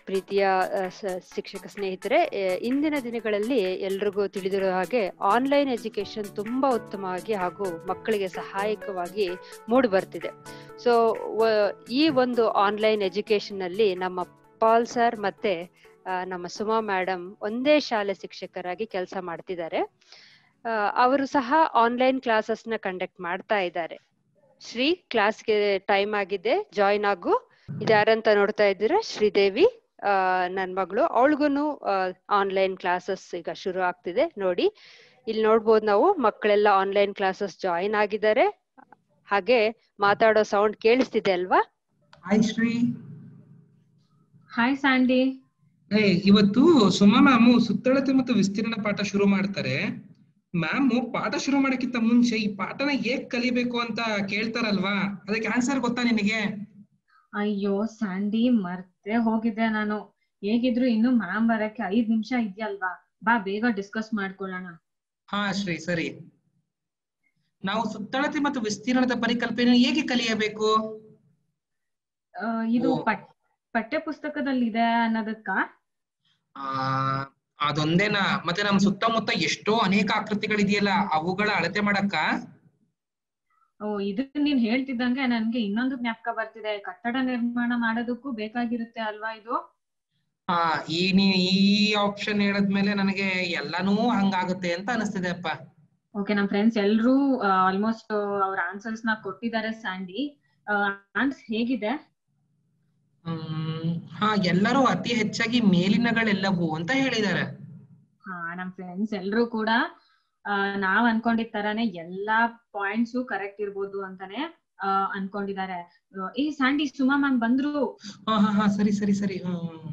ಪ್ರೀತಿಯ ಆ, ಸ- ಶಿಕ್ಷಕ ಸ್ನೇಹಿತರೆ ಆ, ಇಂದಿನ ದಿನಗಳಲ್ಲಿ ಎಲ್ರಿಗೂ ತಿಳಿದಿರೋ ಹಾಗೆ ಆನ್ಲೈನ್ ಎಜುಕೇಶನ್ ತುಂಬಾ ಉತ್ತಮವಾಗಿ ಹಾಗೂ ಮಕ್ಕಳಿಗೆ ಸಹಾಯಕವಾಗಿ ಮೂಡಿ ಬರ್ತಿದೆ ಸೊ ಈ ಒಂದು ಆನ್ಲೈನ್ ಎಜುಕೇಶನ್ ನಲ್ಲಿ ನಮ್ಮ ಪಾಲ್ ಸರ್ ಮತ್ತೆ ಆ, ನಮ್ಮ ಸುಮಾ ಮೇಡಮ್ ಒಂದೇ ಶಾಲೆ ಶಿಕ್ಷಕರಾಗಿ ಕೆಲಸ ಮಾಡ್ತಿದ್ದಾರೆ ಆ, ಅವರು ಸಹ ಆನ್ಲೈನ್ ಕ್ಲಾಸಸ್ ನ ಕಂಡಕ್ಟ್ ಮಾಡ್ತಾ ಇದ್ದಾರೆ ಶ್ರೀ ಕ್ಲಾಸ್ಗೆ ಟೈಮ್ ಆಗಿದೆ ಜಾಯಿನ್ ಆಗು ಇದ್ಯಾರಂತ ನೋಡ್ತಾ ಇದ್ದೀರಾ ಶ್ರೀದೇವಿ ಆ ನನ್ ಮಗಳು ಅವಳಿಗೂನು ಆನ್ಲೈನ್ ಕ್ಲಾಸಸ್ ಈಗ ಶುರು ಆಗ್ತಿದೆ ನೋಡಿ ಇಲ್ಲಿ ನೋಡ್ಬೋದು ನಾವು ಮಕ್ಕಳೆಲ್ಲ ಆನ್ಲೈನ್ ಕ್ಲಾಸಸ್ ಜಾಯಿನ್ ಆಗಿದ್ದಾರೆ ಹಾಗೆ ಮಾತಾಡೋ ಸೌಂಡ್ ಕೇಳಿಸ್ತಿದೆ ಅಲ್ವಾ ಹಾಯ್ ಶ್ರೀ ಹಾಯ್ ಸ್ಯಾಂಡಿ ಏ ಇವತ್ತು ಸುಮಾ ಮ್ಯಾಮು ಸುತ್ತಳತೆ ಮತ್ತು ವಿಸ್ತೀರ್ಣ ಪಾಠ ಶುರು ಮಾಡ್ತಾರೆ ಮ್ಯಾಮು ಪಾಠ ಶುರು ಮಾಡಕ್ಕಿಂತ ಮುಂಚೆ ಈ ಪಾಠನ ಹೇಗ್ ಕಲಿಬೇಕು ಅಂತ ಕೇಳ್ತಾರಲ್ವಾ ಅದಕ್ಕೆ ಆನ್ಸರ್ ಗೊತ್ತಾ ನಿನಗೆ ಅಯ್ಯೋ ಸ್ಯಾಂಡಿ ಮರ್ತೆ ಹೋಗಿದ್ದೆ ನಾನು ಹೇಗಿದ್ರು ಇನ್ನು ಮ್ಯಾಮ್ ಬರಕ್ಕೆ ಐದ್ ನಿಮಿಷ ಇದೆಯಲ್ವಾ ಬಾ ಬೇಗ ಡಿಸ್ಕಸ್ ಮಾಡ್ಕೊಳ್ಳೋಣ ಹಾ ಶ್ರೀ ಸರಿ ನಾವು ಸುತ್ತಳತೆ ಮತ್ತು ವಿಸ್ತೀರ್ಣದ ಪರಿಕಲ್ಪನೆ ಹೇಗೆ ಕಲಿಯಬೇಕು ಆ, ಇದು ಓ. ಪಟ್ ಪಠ್ಯ ಪುಸ್ತಕದಲ್ಲಿದೆ ಅನ್ನೋದಕ್ಕ ಆ ಅದೊಂದೇನಾ ಮತ್ತೆ ನಮ್ ಸುತ್ತಮುತ್ತ ಎಷ್ಟೋ ಅನೇಕ ಆಕೃತಿಗಳಿದೆಯಲ್ಲ ಅವುಗಳ ಅಳತೆ ಮಾಡಕ್ಕ ಓ ಇದು ನೀನ್ ಹೇಳ್ತಿದ್ದಂಗೆ ನನ್ಗೆ ಇನ್ನೊಂದು ಜ್ಞಾಪಕ ಬರ್ತಿದೆ ಕಟ್ಟಡ ನಿರ್ಮಾಣ ಮಾಡೋದಕ್ಕೂ ಬೇಕಾಗಿರುತ್ತೆ ಅಲ್ವಾ ಇದು ಹಾ ಈ ನೀ ಈ ಆಪ್ಷನ್ ಹೇಳದ್ಮೇಲೆ ನನಗೆ ಎಲ್ಲಾನು ಹಂಗಾಗುತ್ತೆ ಅಂತ ಅನಿಸ್ತಿದೆ ಅಪ್ಪ ಓಕೆ ನಮ್ ಫ್ರೆಂಡ್ಸ್ ಎಲ್ರೂ ಆಲ್ಮೋಸ್ಟ್ ಅವ್ರ ಆನ್ಸರ್ಸ್ ನ ಕೊಟ್ಟಿದ್ದಾರೆ ಸ್ಯಾಂಡಿ ಆನ್ಸರ್ ಹೇಗಿದೆ ಹ್ಮ್ ಹಾ ಎಲ್ಲರೂ ಅತಿ ಹೆಚ್ಚಾಗಿ ಮೇಲಿನಗಳೆಲ್ಲವೂ ಅಂತ ಹೇಳಿದ್ದಾರೆ ಹಾ ನಮ್ ಫ್ರೆಂಡ್ಸ್ ಎಲ್ರೂ ಕೂಡ ಆ, ನಾವ್ ಅನ್ಕೊಂಡಿದ್ ತರಾನೇ ಎಲ್ಲಾ ಪಾಯಿಂಟ್ಸು ಕರೆಕ್ಟ್ ಇರ್ಬೋದು ಅಂತಾನೆ ಆ, ಅನ್ಕೊಂಡಿದ್ದಾರೆ ಆ, ಏ ಸ್ಯಾಂಡಿ ಸುಮಾ ಮ್ಯಾಮ್ ಬಂದ್ರು ಹಾ ಹಾ ಹಾ ಸರಿ ಸರಿ ಸರಿ ಹ್ಮ್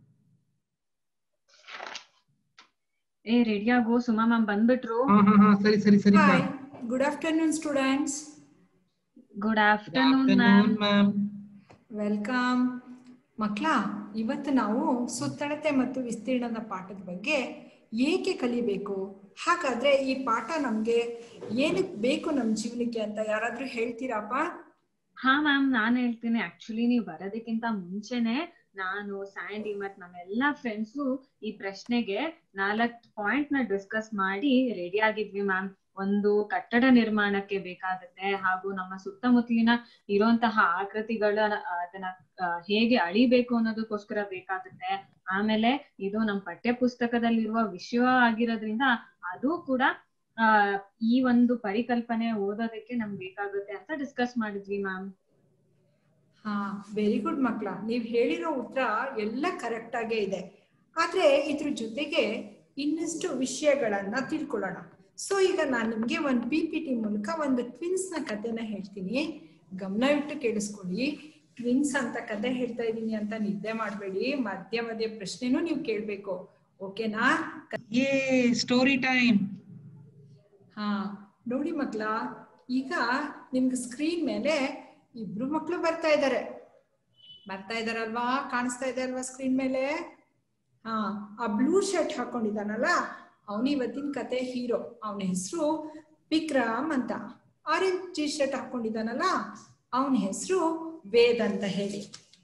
ಏ ರೆಡಿ ಆಗು ಸುಮಾ ಮ್ಯಾಮ್ ಬಂದ್ಬಿಟ್ರು ಹಾ ಹಾ ಹಾ ಸರಿ ಸರಿ ಸರಿ Hi, good afternoon, students. Good afternoon ma'am ma'am welcome ಮಕ್ಕಳ ಇವತ್ತು ನಾವು ಸುತ್ತಳತೆ ಮತ್ತು ವಿಸ್ತೀರ್ಣದ ಪಾಠದ ಬಗ್ಗೆ ಏಕೆ ಕಲಿಬೇಕು ಹಾಗಾದ್ರೆ ಈ ಪಾಠ ನಮ್ಗೆ ಏನಕ್ಕೆ ಬೇಕು ನಮ್ಮ ಜೀವನಕ್ಕೆ ಅಂತ ಯಾರಾದ್ರೂ ಹೇಳ್ತೀರಾಪ ಹಾ ಮ್ಯಾಮ್ ನಾನ್ ಹೇಳ್ತೀನಿ ಆಕ್ಚುಲಿ ನೀವು ಬರೋದಕ್ಕಿಂತ ಮುಂಚೆನೆ ನಾನು ಸ್ಯಾಂಡಿ ಮತ್ ನಮ್ಮೆಲ್ಲಾ ಫ್ರೆಂಡ್ಸು ಈ ಪ್ರಶ್ನೆಗೆ ನಾಲ್ಕ್ ಪಾಯಿಂಟ್ ನ ಡಿಸ್ಕಸ್ ಮಾಡಿ ರೆಡಿ ಆಗಿದ್ವಿ ಮ್ಯಾಮ್ ಒಂದು ಕಟ್ಟಡ ನಿರ್ಮಾಣಕ್ಕೆ ಬೇಕಾಗುತ್ತೆ ಹಾಗೂ ನಮ್ಮ ಸುತ್ತಮುತ್ತಲಿನ ಇರುವಂತಹ ಆಕೃತಿಗಳ ಅದನ್ನ ಆ, ಹೇಗೆ ಅಳಿಬೇಕು ಅನ್ನೋದಕ್ಕೋಸ್ಕರ ಬೇಕಾಗುತ್ತೆ ಆಮೇಲೆ ಇದು ನಮ್ಮ ಪಠ್ಯ ಪುಸ್ತಕದಲ್ಲಿರುವ ವಿಷಯ ಆಗಿರೋದ್ರಿಂದ ಅದು ಕೂಡ ಆ ಈ ಒಂದು ಪರಿಕಲ್ಪನೆ ಓದೋದಕ್ಕೆ ನಮ್ಗೆ ಬೇಕಾಗುತ್ತೆ ಅಂತ ಡಿಸ್ಕಸ್ ಮಾಡಿದ್ವಿ ಮ್ಯಾಮ್ ಹಾ ವೆರಿ ಗುಡ್ ಮಕ್ಕಳ ನೀವು ಹೇಳಿರೋ ಉತ್ತರ ಎಲ್ಲ ಕರೆಕ್ಟ್ ಆಗೇ ಇದೆ ಆದ್ರೆ ಇದ್ರ ಜೊತೆಗೆ ಇನ್ನಷ್ಟು ವಿಷಯಗಳನ್ನ ತಿಳ್ಕೊಳ್ಳೋಣ ಸೊ ಈಗ ನಾನು ನಿಮ್ಗೆ ಒಂದು ಪಿ ಪಿ ಟಿ ಮೂಲಕ ಒಂದು ಟ್ವಿನ್ಸ್ ನ ಕಥೆನ ಹೇಳ್ತೀನಿ ಗಮನವಿಟ್ಟು ಕೇಳಿಸ್ಕೊಳ್ಳಿ ಟ್ವಿನ್ಸ್ ಅಂತ ಕತೆ ಹೇಳ್ತಾ ಇದ್ದೀನಿ ಅಂತ ನಿದ್ದೆ ಮಾಡಬೇಡಿ ಮಧ್ಯ ಮಧ್ಯ ಪ್ರಶ್ನೆನೂ ನೀವು ಕೇಳ್ಬೇಕು ಓಕೆನಾ ಏ ಸ್ಟೋರಿ ಟೈಮ್ ಹಾ ನೋಡಿ ಮಕ್ಳ ಈಗ ನಿಮ್ಗೆ ಸ್ಕ್ರೀನ್ ಮೇಲೆ ಇಬ್ರು ಮಕ್ಳು ಬರ್ತಾ ಇದ್ದಾರೆ ಬರ್ತಾ ಇದಾರಲ್ವಾ ಕಾಣಿಸ್ತಾ ಇದೆ ಅಲ್ವಾ ಸ್ಕ್ರೀನ್ ಮೇಲೆ ಹಾ ಆ ಬ್ಲೂ ಶರ್ಟ್ ಹಾಕೊಂಡಿದ್ದಾನಲ್ಲ ಅವನು ಇವತ್ತಿನ ಕತೆ ಹೀರೋ ಅವನ ಹೆಸರು ವಿಕ್ರಮ್ ಅಂತ ಆರೆಂಜ್ ಟಿ ಶರ್ಟ್ ಹಾಕೊಂಡಿದ್ದಾನಲ್ಲ ಅವನ ಹೆಸರು ವೇದ್ ಅಂತ ಹೇಳಿ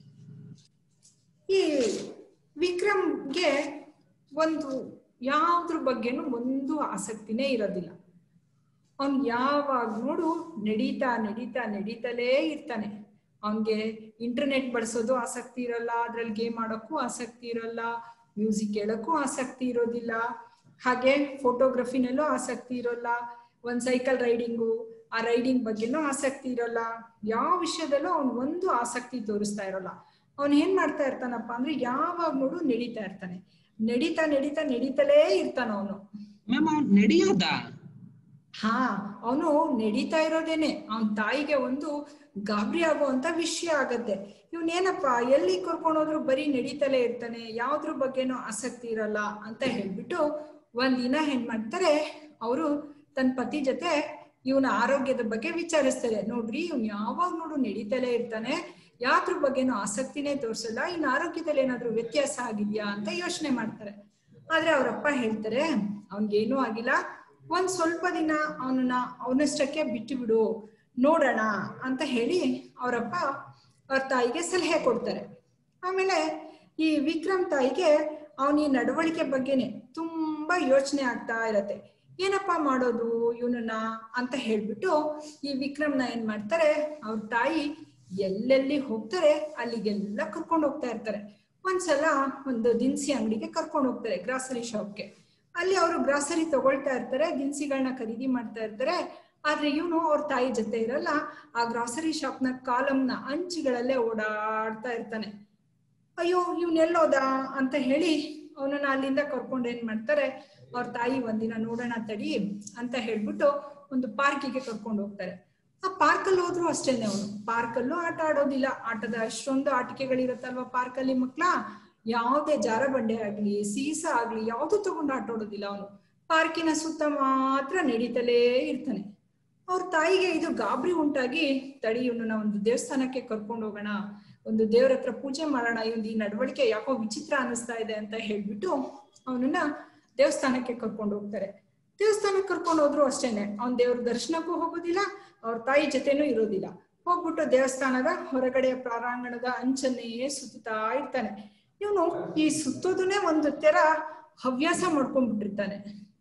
ಈ ವಿಕ್ರಮ್ಗೆ ಒಂದು ಯಾವ್ದ್ರ ಬಗ್ಗೆನೂ ಒಂದು ಆಸಕ್ತಿನೇ ಇರೋದಿಲ್ಲ ಅವ್ನ್ ಯಾವಾಗ ನೋಡು ನಡೀತಾ ನಡೀತಾ ನಡೀತಲೇ ಇರ್ತಾನೆ ಅವನ್ಗೆ ಇಂಟರ್ನೆಟ್ ಬಳಸೋದು ಆಸಕ್ತಿ ಇರಲ್ಲ ಅದ್ರಲ್ಲಿ ಗೇಮ್ ಆಡೋಕ್ಕೂ ಆಸಕ್ತಿ ಇರಲ್ಲ ಮ್ಯೂಸಿಕ್ ಕೇಳೋಕ್ಕೂ ಆಸಕ್ತಿ ಇರೋದಿಲ್ಲ ಹಾಗೆ ಫೋಟೋಗ್ರಫಿನಲ್ಲೂ ಆಸಕ್ತಿ ಇರೋಲ್ಲ ಒಂದ್ ಸೈಕಲ್ ರೈಡಿಂಗು ಆ ರೈಡಿಂಗ್ ಬಗ್ಗೆನೂ ಆಸಕ್ತಿ ಇರೋಲ್ಲ ಯಾವ ವಿಷಯದಲ್ಲೂ ಅವ್ನ್ ಒಂದು ಆಸಕ್ತಿ ತೋರಿಸ್ತಾ ಇರೋಲ್ಲ ಅವ್ನ್ ಏನ್ ಮಾಡ್ತಾ ಇರ್ತಾನಪ್ಪ ಅಂದ್ರೆ ಯಾವಾಗ ನೋಡು ನಡೀತಾ ಇರ್ತಾನೆ ನಡೀತಾ ನಡೀತಾ ನಡೀತಲೇ ಇರ್ತಾನ ಅವನು ಮ್ಯಾಮ್ ಅವ್ನು ನಡೆಯೋದಾ ಹಾ ಅವನು ನಡೀತಾ ಇರೋದೇನೆ ಅವನ್ ತಾಯಿಗೆ ಒಂದು ಗಾಬರಿ ಆಗುವಂತ ವಿಷಯ ಆಗತ್ತೆ ಇವನೇನಪ್ಪ ಎಲ್ಲಿ ಕರ್ಕೊಂಡು ಹೋದ್ರು ಬರೀ ನಡೀತಲೇ ಇರ್ತಾನೆ ಯಾವ್ದ್ರ ಬಗ್ಗೆನೂ ಆಸಕ್ತಿ ಇರಲ್ಲ ಅಂತ ಹೇಳ್ಬಿಟ್ಟು ಒಂದಿನ ಏನ್ ಮಾಡ್ತಾರೆ ಅವರು ತನ್ನ ಪತಿ ಜೊತೆ ಇವನ ಆರೋಗ್ಯದ ಬಗ್ಗೆ ವಿಚಾರಿಸ್ತಾರೆ ನೋಡ್ರಿ ಇವ್ನು ಯಾವಾಗ ನೋಡು ನಡೀತಲೇ ಇರ್ತಾನೆ ಯಾವ್ದ್ರ ಬಗ್ಗೆನೂ ಆಸಕ್ತಿನೇ ತೋರ್ಸಲ್ಲ ಇನ್ ಆರೋಗ್ಯದಲ್ಲಿ ಏನಾದ್ರೂ ವ್ಯತ್ಯಾಸ ಆಗಿದ್ಯಾ ಅಂತ ಯೋಚನೆ ಮಾಡ್ತಾರೆ ಆದ್ರೆ ಅವರಪ್ಪ ಹೇಳ್ತಾರೆ ಅವನ್ಗೇನೂ ಆಗಿಲ್ಲ ಒಂದ್ ಸ್ವಲ್ಪ ದಿನ ಅವನನ್ನ ಅವನಷ್ಟಕ್ಕೆ ಬಿಟ್ಟು ಬಿಡು ನೋಡೋಣ ಅಂತ ಹೇಳಿ ಅವರಪ್ಪ ಅವ್ರ ತಾಯಿಗೆ ಸಲಹೆ ಕೊಡ್ತಾರೆ ಆಮೇಲೆ ಈ ವಿಕ್ರಮ್ ತಾಯಿಗೆ ಅವನ ಈ ನಡವಳಿಕೆ ಬಗ್ಗೆನೆ ತುಂಬಾ ಯೋಚನೆ ಆಗ್ತಾ ಇರತ್ತೆ ಏನಪ್ಪಾ ಮಾಡೋದು ಇವನನ್ನ ಅಂತ ಹೇಳ್ಬಿಟ್ಟು ಈ ವಿಕ್ರಮ್ನ ಏನ್ ಮಾಡ್ತಾರೆ ಅವ್ರ ತಾಯಿ ಎಲ್ಲೆಲ್ಲಿ ಹೋಗ್ತಾರೆ ಅಲ್ಲಿಗೆಲ್ಲ ಕರ್ಕೊಂಡು ಹೋಗ್ತಾ ಇರ್ತಾರೆ ಒಂದ್ಸಲ ಒಂದು ದಿನಸಿ ಅಂಗಡಿಗೆ ಕರ್ಕೊಂಡು ಹೋಗ್ತಾರೆ ಗ್ರಾಸರಿ ಶಾಪ್ಗೆ ಅಲ್ಲಿ ಅವರು ಗ್ರಾಸರಿ ತಗೊಳ್ತಾ ಇರ್ತಾರೆ ದಿನಸಿಗಳನ್ನ ಖರೀದಿ ಮಾಡ್ತಾ ಇರ್ತಾರೆ ಆದ್ರೆ ಇವನು ಅವ್ರ ತಾಯಿ ಜೊತೆ ಇರಲ್ಲ ಆ ಗ್ರಾಸರಿ ಶಾಪ್ನ ಕಾಲಂನ ಅಂಚುಗಳಲ್ಲೇ ಓಡಾಡ್ತಾ ಇರ್ತಾನೆ ಅಯ್ಯೋ ಇವ್ನೆಲ್ಲೋದ ಅಂತ ಹೇಳಿ ಅವನನ್ನ ಅಲ್ಲಿಂದ ಕರ್ಕೊಂಡು ಏನ್ ಮಾಡ್ತಾರೆ ಅವ್ರ ತಾಯಿ ಒಂದಿನ ನೋಡೋಣ ತಡಿ ಅಂತ ಹೇಳ್ಬಿಟ್ಟು ಒಂದು ಪಾರ್ಕಿಗೆ ಕರ್ಕೊಂಡು ಹೋಗ್ತಾರೆ ಆ ಪಾರ್ಕಲ್ಲಿ ಹೋದ್ರು ಅಷ್ಟೇನೆ ಅವನು ಪಾರ್ಕಲ್ಲೂ ಆಟ ಆಡೋದಿಲ್ಲ ಆಟದ ಅಷ್ಟೊಂದು ಆಟಿಕೆಗಳಿರತ್ತಲ್ವಾ ಪಾರ್ಕಲ್ಲಿ ಮಕ್ಳ ಯಾವುದೇ ಜಾರ ಬಂಡೆ ಆಗ್ಲಿ ಸೀಸ ಆಗ್ಲಿ ಯಾವ್ದು ತಗೊಂಡು ಆಟ ಆಡೋದಿಲ್ಲ ಅವನು ಪಾರ್ಕಿನ ಸುತ್ತ ಮಾತ್ರ ನಡೀತಲೇ ಇರ್ತಾನೆ ಅವ್ರ ತಾಯಿಗೆ ಇದು ಗಾಬರಿ ಉಂಟಾಗಿ ತಡಿ ಇವನನ್ನ ಒಂದು ದೇವಸ್ಥಾನಕ್ಕೆ ಕರ್ಕೊಂಡು ಹೋಗೋಣ ಒಂದು ದೇವ್ರ ಹತ್ರ ಪೂಜೆ ಮಾಡೋಣ ಇವನ್ ಈ ನಡವಳಿಕೆ ಯಾಕೋ ವಿಚಿತ್ರ ಅನಿಸ್ತಾ ಇದೆ ಅಂತ ಹೇಳ್ಬಿಟ್ಟು ಅವನನ್ನ ದೇವಸ್ಥಾನಕ್ಕೆ ಕರ್ಕೊಂಡು ಹೋಗ್ತಾರೆ ದೇವಸ್ಥಾನಕ್ಕೆ ಕರ್ಕೊಂಡು ಹೋದ್ರು ಅಷ್ಟೇನೆ ಅವ್ನ್ ದೇವ್ರ ದರ್ಶನಕ್ಕೂ ಹೋಗೋದಿಲ್ಲ ಅವ್ರ ತಾಯಿ ಜೊತೆನೂ ಇರೋದಿಲ್ಲ ಹೋಗ್ಬಿಟ್ಟು ದೇವಸ್ಥಾನದ ಹೊರಗಡೆಯ ಪ್ರಾರಂಗಣದ ಅಂಚನ್ನೇ ಸುತ್ತಾ ಇರ್ತಾನೆ ಇವನು ಈ ಸುತ್ತೋದನ್ನೇ ಒಂದು ತರ ಹವ್ಯಾಸ ಮಾಡ್ಕೊಂಡ್ಬಿಟ್ಟಿರ್ತಾನೆ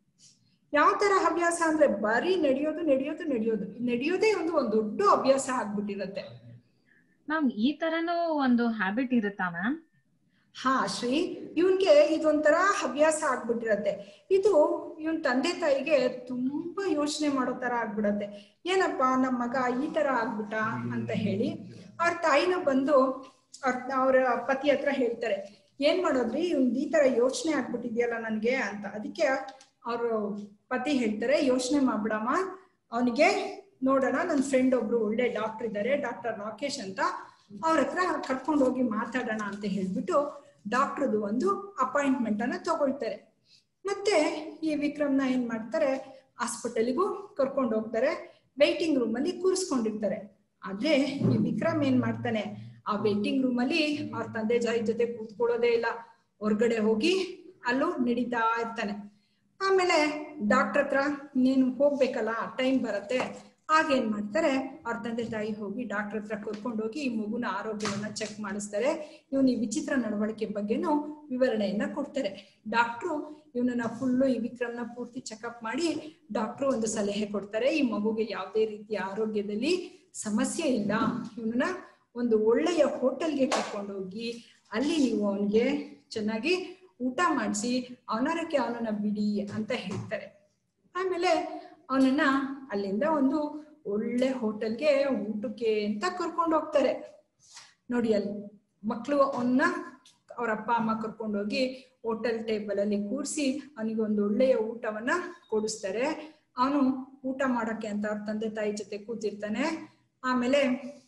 ಯಾವ ತರ ಹವ್ಯಾಸ ಅಂದ್ರೆ ಬರೀ ನಡೆಯೋದು ನಡೆಯೋದು ನಡೆಯೋದು ನಡೆಯೋದೇ ಒಂದು ಒಂದು ದೊಡ್ಡ ಅಭ್ಯಾಸ ಆಗ್ಬಿಟ್ಟಿರತ್ತೆ ಮ್ಯಾಮ್ ಈ ತರನೂ ಒಂದು ಹ್ಯಾಬಿಟ್ ಇರುತ್ತಾ ಮ್ಯಾಮ್ ಹಾ ಶ್ರೀ ಇವನ್ಗೆ ಇದೊಂಥರ ಹವ್ಯಾಸ ಆಗ್ಬಿಟ್ಟಿರತ್ತೆ ಇದು ಇವನ್ ತಂದೆ ತಾಯಿಗೆ ತುಂಬಾ ಯೋಚನೆ ಮಾಡೋ ತರ ಆಗ್ಬಿಡತ್ತೆ ಏನಪ್ಪಾ ನಮ್ಮ ಮಗ ಈ ತರ ಆಗ್ಬಿಟ್ಟ ಅಂತ ಹೇಳಿ ಅವ್ರ ತಾಯಿನ ಬಂದು ಅವ್ರ ಅವ್ರ ಪತಿ ಹತ್ರ ಹೇಳ್ತಾರೆ ಏನ್ ಮಾಡೋದ್ರಿ ಇವ್ನ್ ಈ ತರ ಯೋಚನೆ ಆಗ್ಬಿಟ್ಟಿದ್ಯಲ್ಲ ನನ್ಗೆ ಅಂತ ಅದಕ್ಕೆ ಅವ್ರ ಪತಿ ಹೇಳ್ತಾರೆ ಯೋಚನೆ ಮಾಡ್ಬಿಡಮ್ಮ ಅವನಿಗೆ ನೋಡೋಣ ನನ್ನ ಫ್ರೆಂಡ್ ಒಬ್ರು ಒಳ್ಳೆ ಡಾಕ್ಟರ್ ಇದ್ದಾರೆ ಡಾಕ್ಟರ್ ರಾಕೇಶ್ ಅಂತ ಅವ್ರ ಹತ್ರ ಕರ್ಕೊಂಡು ಹೋಗಿ ಮಾತಾಡೋಣ ಅಂತ ಹೇಳ್ಬಿಟ್ಟು ಡಾಕ್ಟರ್ದು ಒಂದು ಅಪಾಯಿಂಟ್ಮೆಂಟ್ ಅನ್ನ ತಗೊಳ್ತಾರೆ ಮತ್ತೆ ಈ ವಿಕ್ರಮ್ನ ಏನ್ ಮಾಡ್ತಾರೆ ಹಾಸ್ಪಿಟಲ್ಗೂ ಕರ್ಕೊಂಡು ಹೋಗ್ತಾರೆ ವೇಟಿಂಗ್ ರೂಮ್ ಅಲ್ಲಿ ಕೂರಿಸ್ಕೊಂಡಿರ್ತಾರೆ ಆದ್ರೆ ಈ ವಿಕ್ರಮ್ ಏನ್ ಮಾಡ್ತಾನೆ ಆ ವೇಟಿಂಗ್ ರೂಮ್ ಅಲ್ಲಿ ಅವ್ರ ತಂದೆ ತಾಯಿ ಜೊತೆ ಕೂತ್ಕೊಳ್ಳೋದೇ ಇಲ್ಲ ಹೊರ್ಗಡೆ ಹೋಗಿ ಅಲ್ಲೂ ನಡೀತಾ ಇರ್ತಾನೆ ಆಮೇಲೆ ಡಾಕ್ಟರ್ ಹತ್ರ ನೀನು ಹೋಗ್ಬೇಕಲ್ಲ ಟೈಮ್ ಬರತ್ತೆ ಆಗ ಏನ್ ಮಾಡ್ತಾರೆ ಅವ್ರ ತಂದೆ ತಾಯಿ ಹೋಗಿ ಡಾಕ್ಟರ್ ಹತ್ರ ಕರ್ಕೊಂಡು ಹೋಗಿ ಈ ಮಗುನ ಆರೋಗ್ಯವನ್ನ ಚೆಕ್ ಮಾಡಿಸ್ತಾರೆ ಇವನ್ ಈ ವಿಚಿತ್ರ ನಡವಳಿಕೆ ಬಗ್ಗೆನೂ ವಿವರಣೆಯನ್ನ ಕೊಡ್ತಾರೆ ಡಾಕ್ಟ್ರು ಇವನನ್ನ ಫುಲ್ಲು ಈ ವಿಕ್ರಮ್ನ ಪೂರ್ತಿ ಚೆಕಪ್ ಮಾಡಿ ಡಾಕ್ಟ್ರು ಒಂದು ಸಲಹೆ ಕೊಡ್ತಾರೆ ಈ ಮಗುಗೆ ಯಾವುದೇ ರೀತಿಯ ಆರೋಗ್ಯದಲ್ಲಿ ಸಮಸ್ಯೆ ಇಲ್ಲ ಇವನನ್ನ ಒಂದು ಒಳ್ಳೆಯ ಹೋಟೆಲ್ಗೆ ಕರ್ಕೊಂಡು ಹೋಗಿ ಅಲ್ಲಿ ನೀವು ಅವನಿಗೆ ಚೆನ್ನಾಗಿ ಊಟ ಮಾಡಿಸಿ ಅವನರಕ್ಕೆ ಅವನನ್ನ ಬಿಡಿ ಅಂತ ಹೇಳ್ತಾರೆ ಆಮೇಲೆ ಅವನನ್ನ ಅಲ್ಲಿಂದ ಒಂದು ಒಳ್ಳೆ ಹೋಟೆಲ್ಗೆ ಊಟಕ್ಕೆ ಅಂತ ಕರ್ಕೊಂಡು ಹೋಗ್ತಾರೆ ನೋಡಿ ಅಲ್ಲಿ ಮಕ್ಕಳು ಅವನ್ನ ಅವ್ರ ಅಪ್ಪ ಅಮ್ಮ ಕರ್ಕೊಂಡೋಗಿ ಹೋಟೆಲ್ ಟೇಬಲ್ ಅಲ್ಲಿ ಕೂರಿಸಿ ಅವನಿಗೆ ಒಂದು ಒಳ್ಳೆಯ ಊಟವನ್ನ ಕೊಡಿಸ್ತಾರೆ ಅವನು ಊಟ ಮಾಡಕ್ಕೆ ಅಂತ ಅವ್ರ ತಂದೆ ತಾಯಿ ಜೊತೆ ಕೂತಿರ್ತಾನೆ ಆಮೇಲೆ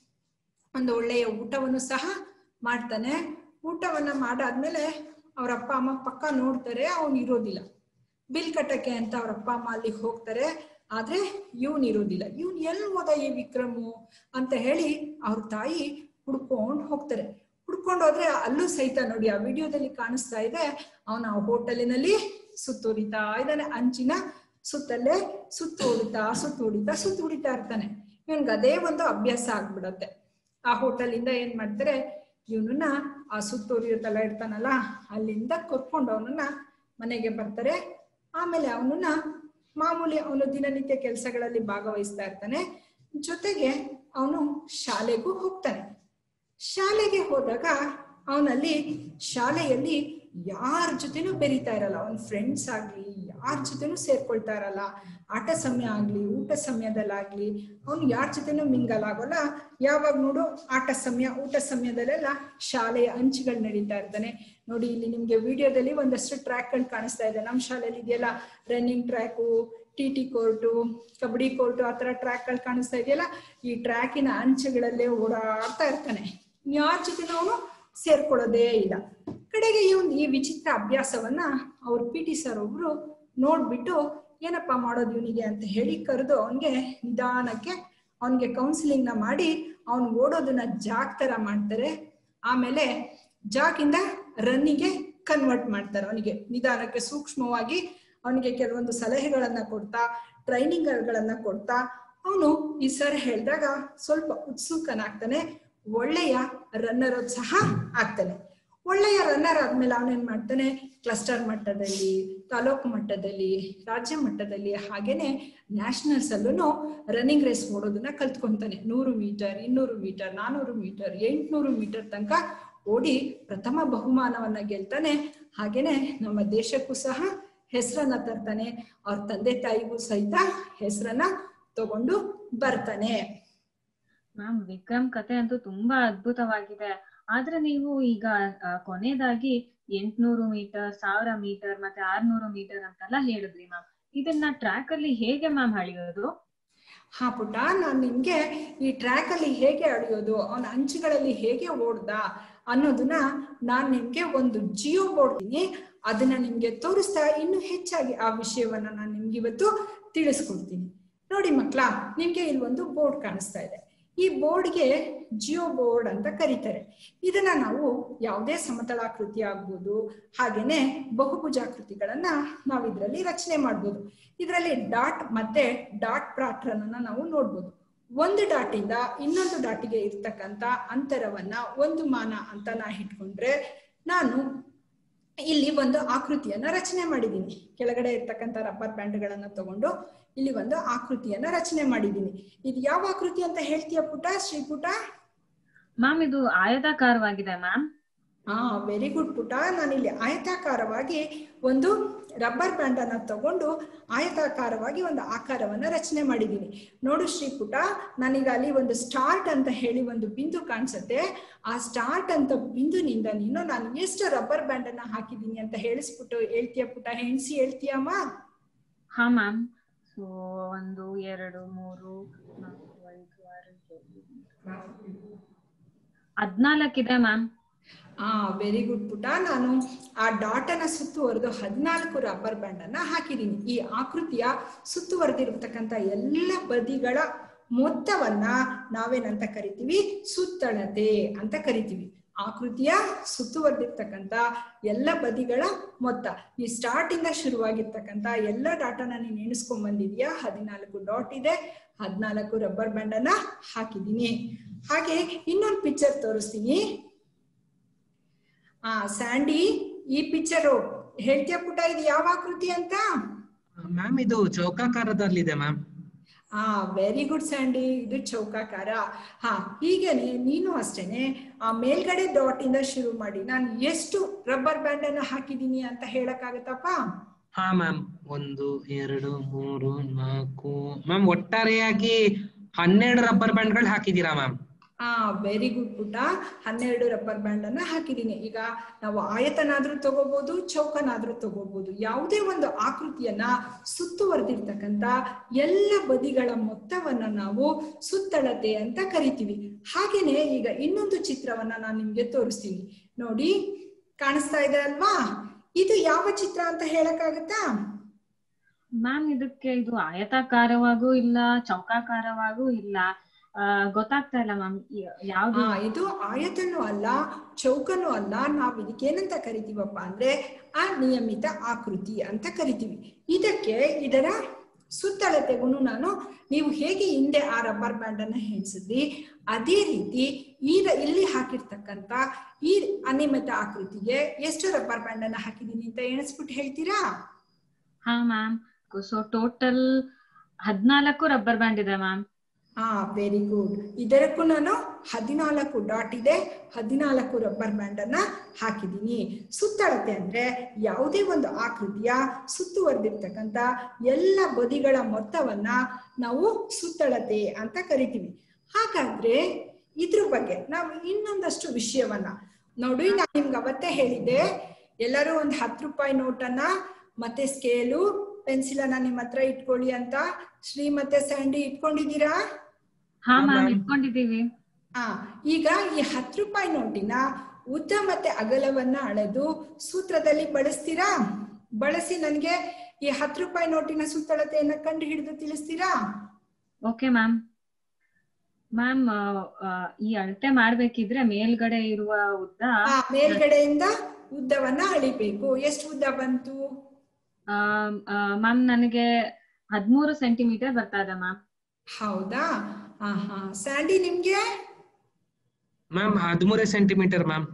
ಒಂದು ಒಳ್ಳೆಯ ಊಟವನ್ನು ಸಹ ಮಾಡ್ತಾನೆ ಊಟವನ್ನ ಮಾಡಾದ್ಮೇಲೆ ಅವ್ರ ಅಪ್ಪ ಅಮ್ಮ ಪಕ್ಕ ನೋಡ್ತಾರೆ ಅವನು ಇರೋದಿಲ್ಲ ಬಿಲ್ ಕಟ್ಟಕ್ಕೆ ಅಂತ ಅವ್ರ ಅಪ್ಪ ಅಮ್ಮ ಅಲ್ಲಿಗೆ ಹೋಗ್ತಾರೆ ಆದ್ರೆ ಇವನ್ ಇರೋದಿಲ್ಲ ಇವನ್ ಎಲ್ಲಿ ಹೋದ ಈ ವಿಕ್ರಮು ಅಂತ ಹೇಳಿ ಅವ್ರ ತಾಯಿ ಹುಡ್ಕೊಂಡ್ ಹೋಗ್ತಾರೆ ಹುಡ್ಕೊಂಡು ಹೋದ್ರೆ ಅಲ್ಲೂ ಸಹಿತ ನೋಡಿ ಆ ವಿಡಿಯೋದಲ್ಲಿ ಕಾಣಿಸ್ತಾ ಇದೆ ಅವನ ಆ ಹೋಟೆಲಿನಲ್ಲಿ ಸುತ್ತುರಿತಾ ಇದ್ದಾನೆ ಅಂಚಿನ ಸುತ್ತಲ್ಲೇ ಸುತ್ತು ಹೊಡಿತಾ ಸುತ್ತು ಹೊಡಿತಾ ಸುತ್ತು ಹೊಡಿತಾ ಇರ್ತಾನೆ ಇವನ್ಗೆ ಅದೇ ಒಂದು ಅಭ್ಯಾಸ ಆಗ್ಬಿಡತ್ತೆ ಆ ಹೋಟೆಲಿಂದ ಏನ್ ಮಾಡ್ತಾರೆ ಇವನನ್ನ ಆ ಸುತ್ತೂರಿಯುತ್ತಲ್ಲ ಇರ್ತಾನಲ್ಲ ಅಲ್ಲಿಂದ ಕರ್ಕೊಂಡು ಅವನನ್ನ ಮನೆಗೆ ಬರ್ತಾರೆ ಆಮೇಲೆ ಅವನನ್ನ ಮಾಮೂಲಿ ಅವನು ದಿನನಿತ್ಯ ಕೆಲಸಗಳಲ್ಲಿ ಭಾಗವಹಿಸ್ತಾ ಇರ್ತಾನೆ ಜೊತೆಗೆ ಅವನು ಶಾಲೆಗೂ ಹೋಗ್ತಾನೆ ಶಾಲೆಗೆ ಹೋದಾಗ ಅವನಲ್ಲಿ ಶಾಲೆಯಲ್ಲಿ ಯಾರ ಜೊತೆನೂ ಬೆರೀತಾ ಇರಲ್ಲ ಅವನ ಫ್ರೆಂಡ್ಸ್ ಆಗ್ಲಿ ಯಾರ ಜೊತೆನೂ ಸೇರ್ಕೊಳ್ತಾ ಇರಲ್ಲ ಆಟ ಸಮಯ ಆಗ್ಲಿ ಊಟ ಸಮಯದಲ್ಲಾಗ್ಲಿ ಅವ್ನು ಯಾರ ಜೊತೆನೂ ಮಿಂಗಲ್ ಆಗೋಲ್ಲ ಯಾವಾಗ ನೋಡು ಆಟ ಸಮಯ ಊಟ ಸಮಯದಲ್ಲೆಲ್ಲ ಶಾಲೆಯ ಅಂಚುಗಳು ನಡೀತಾ ಇರ್ತಾನೆ ನೋಡಿ ಇಲ್ಲಿ ನಿಮ್ಗೆ ವಿಡಿಯೋದಲ್ಲಿ ಒಂದಷ್ಟು ಟ್ರ್ಯಾಕ್ಗಳು ಕಾಣಿಸ್ತಾ ಇದೆ ನಮ್ಮ ಶಾಲೆಯಲ್ಲಿ ಇದೆಯಲ್ಲ running track T T court kabaddi court ಆ ಥರ ಟ್ರ್ಯಾಕ್ಗಳು ಕಾಣಿಸ್ತಾ ಇದೆಯಲ್ಲ ಈ ಟ್ರ್ಯಾಕಿನ ಅಂಚುಗಳಲ್ಲೇ ಓಡಾಡ್ತಾ ಇರ್ತಾನೆ ಯಾರ ಜೊತೆನೂ ಅವನು ಸೇರ್ಕೊಳ್ಳೋದೇ ಇಲ್ಲ ಕಡೆಗೆ ಈ ಒಂದು ಈ ವಿಚಿತ್ರ ಅಭ್ಯಾಸವನ್ನ ಅವ್ರ ಪಿ ಟಿ ಸರ್ ಒಬ್ರು ನೋಡ್ಬಿಟ್ಟು ಏನಪ್ಪಾ ಮಾಡೋದು ಇವನಿಗೆ ಅಂತ ಹೇಳಿ ಕರೆದು ಅವನ್ಗೆ ನಿಧಾನಕ್ಕೆ ಅವನ್ಗೆ ಕೌನ್ಸಿಲಿಂಗ್ ನ ಮಾಡಿ ಅವ್ನ್ ಓಡೋದನ್ನ ಜಾಗ್ ತರ ಮಾಡ್ತಾರೆ ಆಮೇಲೆ ಜಾಗಿಂದ ರನ್ನಿಗೆ ಕನ್ವರ್ಟ್ ಮಾಡ್ತಾರೆ ಅವನಿಗೆ ನಿಧಾನಕ್ಕೆ ಸೂಕ್ಷ್ಮವಾಗಿ ಅವನಿಗೆ ಕೆಲವೊಂದು ಸಲಹೆಗಳನ್ನ ಕೊಡ್ತಾ ಟ್ರೈನಿಂಗ್ಗಳನ್ನ ಕೊಡ್ತಾ ಅವನು ಈ ಸರ್ ಹೇಳಿದಾಗ ಸ್ವಲ್ಪ ಉತ್ಸುಕನಾಗ್ತಾನೆ ಒಳ್ಳೆಯ ರನ್ನರ್ ಸಹ ಆಗ್ತಾನೆ ಒಳ್ಳೆಯ ರನ್ನರ್ ಆದ್ಮೇಲೆ ಅವನೇನ್ ಮಾಡ್ತಾನೆ ಕ್ಲಸ್ಟರ್ ಮಟ್ಟದಲ್ಲಿ ತಾಲೂಕು ಮಟ್ಟದಲ್ಲಿ ರಾಜ್ಯ ಮಟ್ಟದಲ್ಲಿ ಹಾಗೇನೆ ನ್ಯಾಷನಲ್ಸ್ ಅಲ್ಲೂ ರನ್ನಿಂಗ್ ರೇಸ್ ಓಡೋದನ್ನ ಕಲ್ತ್ಕೊಂತಾನೆ ನೂರು ಮೀಟರ್ ಇನ್ನೂರು ಮೀಟರ್ ನಾನೂರು ಮೀಟರ್ ಎಂಟ್ನೂರು ಮೀಟರ್ ತನಕ ಓಡಿ ಪ್ರಥಮ ಬಹುಮಾನವನ್ನ ಗೆಲ್ತಾನೆ ಹಾಗೇನೆ ನಮ್ಮ ದೇಶಕ್ಕೂ ಸಹ ಹೆಸರನ್ನ ತರ್ತಾನೆ ಅವ್ರ ತಂದೆ ತಾಯಿಗೂ ಸಹಿತ ಹೆಸರನ್ನ ತಗೊಂಡು ಬರ್ತಾನೆ ಮ್ಯಾಮ್ ವಿಕ್ರಮ್ ಕತೆ ಅಂತೂ ತುಂಬಾ ಅದ್ಭುತವಾಗಿದೆ ಆದ್ರೆ ನೀವು ಈಗ ಆ, ಕೊನೆಯದಾಗಿ ಎಂಟ್ನೂರು ಮೀಟರ್ ಸಾವಿರ ಮೀಟರ್ ಮತ್ತೆ ಆರ್ನೂರು ಮೀಟರ್ ಅಂತೆಲ್ಲ ಹೇಳಿದ್ರಿ ಮ್ಯಾಮ್ ಇದನ್ನ ಟ್ರ್ಯಾಕ್ ಅಲ್ಲಿ ಹೇಗೆ ಮ್ಯಾಮ್ ಅಳಿಯೋದು ಹಾ ಪುಟ್ಟ ನಾನ್ ನಿಮ್ಗೆ ಈ ಟ್ರ್ಯಾಕ್ ಅಲ್ಲಿ ಹೇಗೆ ಅಳಿಯೋದು ಅವನ ಅಂಚುಗಳಲ್ಲಿ ಹೇಗೆ ಓಡ್ದ ಅನ್ನೋದನ್ನ ನಾನ್ ನಿಮ್ಗೆ ಒಂದು ಜಿಯೋ ಬೋರ್ಡ್ ಅದನ್ನ ನಿಮ್ಗೆ ತೋರಿಸ್ತಾ ಇನ್ನು ಹೆಚ್ಚಾಗಿ ಆ ವಿಷಯವನ್ನ ನಾನು ನಿಮ್ಗೆ ಇವತ್ತು ತಿಳಿಸ್ಕೊಡ್ತೀನಿ ನೋಡಿ ಮಕ್ಳ ನಿಮ್ಗೆ ಇಲ್ಲಿ ಒಂದು ಬೋರ್ಡ್ ಕಾಣಿಸ್ತಾ ಇದೆ ಈ ಬೋರ್ಡ್ಗೆ ಜಿಯೋ ಬೋರ್ಡ್ ಅಂತ ಕರೀತಾರೆ ಇದನ್ನ ನಾವು ಯಾವುದೇ ಸಮತಳಾಕೃತಿ ಆಗ್ಬೋದು ಹಾಗೇನೆ ಬಹುಭುಜಾಕೃತಿಗಳನ್ನ ನಾವು ಇದರಲ್ಲಿ ರಚನೆ ಮಾಡ್ಬೋದು ಇದರಲ್ಲಿ ಡಾಟ್ ಮತ್ತೆ ಡಾಟ್ ಪ್ಯಾಟ್ರನ್ ಅನ್ನ ನಾವು ನೋಡ್ಬೋದು ಒಂದು ಡಾಟ್ ಇಂದ ಇನ್ನೊಂದು ಡಾಟಿಗೆ ಇರ್ತಕ್ಕಂತ ಅಂತರವನ್ನ ಒಂದು ಮಾನ ಅಂತ ನಾ ಇಟ್ಕೊಂಡ್ರೆ ನಾನು ಇಲ್ಲಿ ಒಂದು ಆಕೃತಿಯನ್ನ ರಚನೆ ಮಾಡಿದ್ದೀನಿ ಕೆಳಗಡೆ ಇರ್ತಕ್ಕಂಥ ರಬ್ಬರ್ ಬ್ಯಾಂಡ್ಗಳನ್ನ ತಗೊಂಡು ಇಲ್ಲಿ ಒಂದು ಆಕೃತಿಯನ್ನ ರಚನೆ ಮಾಡಿದ್ದೀನಿ ಇದು ಯಾವ ಆಕೃತಿ ಅಂತ ಹೇಳ್ತೀಯ ಪುಟ ಶ್ರೀ ಪುಟ ಮ್ಯಾಮ್ ಇದು ಆಯತಾಕಾರವಾಗಿದೆ ಮ್ಯಾಮ್ ಹಾ ವೆರಿ ಗುಡ್ ಪುಟ ನಾನಿಲ್ಲಿ ಆಯತಾಕಾರವಾಗಿ ಒಂದು ರಬ್ಬರ್ ಬ್ಯಾಂಡ್ ಅನ್ನ ತಗೊಂಡು ಆಯತಾಕಾರವಾಗಿ ಒಂದು ಆಕಾರವನ್ನ ರಚನೆ ಮಾಡಿದ್ದೀನಿ ನೋಡು ಶ್ರೀ ಪುಟ ನಾನೀಗ ಅಲ್ಲಿ ಒಂದು ಸ್ಟಾರ್ಟ್ ಅಂತ ಹೇಳಿ ಒಂದು ಬಿಂದು ಕಾಣಿಸುತ್ತೆ ಆ ಸ್ಟಾರ್ಟ್ ಅಂತ ಬಿಂದುನಿಂದ ನೀನು ನಾನು ಎಷ್ಟು ರಬ್ಬರ್ ಬ್ಯಾಂಡ್ ಅನ್ನ ಹಾಕಿದ್ದೀನಿ ಅಂತ ಹೇಳಿಸ್ಬಿಟ್ಟು ಹೇಳ್ತೀಯ ಪುಟ ಹೆಣ್ಸಿ ಹೇಳ್ತೀಯಮ್ಮ ಹಾ ಮ್ಯಾಮ್ ಸೊ ಒಂದು ಎರಡು ಮೂರು ನಾಲ್ಕು ಐದು ಆರು ಏಳು ಹದ್ನಾಲ್ಕಿದೆ ಮ್ಯಾಮ್ ಆ ವೆರಿ ಗುಡ್ ಪುಟ ನಾನು ಆ ಡಾಟ್ ಅನ್ನ ಸುತ್ತುವರೆದು ಹದಿನಾಲ್ಕು ರಬ್ಬರ್ ಬ್ಯಾಂಡ್ ಅನ್ನ ಹಾಕಿದ್ದೀನಿ ಈ ಆಕೃತಿಯ ಸುತ್ತುವರೆದಿರತಕ್ಕಂತ ಎಲ್ಲ ಬದಿಗಳ ಮೊತ್ತವನ್ನ ನಾವೇನಂತ ಕರಿತೀವಿ ಸುತ್ತಳತೆ ಅಂತ ಕರಿತೀವಿ ಆಕೃತಿಯ ಸುತ್ತುವರೆದಿರ್ತಕ್ಕಂತ ಎಲ್ಲ ಬದಿಗಳ ಮೊತ್ತ ಈ ಸ್ಟಾರ್ಟ್ ಇಂದ ಶುರುವಾಗಿರ್ತಕ್ಕಂತ ಎಲ್ಲ ಡಾಟನ ನೀನ್ ಎಣಿಸ್ಕೊಂಡ್ ಬಂದಿದ್ಯಾ ಹದಿನಾಲ್ಕು ಡಾಟ್ ಇದೆ ಹದಿನಾಲ್ಕು ರಬ್ಬರ್ ಬ್ಯಾಂಡ್ ಅನ್ನ ಹಾಕಿದ್ದೀನಿ ಹಾಗೆ ಇನ್ನೊಂದು ಪಿಕ್ಚರ್ ತೋರಿಸ್ತೀನಿ ಆ ಸ್ಯಾಂಡಿ ಈ ಪಿಕ್ಚರ್ ಹೇಳ್ತೀಯ ಪುಟ ಇದು ಯಾವ ಆಕೃತಿ ಅಂತ ಮ್ಯಾಮ್ ಇದು ಚೌಕಾಕಾರದಲ್ಲಿದೆ ಮ್ಯಾಮ್ ಆ ವೆರಿ ಗುಡ್ ಸ್ಯಾಂಡಿ ಇದು ಚೌಕಾಕಾರ ಹಾ ಹೀಗೇನೆ ನೀನು ಅಷ್ಟೇನೆ ಆ ಮೇಲ್ಗಡೆ ಡಾಟ್ ಇಂದ ಶುರು ಮಾಡಿ ನಾನು ಎಷ್ಟು ರಬ್ಬರ್ ಬ್ಯಾಂಡ್ ಅನ್ನ ಹಾಕಿದೀನಿ ಅಂತ ಹೇಳಕ್ಕಾಗತ್ತಪ್ಪ ಹಾ ಮ್ಯಾಮ್ ಒಂದು ಎರಡು ಮೂರು ನಾಲ್ಕು ಮ್ಯಾಮ್ ಒಟ್ಟಾರೆಯಾಗಿ ಹನ್ನೆರಡು ರಬ್ಬರ್ ಬ್ಯಾಂಡ್ಗಳು ಹಾಕಿದೀರಾ ಮ್ಯಾಮ್ ಆ ವೆರಿ ಗುಡ್ ಪುಟ ಹನ್ನೆರಡು ರಬ್ಬರ್ ಬ್ಯಾಂಡ್ ಅನ್ನ ಹಾಕಿದೀನಿ ಈಗ ನಾವು ಆಯತನಾದ್ರೂ ತಗೋಬಹುದು ಚೌಕನಾದ್ರೂ ತಗೋಬಹುದು ಯಾವುದೇ ಒಂದು ಆಕೃತಿಯನ್ನ ಸುತ್ತುವರೆದಿರ್ತಕ್ಕಂತ ಎಲ್ಲ ಬದಿಗಳ ಮೊತ್ತವನ್ನ ನಾವು ಸುತ್ತಳತೆ ಅಂತ ಕರಿತೀವಿ ಹಾಗೇನೆ ಈಗ ಇನ್ನೊಂದು ಚಿತ್ರವನ್ನ ನಾನು ನಿಮ್ಗೆ ತೋರಿಸ್ತೀನಿ ನೋಡಿ ಕಾಣಿಸ್ತಾ ಇದೆ ಅಲ್ವಾ ಇದು ಯಾವ ಚಿತ್ರ ಅಂತ ಹೇಳಕ್ಕಾಗತ್ತಾ ಮ್ಯಾಮ್ ಇದಕ್ಕೆ ಇದು ಆಯತಾಕಾರವಾಗೂ ಇಲ್ಲ ಚೌಕಾಕಾರವಾಗೂ ಇಲ್ಲ ಆ, ಗೊತ್ತಾಗ್ತಾ ಇಲ್ಲ ಮ್ಯಾಮ್ ಯಾವ್ದು ಆ ಇದು ಆಯತನೂ ಅಲ್ಲ ಚೌಕನೂ ಅಲ್ಲ ನಾವ್ ಇದಕ್ಕೆ ಏನಂತ ಕರಿತೀವಪ್ಪ ಅಂದ್ರೆ ಅನಿಯಮಿತ ಆಕೃತಿ ಅಂತ ಕರಿತೀವಿ ಇದಕ್ಕೆ ಇದರ ಸುತ್ತಳತೆಗೂ ನಾನು ನೀವು ಹೇಗೆ ಹಿಂದೆ ಆ ರಬ್ಬರ್ ಬ್ಯಾಂಡ್ ಅನ್ನ ಹೆಣಿಸಿದ್ರಿ ಅದೇ ರೀತಿ ಈ ರ- ಇಲ್ಲಿ ಹಾಕಿರ್ತಕ್ಕಂತ ಈ ಅನಿಯಮಿತ ಆಕೃತಿಗೆ ಎಷ್ಟು ರಬ್ಬರ್ ಬ್ಯಾಂಡ್ ಅನ್ನ ಹಾಕಿದೀನಿ ಅಂತ ಎಣಿಸ್ಬಿಟ್ಟು ಹೇಳ್ತೀರಾ ಹಾ ಮ್ಯಾಮ್ ಸೊ ಟೋಟಲ್ ಹದ್ನಾಲ್ಕು ರಬ್ಬರ್ ಬ್ಯಾಂಡ್ ಇದೆ ಮ್ಯಾಮ್ ಹಾ ವೆರಿ ಗುಡ್ ಇದಕ್ಕೂ ನಾನು ಹದಿನಾಲ್ಕು ಡಾಟ್ ಇದೆ ಹದಿನಾಲ್ಕು ರಬ್ಬರ್ ಬ್ಯಾಂಡ್ ಅನ್ನ ಹಾಕಿದೀನಿ ಸುತ್ತಳತೆ ಅಂದ್ರೆ ಯಾವುದೇ ಒಂದು ಆಕೃತಿಯ ಸುತ್ತುವರೆದಿರ್ತಕ್ಕಂತ ಎಲ್ಲ ಬದಿಗಳ ಮೊತ್ತವನ್ನ ನಾವು ಸುತ್ತಳತೆ ಅಂತ ಕರಿತೀವಿ ಹಾಗಾದ್ರೆ ಇದ್ರ ಬಗ್ಗೆ ನಾವು ಇನ್ನೊಂದಷ್ಟು ವಿಷಯವನ್ನ ನೋಡಿ ನಾನು ನಿಮ್ಗೆ ಅವತ್ತೇ ಹೇಳಿದ್ದೆ ಎಲ್ಲರೂ ಒಂದು ಹತ್ತು ರೂಪಾಯಿ ನೋಟನ್ನ ಮತ್ತೆ ಸ್ಕೇಲು ಪೆನ್ಸಿಲ್ ಅನ್ನ ನಿಮ್ಮ ಹತ್ರ ಇಟ್ಕೊಳ್ಳಿ ಅಂತ ಶ್ರೀ ಮತ್ತೆ ಸ್ಯಾಂಡಿ ಇಟ್ಕೊಂಡಿದ್ದೀರಾ ಹಾ ಹಾ, ಮ್ಯಾಮ್ ma'am. ಇಟ್ಕೊಂಡಿದೀವಿ ಆ ಈಗ ಈ ಹತ್ತು ರೂಪಾಯಿ ನೋಟಿನ ಉದ್ದ ಮತ್ತೆ ಅಗಲವನ್ನ ಅಳೆದು ಸೂತ್ರದಲ್ಲಿ ಬಳಸ್ತೀರಾ ಬಳಸಿ ನನಗೆ ಈ ಹತ್ತು ರೂಪಾಯಿ ನೋಟಿನ ಸುತ್ತಳತೆಯನ್ನ ಕಂಡು ಹಿಡಿದು ತಿಳಿಸ್ತೀರಾ ಓಕೆ ಮ್ಯಾಮ್ ಮ್ಯಾಮ್ ಈ ಅಳತೆ ಮಾಡ್ಬೇಕಿದ್ರೆ ಮೇಲ್ಗಡೆ ಇರುವ ಉದ್ದ ಆ ಮೇಲ್ಗಡೆಯಿಂದ ಉದ್ದವನ್ನ ಅಳಿಬೇಕು ಎಷ್ಟು ಉದ್ದ ಬಂತು ಮ್ಯಾಮ್ ನನಗೆ ಹದ್ಮೂರು ಸೆಂಟಿಮೀಟರ್ ಬರ್ತಾ ಇದೆ ಮ್ಯಾಮ್ ಹೌದಾ ಹಾ ಹಾ ಸ್ಯಾಂಡಿ ನಿಮ್ಗೆ ಮ್ಯಾಮ್ ಹದಿಮೂರೇ ಸೆಂಟಿಮೀಟರ್ ಮ್ಯಾಮ್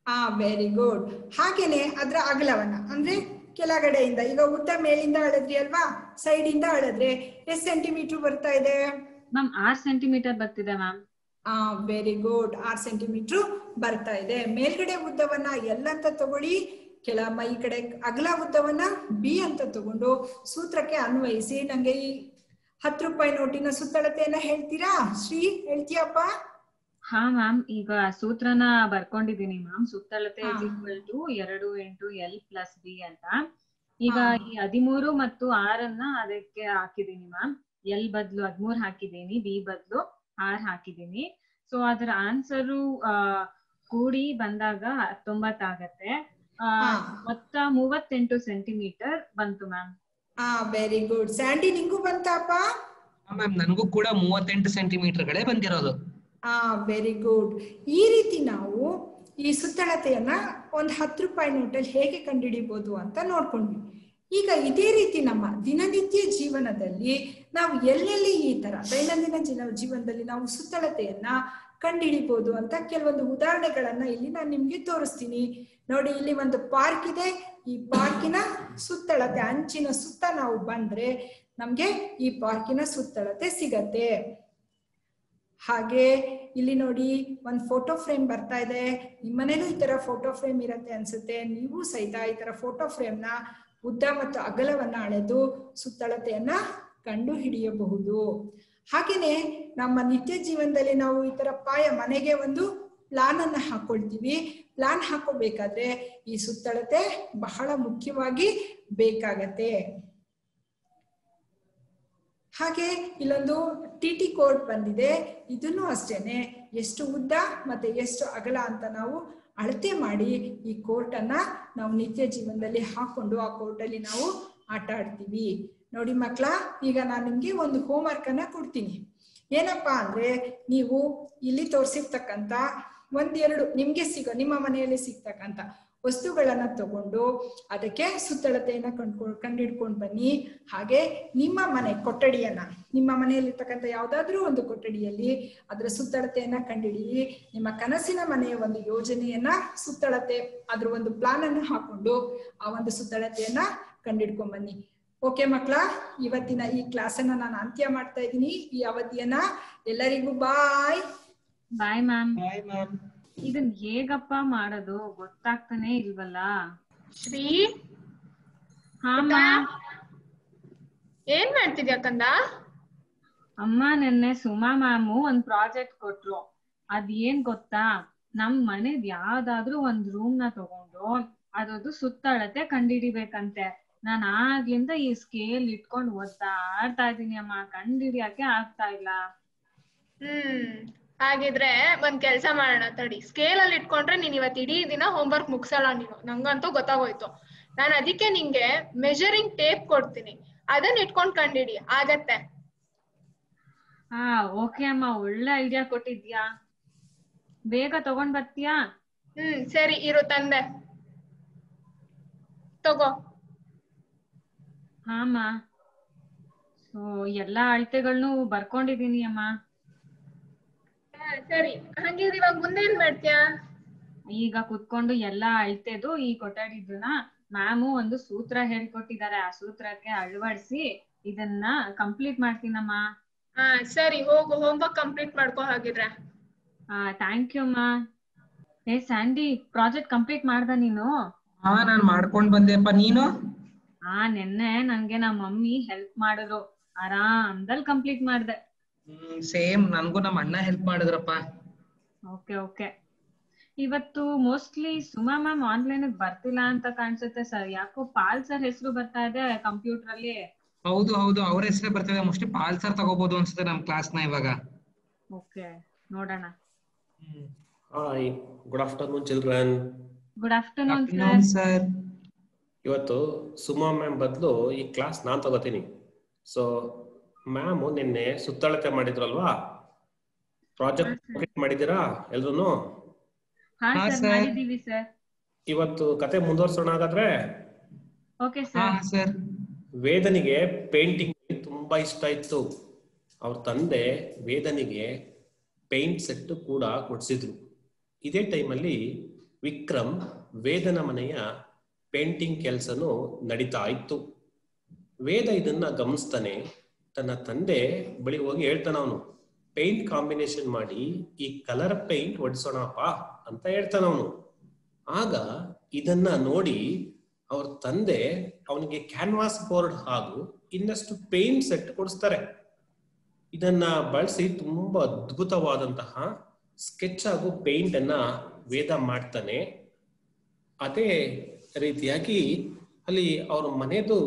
ಆ ವೆರಿ ಗುಡ್ ಹಾಗೇನೆ ಅದ್ರ ಅಗಲವನ್ನ ಅಂದ್ರೆ ಕೆಳಗಡೆಯಿಂದ ಈಗ ಉದ್ದ ಮೇಲಿಂದ ಅಳದ್ರಿ ಅಲ್ವಾ ಸೈಡ್ ಇಂದ ಅಳದ್ರೆ ಎಷ್ಟು ಸೆಂಟಿಮೀಟರ್ ಬರ್ತಾ ಇದೆ ಮ್ಯಾಮ್ ಆರ್ ಸೆಂಟಿಮೀಟರ್ ಬರ್ತಿದೆ ಮ್ಯಾಮ್ ಆ ವೆರಿ ಗುಡ್ ಆರ್ ಸೆಂಟಿಮೀಟರ್ ಬರ್ತಾ ಇದೆ ಮೇಲ್ಗಡೆ ಉದ್ದವನ್ನ ಎಲ್ ಅಂತ ತಗೊಳ್ಳಿ ಕೆಳ ಮೈ ಕಡೆ ಅಗಲ ಉದ್ದವನ್ನ ಬಿ ಅಂತ ತಗೊಂಡು ಸೂತ್ರಕ್ಕೆ ಅನ್ವಯಿಸಿ ನಂಗೆ ಈ ಹತ್ತು ರೂಪಾಯಿ ನೋಟಿನ ಸುತ್ತಳತೆಯನ್ನ ಹೇಳ್ತೀರಾ ಶ್ರೀ ಹೇಳ್ತೀಯಪ್ಪ ಹಾ ಮ್ಯಾಮ್ ಈಗ ಸೂತ್ರನ ಬರ್ಕೊಂಡಿದೀನಿ ಮ್ಯಾಮ್ ಸುತ್ತಳತೆ ಹಾ. ಇಸ್ ಈಕ್ವಲ್ ಟು ಎರಡು ಇಂಟು ಎಲ್ ಪ್ಲಸ್ ಬಿ ಅಂತ ಈಗ ಹಾ. ಈ ಹದಿಮೂರು ಮತ್ತು ಆರ್ ಅನ್ನ ಅದಕ್ಕೆ ಹಾಕಿದೀನಿ ಮ್ಯಾಮ್ ಎಲ್ ಬದ್ಲು ಹದ್ಮೂರ್ ಹಾಕಿದೀನಿ ಬಿ ಬದ್ಲು ಆರ್ ಹಾಕಿದೀನಿ ಸೊ ಅದರ ಆನ್ಸರು ಕೂಡಿ ಬಂದಾಗ ಹತ್ತೊಂಬತ್ತಾಗತ್ತೆ ಆ, ಹಾ. ಮೊತ್ತ ಮೂವತ್ತೆಂಟು ಸೆಂಟಿಮೀಟರ್ ಬಂತು ಮ್ಯಾಮ್ ಆ ವೆರಿ ಗುಡ್ ಸ್ಯಾಂಡಿ ನಿಂಗೂ ಬಂತಪ್ಪ ಮ್ಯಾಮ್ ನನಗೂ ಕೂಡ ಮೂವತ್ತೆಂಟು ಸೆಂಟಿಮೀಟರ್ಗಳೇ ಬಂದಿರೋದು ಆ ವೆರಿ ಗುಡ್ ಈ ರೀತಿ ನಾವು ಈ ಸುತ್ತಳತೆಯನ್ನ ಒಂದು ಹತ್ತು ರೂಪಾಯಿ ನೋಟಲ್ಲಿ ಹೇಗೆ ಕಂಡುಹಿಡಿಬಹುದು ಅಂತ ನೋಡ್ಕೊಂಡ್ವಿ ಈಗ ಇದೇ ರೀತಿ ನಮ್ಮ ದಿನನಿತ್ಯ ಜೀವನದಲ್ಲಿ ನಾವು ಎಲ್ಲೆಲ್ಲಿ ಈ ತರ ದೈನಂದಿನ ಜೀವ ಜೀವನದಲ್ಲಿ ನಾವು ಸುತ್ತಳತೆಯನ್ನ ಕಂಡುಹಿಡಿಬಹುದು ಅಂತ ಕೆಲವೊಂದು ಉದಾಹರಣೆಗಳನ್ನ ಇಲ್ಲಿ ನಾನು ನಿಮ್ಗೆ ತೋರಿಸ್ತೀನಿ ನೋಡಿ ಇಲ್ಲಿ ಒಂದು ಪಾರ್ಕ್ ಇದೆ ಈ ಪಾರ್ಕಿನ ಸುತ್ತಳತೆ ಅಂಚಿನ ಸುತ್ತ ನಾವು ಬಂದ್ರೆ ನಮ್ಗೆ ಈ ಪಾರ್ಕಿನ ಸುತ್ತಳತೆ ಸಿಗತ್ತೆ ಹಾಗೆ ಇಲ್ಲಿ ನೋಡಿ ಒಂದ್ ಫೋಟೋ ಫ್ರೇಮ್ ಬರ್ತಾ ಇದೆ ನಿಮ್ಮನೇಲೂ ಈ ತರ ಫೋಟೋ ಫ್ರೇಮ್ ಇರತ್ತೆ ಅನ್ಸುತ್ತೆ ನೀವು ಸಹಿತ ಈ ತರ ಫೋಟೋ ಫ್ರೇಮ್ ನ ಉದ್ದ ಮತ್ತು ಅಗಲವನ್ನ ಅಳೆದು ಸುತ್ತಳತೆಯನ್ನ ಕಂಡು ಹಿಡಿಯಬಹುದು ಹಾಗೇನೆ ನಮ್ಮ ನಿತ್ಯ ಜೀವನದಲ್ಲಿ ನಾವು ಈ ತರ ಪಾಯ ಮನೆಗೆ ಒಂದು ಪ್ಲಾನ್ ಅನ್ನ ಹಾಕೊಳ್ತೀವಿ ಪ್ಲಾನ್ ಹಾಕೋಬೇಕಾದ್ರೆ ಈ ಸುತ್ತಳತೆ ಬಹಳ ಮುಖ್ಯವಾಗಿ ಬೇಕಾಗತ್ತೆ ಹಾಗೆ ಇಲ್ಲೊಂದು ಟಿ ಟಿ ಕೋಡ್ ಬಂದಿದೆ ಇದನ್ನು ಅಷ್ಟೇನೆ ಎಷ್ಟು ಉದ್ದ ಮತ್ತೆ ಎಷ್ಟು ಅಗಲ ಅಂತ ನಾವು ಅಳತೆ ಮಾಡಿ ಈ ಕೋರ್ಟ್ ಅನ್ನ ನಾವು ನಿತ್ಯ ಜೀವನದಲ್ಲಿ ಹಾಕೊಂಡು ಆ ಕೋರ್ಟ್ ಅಲ್ಲಿ ನಾವು ಆಟ ಆಡ್ತೀವಿ ನೋಡಿ ಮಕ್ಳ ಈಗ ನಾನು ನಿಮ್ಗೆ ಒಂದು ಹೋಮ್ವರ್ಕ್ ಅನ್ನ ಕೊಡ್ತೀನಿ ಏನಪ್ಪಾ ಅಂದ್ರೆ ನೀವು ಇಲ್ಲಿ ತೋರಿಸಿರ್ತಕ್ಕಂತ ಒಂದೆರಡು ನಿಮ್ಗೆ ಸಿಗೋ ನಿಮ್ಮ ಮನೆಯಲ್ಲಿ ಸಿಗ್ತಕ್ಕಂತ ವಸ್ತುಗಳನ್ನ ತಗೊಂಡು ಅದಕ್ಕೆ ಸುತ್ತಳತೆಯನ್ನ ಕಂಡ್ಕೊಂಡು ಕಂಡಿಡ್ಕೊಂಡು ಬನ್ನಿ ಹಾಗೆ ನಿಮ್ಮ ಮನೆ ಕೊಠಡಿಯನ್ನ ನಿಮ್ಮ ಮನೆಯಲ್ಲಿರ್ತಕ್ಕಂಥ ಯಾವ್ದಾದ್ರೂ ಒಂದು ಕೊಠಡಿಯಲ್ಲಿ ಅದರ ಸುತ್ತಳತೆಯನ್ನ ಕಂಡಿಡಿಯಿ ನಿಮ್ಮ ಕನಸಿನ ಮನೆಯ ಒಂದು ಯೋಜನೆಯನ್ನ ಸುತ್ತಳತೆ ಅದ್ರ ಒಂದು ಪ್ಲಾನ್ ಅನ್ನ ಹಾಕೊಂಡು ಆ ಒಂದು ಸುತ್ತಳತೆಯನ್ನ ಕಂಡಿಡ್ಕೊಂಡ್ ಬನ್ನಿ ಓಕೆ ಮಕ್ಕಳ ಇವತ್ತಿನ ಈ ಕ್ಲಾಸ್ ಅನ್ನ ನಾನು ಅಂತ್ಯ ಮಾಡ್ತಾ ಇದ್ದೀನಿ ಈ ಅವಧಿಯನ್ನ ಎಲ್ಲರಿಗೂ ಬಾಯ್ ಬಾಯ್ ಮ್ಯಾಮ್ ಬಾಯ್ ಮ್ಯಾಮ್ ಇದನ್ ಹೇಗಪ್ಪ ಮಾಡೋದು ಗೊತ್ತಾಗ್ತಾನೆ ಇಲ್ವಲ್ಲ ಶ್ರೀ ಹಾ ಮ್ಯಾಮ್ ಏನ್ ಮಾಡ್ತಿದ್ಯಾ ಕಂದ ಅಮ್ಮ ನೆನ್ನೆ ಸುಮಾ ಮ್ಯಾಮು ಒಂದ್ ಪ್ರಾಜೆಕ್ಟ್ ಕೊಟ್ರು ಅದ್ ಏನ್ ಗೊತ್ತಾ ನಮ್ ಮನೆದ್ ಯಾವ್ದಾದ್ರೂ ಒಂದ್ ರೂಮ್ ನ ತಗೊಂಡು ಅದ್ರದ್ದು ಸುತ್ತಳತೆ ಕಂಡಿಡಿಬೇಕಂತೆ ನಾನ್ ಆಗ್ಲಿಂದ ಈ ಸ್ಕೇಲ್ ಇಟ್ಕೊಂಡ್ ಒದ್ದಾಡ್ತಾ ಇದೀನಿ ಅಮ್ಮ ಕಂಡಿಡಿಯಕ್ಕೆ ಆಗ್ತಾ ಇಲ್ಲ ಹ್ಮ್ ಹಾಗಿದ್ರೆ ಒಂದ್ ಕೆಲ್ಸ ಮಾಡೋಣ ತಡಿ ಸ್ಕೇಲ್ ಅಲ್ಲಿ ಇಟ್ಕೊಂಡ್ರೆ ನೀನ್ ಇವತ್ ಇಡೀ ದಿನ ಹೋಮ್ವರ್ಕ್ ಮುಗ್ಸಲ್ಲ ನೀನು ನಂಗಂತೂ ಗೊತ್ತಾಗೋಯ್ತು ನಾನ್ ಅದಕ್ಕೆ ನಿಂಗೆ ಮೆಜರಿಂಗ್ ಟೇಪ್ ಕೊಡ್ತೀನಿ ಅದನ್ನ ಇಟ್ಕೊಂಡ್ ಕಂಡಿಡಿ ಆಗತ್ತೆ ಹಾ ಓಕೆ ಅಮ್ಮ ಒಳ್ಳೆ ಐಡಿಯಾ ಕೊಟ್ಟಿದ್ಯಾ ಬೇಗ ತಗೊಂಡ್ ಬರ್ತೀಯಾ ಹ್ಮ್ ಸರಿ ಇರು ತಂದೆ ತಗೋ ಹಾ ಅಮ್ಮ ಸೊ ಎಲ್ಲಾ ಅಳತೆಗಳ್ನು ಬರ್ಕೊಂಡಿದೀನಿ ಅಮ್ಮ ಹಾ, ಸರಿ ಹಂಗಿದ್ರೆ ಇವಾಗ ಮುಂದೆ ಏನ್ ಮಾಡ್ತೀಯಾ ಈಗ ಕುತ್ಕೊಂಡು ಎಲ್ಲಾ ಅಳ್ತೆದು ಈ ಕೊಠಡಿದನ್ನ ಮ್ಯಾಮು ಒಂದು ಸೂತ್ರ ಹೇಳ್ಕೊಟ್ಟಿದ್ದಾರೆ ಆ ಸೂತ್ರಕ್ಕೆ ಅಳವಡಿಸಿ ಇದನ್ನ ಕಂಪ್ಲೀಟ್ ಮಾಡ್ತೀನಮ್ಮ ಹಾ ಸರಿ ಹೋಗು ಹೋಮ್ವರ್ಕ್ ಕಂಪ್ಲೀಟ್ ಮಾಡ್ಕೋ ಹಾಗಿದ್ರೆ ಆ ಥ್ಯಾಂಕ್ ಯು ಅಮ್ಮ ಏ ಸ್ಯಾಂಡಿ ಪ್ರಾಜೆಕ್ಟ್ ಕಂಪ್ಲೀಟ್ ಮಾಡ್ದ ನೀನು ಹಾ ನಾನ್ ಮಾಡ್ಕೊಂಡ್ ಬಂದೆಪ್ಪ ನೀನು ಆ ನೆನ್ನೆ ನಂಗೆ ನಮ್ಮ ಮಮ್ಮಿ ಹೆಲ್ಪ್ ಮಾಡಿದ್ರು ಆರಾಮ್ದಲ್ಲಿ ಕಂಪ್ಲೀಟ್ ಮಾಡ್ದೆ ಹ್ಮ್ ಸೇಮ್ ನನ್ಗೂ ನಮ್ಮ ಅಣ್ಣ ಹೆಲ್ಪ್ ಮಾಡಿದ್ರಪ್ಪ ಓಕೆ ಓಕೆ ಇವತ್ತು ಮೋಸ್ಟ್ಲಿ ಸುಮಾ ಮ್ಯಾಮ್ ಆನ್ಲೈನ್ ಬರ್ತಿಲ್ಲ ಅಂತ ಕಾಣಿಸುತ್ತೆ ಸರ್ ಯಾಕೋ ಪಾಲ್ ಸರ್ ಹೆಸರು ಬರ್ತಾ ಇದೆ ಕಂಪ್ಯೂಟರ್ ಅಲ್ಲಿ ಹೌದು ಹೌದು ಅವ್ರ ಹೆಸರೇ ಬರ್ತಿದೆ ಮೋಸ್ಟ್ಲಿ ಪಾಲ್ ಸರ್ ತಗೋಬಹುದು ಅನ್ಸುತ್ತೆ ನಮ್ ಕ್ಲಾಸ್ ನ ಇವಾಗ ಓಕೆ ನೋಡೋಣ Hi, good afternoon, children. Good afternoon sir afternoon sir ಇವತ್ತು ಸುಮಾ ಮ್ಯಾಮ್ ಬದಲು ಈ ಕ್ಲಾಸ್ ನಾನು ತಗೋತೀನಿ ಸೊ ಮ್ಯಾಮು ನಿನ್ನೆ ಸುತ್ತಳತೆ ಮಾಡಿದ್ರಲ್ವಾ ಪ್ರಾಜೆಕ್ಟ್ ಕಂಪ್ಲೀಟ್ ಮಾಡಿದ್ದೀರಾ ಎಲ್ರು ಹಾ ಹಾ, ಸರ್ sir. ಮಾಡಿದೀವಿ ಸರ್ ಇವತ್ತು ಕತೆ ಮುಂದುವರ್ಸೋಣ ಹಾಗಾದ್ರೆ ಓಕೆ ಹಾ ಸರ್ ಸರ್ ವೇದನಿಗೆ ಪೇಂಟಿಂಗ್ ತುಂಬಾ ಇಷ್ಟ ಇತ್ತು ಅವ್ರ ತಂದೆ ವೇದನಿಗೆ ಪೇಂಟ್ ಸೆಟ್ ಕೂಡ ಕೊಡ್ಸಿದ್ರು ಇದೇ ಟೈಮಲ್ಲಿ ವಿಕ್ರಮ್ ವೇದನ ಮನೆಯ ಪೇಂಟಿಂಗ್ ಕೆಲಸನೂ ನಡೀತಾ ಇತ್ತು ವೇದ ಇದನ್ನ ಗಮನಿಸ್ತಾನೆ ತನ್ನ ತಂದೆ ಬಳಿ ಹೋಗಿ ಹೇಳ್ತಾನ ಅವನು ಪೇಂಟ್ ಕಾಂಬಿನೇಷನ್ ಮಾಡಿ ಈ ಕಲರ್ ಪೇಂಟ್ ಹೊಡಿಸೋಣಪ್ಪ ಅಂತ ಹೇಳ್ತಾನ ಅವನು ಆಗ ಇದನ್ನ ನೋಡಿ ಅವ್ರ ತಂದೆ ಅವನಿಗೆ ಕ್ಯಾನ್ವಾಸ್ ಬೋರ್ಡ್ ಹಾಗೂ ಇನ್ನಷ್ಟು ಪೇಂಟ್ ಸೆಟ್ ಕೊಡಿಸ್ತಾರೆ ಇದನ್ನ ಬಳಸಿ ತುಂಬಾ ಅದ್ಭುತವಾದಂತಹ ಸ್ಕೆಚ್ ಹಾಗೂ ಪೇಂಟ್ ಅನ್ನ ವೇದ ಮಾಡ್ತಾನೆ ಅದೇ ರೀತಿಯಾಗಿ ಅಲ್ಲಿ ಅವ್ರ ಮನೆದು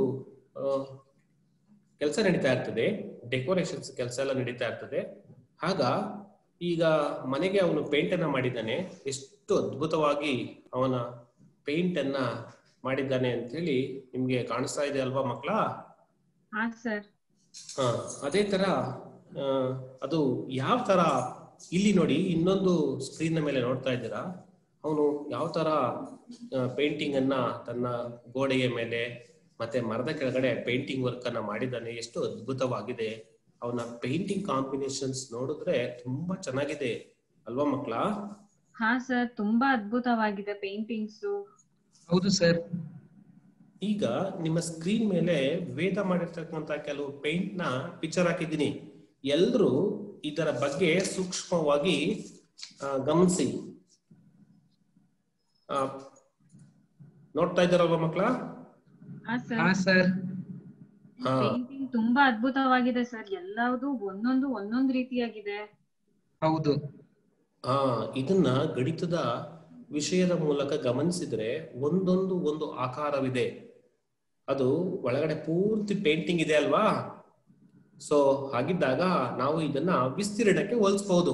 ಕೆಲಸ ನಡೀತಾ ಇರ್ತದೆ ಡೆಕೋರೇಷನ್ಸ್ ಕೆಲಸ ಎಲ್ಲ ನಡೀತಾ ಇರ್ತದೆ ಆಗ ಈಗ ಮನೆಗೆ ಅವನು ಪೇಂಟ್ ಅನ್ನ ಮಾಡಿದ್ದಾನೆ ಎಷ್ಟು ಅದ್ಭುತವಾಗಿ ಅವನ ಪೇಂಟ್ ಅನ್ನ ಮಾಡಿದ್ದಾನೆ ಅಂತ ಹೇಳಿ ನಿಮ್ಗೆ ಕಾಣಿಸ್ತಾ ಇದೆ ಅಲ್ವಾ ಮಕ್ಕಳ ಹಾ ಸರ್ ಹಾ ಅದೇ ತರ ಆ, ಅದು ಯಾವ ತರ ಇಲ್ಲಿ ನೋಡಿ ಇನ್ನೊಂದು ಸ್ಕ್ರೀನ್ ಮೇಲೆ ನೋಡ್ತಾ ಇದ್ದೀರಾ ಅವನು ಯಾವ ತರ ಪೇಂಟಿಂಗ್ ಅನ್ನ ತನ್ನ ಗೋಡೆಯ ಮೇಲೆ ಮತ್ತೆ ಮರದ ಕೆಳಗಡೆ ಪೇಂಟಿಂಗ್ ವರ್ಕ್ ಅನ್ನ ಮಾಡಿದ್ದಾನೆ ಎಷ್ಟು ಅದ್ಭುತವಾಗಿದೆ ಅವನ ಪೇಂಟಿಂಗ್ ಕಾಂಬಿನೇಷನ್ಸ್ ನೋಡಿದ್ರೆ ತುಂಬಾ ಚೆನ್ನಾಗಿದೆ ಅಲ್ವಾ ಮಕ್ಕಳ ಹಾ ಸರ್ ತುಂಬಾ ಅದ್ಭುತವಾಗಿದೆ ಪೇಂಟಿಂಗ್ಸ್ ಹೌದು ಸರ್ ಈಗ ನಿಮ್ಮ ಸ್ಕ್ರೀನ್ ಮೇಲೆ ವೇದ ಮಾಡಿರ್ತಕ್ಕಂತ ಕೆಲವು ಪೇಂಟ್ ನ ಪಿಕ್ಚರ್ ಹಾಕಿದ್ದೀನಿ ಎಲ್ರೂ ಇದರ ಬಗ್ಗೆ ಸೂಕ್ಷ್ಮವಾಗಿ ಆ, ಗಮನಿಸಿ ಆ, ನೋಡ್ತಾ ಇದ್ದಾರಲ್ವಾ ಮಕ್ಕಳ ಹಾ ಹಾ ಸರ್ ಸರ್ ಹಾ ಪೇಂಟಿಂಗ್ ತುಂಬಾ ಅದ್ಭುತವಾಗಿದೆ ಸರ್ ಎಲ್ಲವುದು ಒಂದೊಂದು ಒಂದೊಂದು ರೀತಿಯಾಗಿದೆ ಹೌದು ಆ ಇದನ್ನ ಗಣಿತದ ವಿಷಯದ ಮೂಲಕ ಗಮನಿಸಿದ್ರೆ ಒಂದೊಂದು ಒಂದು ಆಕಾರವಿದೆ ಅದು ಒಳಗಡೆ ಪೂರ್ತಿ ಪೇಂಟಿಂಗ್ ಇದೆ ಅಲ್ವಾ ಸೊ ಹಾಗಿದ್ದಾಗ ನಾವು ಇದನ್ನ ವಿಸ್ತೀರ್ಣಕ್ಕೆ ಹೋಲಿಸಬಹುದು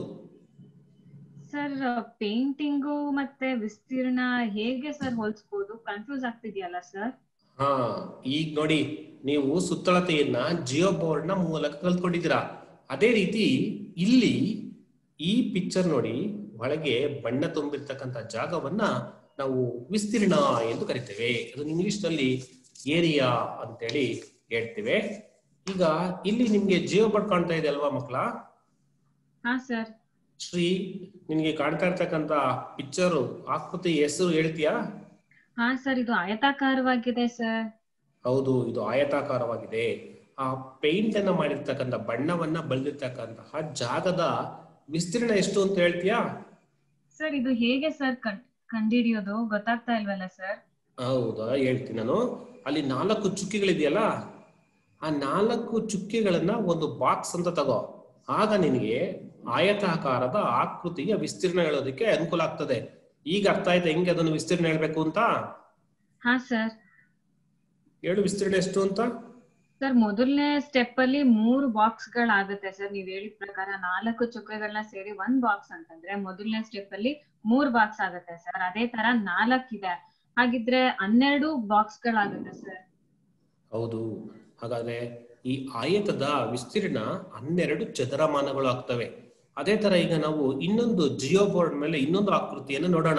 ಸರ್ ಪೇಂಟಿಂಗು ಮತ್ತೆ ವಿಸ್ತೀರ್ಣ ಹೇಗೆ ಸರ್ ಹೋಲಿಸ್ಬೋದು ಕನ್ಫ್ಯೂಸ್ ಆಗ್ತಿದ್ಯಲ್ಲ ಸರ್ ಹಾ ಈಗ ನೋಡಿ ನೀವು ಸುತ್ತಳತೆಯನ್ನ ಜಿಯೋ ಬೋರ್ಡ್ ನ ಮೂಲಕ ಕಲ್ತ್ಕೊಂಡಿದ್ದೀರಾ ಅದೇ ರೀತಿ ಇಲ್ಲಿ ಈ ಪಿಕ್ಚರ್ ನೋಡಿ ಒಳಗೆ ಬಣ್ಣ ತುಂಬಿರ್ತಕ್ಕಂಥ ಜಾಗವನ್ನ ನಾವು ವಿಸ್ತೀರ್ಣ ಎಂದು ಕರಿತೇವೆ ಅದನ್ನ ಇಂಗ್ಲಿಷ್ ನಲ್ಲಿ ಏರಿಯಾ ಅಂತೇಳಿ ಹೇಳ್ತೇವೆ ಈಗ ಇಲ್ಲಿ ನಿಮ್ಗೆ ಜಿಯೋ ಬೋರ್ಡ್ ಕಾಣ್ತಾ ಇದೆ ಅಲ್ವಾ ಮಕ್ಕಳ ಹಾ ಸರ್ ಶ್ರೀ ನಿನ್ಗೆ ಕಾಣ್ತಾ ಇರ್ತಕ್ಕಂಥ ಪಿಕ್ಚರ್ ಆಕೃತಿ ಹೆಸರು ಹೇಳ್ತೀಯಾ ಹಾ ಸರ್ ಇದು ಆಯತಾಕಾರವಾಗಿದೆ ಸರ್ ಹೌದು ಇದು ಆಯತಾಕಾರವಾಗಿದೆ ಆ ಪೇಂಟ್ ಅನ್ನ ಮಾಡಿರ್ತಕ್ಕಂಥ ಬಣ್ಣವನ್ನ ಬಳಿದಿರ್ತಕ್ಕಂತಹ ಜಾಗದ ವಿಸ್ತೀರ್ಣ ಎಷ್ಟು ಅಂತ ಹೇಳ್ತೀಯಾ ಸರ್ ಇದು ಹೇಗೆ ಸರ್ ಕಂಡಿಡಿಯೋದು ಗೊತ್ತಾಗ್ತಾ ಇಲ್ವಲ್ಲ ಸರ್ ಹೌದಾ ಹೇಳ್ತೀನಿ ನಾನು ಅಲ್ಲಿ ನಾಲ್ಕು ಚುಕ್ಕಿಗಳಿದೆಯಲ್ಲ ಆ ನಾಲ್ಕು ಚುಕ್ಕಿಗಳನ್ನ ಒಂದು ಬಾಕ್ಸ್ ಅಂತ ತಗೋ ಆಗ ನಿನಗೆ ಆಯತಾಕಾರದ ಆಕೃತಿಯ ವಿಸ್ತೀರ್ಣ ಹೇಳೋದಕ್ಕೆ ಅನುಕೂಲ ಆಗ್ತದೆ ಈಗ ಅರ್ಥ ಆಯ್ತಾ ಹೆಂಗೆ ಅದನ್ನು ವಿಸ್ತೀರ್ಣ ಹೇಳ್ಬೇಕು ಅಂತ ಹಾ ಸರ್ ಹೇಳು ವಿಸ್ತೀರ್ಣ ಎಷ್ಟು ಅಂತ ಸರ್ ಮೊದಲನೇ ಸ್ಟೆಪ್ ಅಲ್ಲಿ ಮೂರು ಬಾಕ್ಸ್ ಗಳಾಗುತ್ತೆ ಸರ್ ನೀವ್ ಹೇಳಿದ ಪ್ರಕಾರ ನಾಲ್ಕು ಚುಕ್ಕೆಗಳನ್ನ ಸೇರಿ ಒಂದ್ ಬಾಕ್ಸ್ ಅಂತಂದ್ರೆ ಮೊದಲನೇ ಸ್ಟೆಪ್ ಅಲ್ಲಿ ಮೂರ್ ಬಾಕ್ಸ್ ಆಗುತ್ತೆ ಸರ್ ಅದೇ ತರ ನಾಲ್ಕ್ ಇದೆ ಹಾಗಿದ್ರೆ ಹನ್ನೆರಡು ಬಾಕ್ಸ್ ಗಳಾಗುತ್ತೆ ಸರ್ ಹೌದು ಹಾಗಾದ್ರೆ ಈ ಆಯತದ ವಿಸ್ತೀರ್ಣ ಹನ್ನೆರಡು ಚದರಮಾನಗಳು ಆಗ್ತವೆ ಅದೇ ತರ ಈಗ ನಾವು ಇನ್ನೊಂದು ಜಿಯೋ ಬೋರ್ಡ್ ಮೇಲೆ ಇನ್ನೊಂದು ಆಕೃತಿಯನ್ನು ನೋಡೋಣ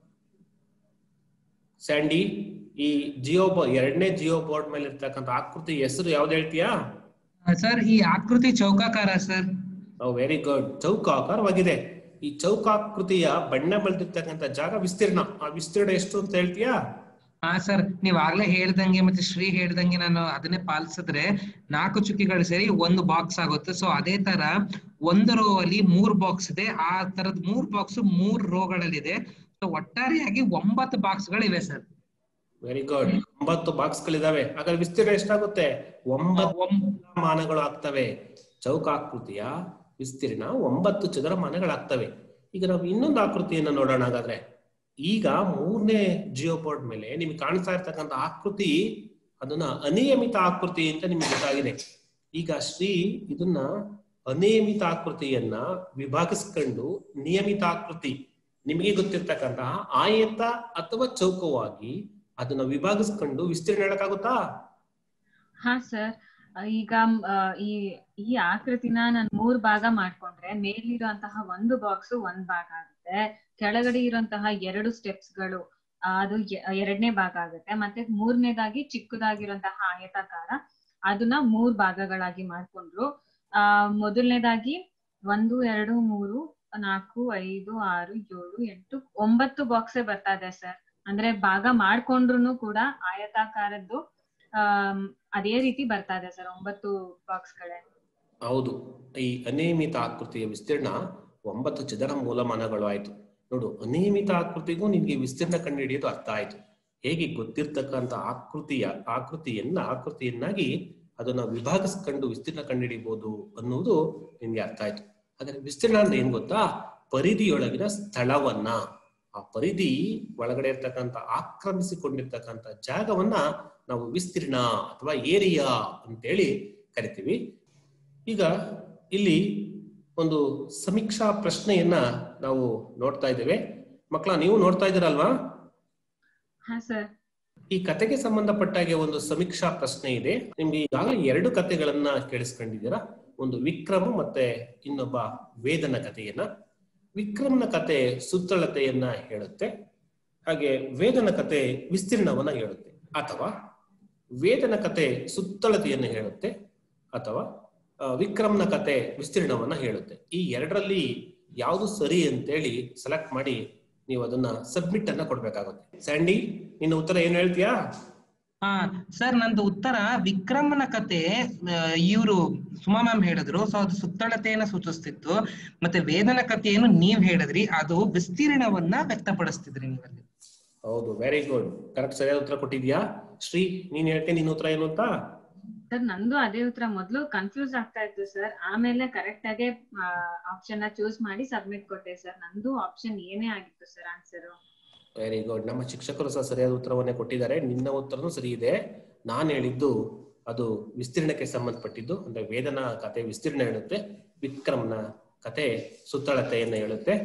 ಸ್ಯಾಂಡಿ ಈ ಜಿಯೋ ಎರಡನೇ ಜಿಯೋ ಬೋರ್ಡ್ ಮೇಲೆ ಇರ್ತಕ್ಕಂಥ ಆಕೃತಿ ಹೆಸರು ಯಾವ್ದು ಹೇಳ್ತೀಯಾ ಸರ್ ಈ ಆಕೃತಿ ಚೌಕಾಕಾರ ಸರ್ ವೆರಿ ಗುಡ್ ಚೌಕಾಕಾರವಾಗಿದೆ ಈ ಚೌಕಾಕೃತಿಯ ಬಣ್ಣ ಬೆಳೆದಿರ್ತಕ್ಕಂಥ ಜಾಗ ವಿಸ್ತೀರ್ಣ ಆ ವಿಸ್ತೀರ್ಣ ಎಷ್ಟು ಅಂತ ಹೇಳ್ತೀಯಾ ಹಾ ಸರ್ ನೀವ್ ಆಗ್ಲೇ ಹೇಳ್ದಂಗೆ ಮತ್ತೆ ಶ್ರೀ ಹೇಳ್ದಂಗೆ ನಾನು ಅದನ್ನೇ ಪಾಲಿಸಿದ್ರೆ ನಾಲ್ಕು ಚುಕ್ಕಿಗಳು ಸೇರಿ ಒಂದು ಬಾಕ್ಸ್ ಆಗುತ್ತೆ ಸೊ ಅದೇ ತರ ಒಂದು ರೋ ಅಲ್ಲಿ ಮೂರ್ ಬಾಕ್ಸ್ ಇದೆ ಆ ತರದ್ ಮೂರ್ ಬಾಕ್ಸ್ ಮೂರ್ ರೋಗಳಲ್ಲಿದೆ ಸೊ ಒಟ್ಟಾರೆಯಾಗಿ ಒಂಬತ್ತು ಬಾಕ್ಸ್ ಗಳಿವೆ ಸರ್ ವೆರಿ ಗುಡ್ ಒಂಬತ್ತು ಬಾಕ್ಸ್ ಗಳಿದಾವೆ ಹಾಗಾದ್ರೆ ವಿಸ್ತೀರ್ಣ ಎಷ್ಟಾಗುತ್ತೆ ಒಂಬತ್ತು ಮಾನಗಳು ಆಗ್ತವೆ ಚೌಕಾಕೃತಿಯ ವಿಸ್ತೀರ್ಣ ಒಂಬತ್ತು ಚದರಮಾನಗಳಾಗ್ತವೆ ಈಗ ನಾವು ಇನ್ನೊಂದು ಆಕೃತಿಯನ್ನ ನೋಡೋಣ ಹಾಗಾದ್ರೆ ಈಗ ಮೂರನೇ ಜಿಯೋ ಬೋರ್ಡ್ ಮೇಲೆ ನಿಮ್ಗೆ ಕಾಣಿಸ್ತಾ ಇರ್ತಕ್ಕಂಥ ಆಕೃತಿ ಅದನ್ನ ಅನಿಯಮಿತ ಆಕೃತಿ ಅಂತ ನಿಮ್ಗೆ ಗೊತ್ತಾಗಿದೆ ಈಗ ಶ್ರೀ ಇದನ್ನ ಅನಿಯಮಿತ ಆಕೃತಿಯನ್ನ ವಿಭಾಗಿಸ್ಕೊಂಡು ನಿಯಮಿತ ಆಕೃತಿ ನಿಮಗೆ ಗೊತ್ತಿರ್ತಕ್ಕಂತಹ ಆಯತ ಅಥವಾ ಚೌಕವಾಗಿ ಅದನ್ನ ವಿಭಾಗಿಸ್ಕೊಂಡು ವಿಸ್ತೀರ್ಣ ಹೇಳಕ್ಕಾಗುತ್ತಾ ಹಾ ಸರ್ ಈಗ ಆ, ಈ ಈ ಆಕೃತಿನ ನಾನು ಮೂರ್ ಭಾಗ ಮಾಡ್ಕೊಂಡ್ರೆ ಮೇಲಿರುವಂತಹ ಒಂದು ಬಾಕ್ಸ್ ಒಂದ್ ಭಾಗ ಆಗುತ್ತೆ ಕೆಳಗಡೆ ಇರುವಂತಹ ಎರಡು ಸ್ಟೆಪ್ಸ್ ಗಳು ಆ, ಅದು ಎ- ಎರಡನೇ ಭಾಗ ಆಗುತ್ತೆ ಮತ್ತೆ ಮೂರನೇದಾಗಿ ಚಿಕ್ಕದಾಗಿರುವಂತಹ ಆಯತಾಕಾರ ಅದನ್ನ ಮೂರ್ ಭಾಗಗಳಾಗಿ ಮಾಡ್ಕೊಂಡ್ರು ಆ ಮೊದಲನೇದಾಗಿ ಒಂದು ಎರಡು ಮೂರು ನಾಲ್ಕು ಐದು ಆರು ಏಳು ಎಂಟು ಒಂಬತ್ತು ಬಾಕ್ಸೇ ಬರ್ತಾ ಇದೆ ಸರ್ ಅಂದ್ರೆ ಭಾಗ ಮಾಡ್ಕೊಂಡ್ರು ಕೂಡ ಆಯತಾಕಾರದ್ದು ಆಮ್, ಅದೇ ರೀತಿ ಬರ್ತಾ ಇದೆ ಸರ್ ಒಂಬತ್ತು ಬಾಕ್ಸ್ಗಳೇ ಹೌದು ಈ ಅನಿಯಮಿತ ಆಕೃತಿಯ ವಿಸ್ತೀರ್ಣ ಒಂಬತ್ತು ಚದರ ಮೂಲಮಾನಗಳು ಆಯ್ತು ನೋಡು ಅನಿಯಮಿತ ಆಕೃತಿಗೂ ನಿನ್ಗೆ ವಿಸ್ತೀರ್ಣ ಕಂಡುಹಿಡಿಯೋದು ಅರ್ಥ ಆಯ್ತು ಹೇಗೆ ಗೊತ್ತಿರ್ತಕ್ಕಂಥ ಆಕೃತಿಯ ಆಕೃತಿಯನ್ನ ಆಕೃತಿಯನ್ನಾಗಿ ಅದನ್ನ ವಿಭಾಗಿಸ್ಕೊಂಡು ವಿಸ್ತೀರ್ಣ ಕಂಡುಹಿಡಿಬಹುದು ಅನ್ನುವುದು ನಿನ್ಗೆ ಅರ್ಥ ಆಯ್ತು ಆದ್ರೆ ವಿಸ್ತೀರ್ಣ ಅಂದ್ರೆ ಏನ್ ಗೊತ್ತಾ ಪರಿಧಿಯೊಳಗಿನ ಸ್ಥಳವನ್ನ ಆ ಪರಿಧಿ ಒಳಗಡೆ ಇರ್ತಕ್ಕಂಥ ಆಕ್ರಮಿಸಿಕೊಂಡಿರ್ತಕ್ಕಂಥ ಜಾಗವನ್ನ ನಾವು ವಿಸ್ತೀರ್ಣ ಅಥವಾ ಏರಿಯಾ ಅಂತೇಳಿ ಕರಿತೀವಿ ಈಗ ಇಲ್ಲಿ ಒಂದು ಸಮೀಕ್ಷಾ ಪ್ರಶ್ನೆಯನ್ನ ನಾವು ನೋಡ್ತಾ ಇದ್ದೇವೆ ಮಕ್ಕಳ ನೀವು ನೋಡ್ತಾ ಇದ್ದೀರಲ್ವಾ ಹಾ ಸರ್ ಈ ಕತೆಗೆ ಸಂಬಂಧಪಟ್ಟಾಗೆ ಒಂದು ಸಮೀಕ್ಷಾ ಪ್ರಶ್ನೆ ಇದೆ ನಿಮ್ಗೆ ಈಗಾಗಲೇ ಎರಡು ಕತೆಗಳನ್ನ ಕೇಳಿಸ್ಕೊಂಡಿದ್ದೀರಾ ಒಂದು ವಿಕ್ರಮ ಮತ್ತೆ ಇನ್ನೊಬ್ಬ ವೇದನ ಕಥೆಯನ್ನ ವಿಕ್ರಮನ ಕತೆ ಸುತ್ತಳತೆಯನ್ನ ಹೇಳುತ್ತೆ ಹಾಗೆ ವೇದನ ಕತೆ ವಿಸ್ತೀರ್ಣವನ್ನ ಹೇಳುತ್ತೆ ಅಥವಾ ವೇದನ ಕತೆ ಸುತ್ತಳತೆಯನ್ನು ಹೇಳುತ್ತೆ ಅಥವಾ ಆ, ವಿಕ್ರಮ್ನ ಕತೆ ವಿಸ್ತೀರ್ಣವನ್ನ ಹೇಳುತ್ತೆ ಈ ಎರಡರಲ್ಲಿ ಯಾವುದು ಸರಿ ಅಂತೇಳಿ ಸೆಲೆಕ್ಟ್ ಮಾಡಿ ನೀವು ಅದನ್ನ ಸಬ್ಮಿಟ್ ಅನ್ನ ಕೊಡ್ಬೇಕಾಗುತ್ತೆ ಸ್ಯಾಂಡಿ ನಿನ್ನ ಉತ್ತರ ಏನ್ ಹೇಳ್ತೀಯಾ ಹಾ ಸರ್ ನಂದು ಉತ್ತರ ವಿಕ್ರಮನ ಕತೆ ಇವರು ಸುಮಾ ಮ್ಯಾಮ್ ಹೇಳಿದ್ರು ಸೊ ಅದು ಸುತ್ತಳತೆಯನ್ನ ಸೂಚಿಸ್ತಿತ್ತು ಮತ್ತೆ ವೇದನ ಕಥೆಯನ್ನು ನೀವ್ ಹೇಳಿದ್ರಿ ಅದು ವಿಸ್ತೀರ್ಣವನ್ನ ವ್ಯಕ್ತಪಡಿಸ್ತಿದ್ರಿ ನೀವಲ್ಲಿ ಹೌದು ವೆರಿ ಗುಡ್ ಕರೆಕ್ಟ್ ಸರಿಯಾದ ಉತ್ತರ ಕೊಟ್ಟಿದ್ಯಾ ಶ್ರೀ ನೀನ್ ಹೇಳ್ತೀನಿ ನಿನ್ನ ಉತ್ತರ ಏನು ಅಂತ ಸರ್ ನಂದು ಅದೇ ಉತ್ತರ ಮೊದ್ಲು ಕನ್ಫ್ಯೂಸ್ ಆಗ್ತಾ ಇತ್ತು ಸರ್ ಆಮೇಲೆ ಕರೆಕ್ಟ್ ಆಗಿ ಆಪ್ಷನ್ ನ ಚೂಸ್ ಮಾಡಿ ಸಬ್ಮಿಟ್ ಕೊಟ್ಟೆ ಸರ್ ನಂದು ಆಪ್ಷನ್ ಏನೇ ಆಗಿತ್ತು ಸರ್ ಆನ್ಸರ್ ವೆರಿ ಗುಡ್ ನಮ್ಮ ಶಿಕ್ಷಕರು ಸಹ ಸರಿಯಾದ ಉತ್ತರವನ್ನೇ ಕೊಟ್ಟಿದ್ದಾರೆ ನಿನ್ನ ಉತ್ತರನೂ ಸರಿ ಇದೆ ನಾನು ಹೇಳಿದ್ದು ಅದು ವಿಸ್ತೀರ್ಣಕ್ಕೆ ಸಂಬಂಧಪಟ್ಟಿದ್ದು ಅಂದ್ರೆ ವೇದನ ಕತೆ ವಿಸ್ತೀರ್ಣ ಹೇಳುತ್ತೆ ವಿಕ್ರಮ್ನ ಕತೆ ಸುತ್ತಳತೆಯನ್ನ ಹೇಳುತ್ತೆ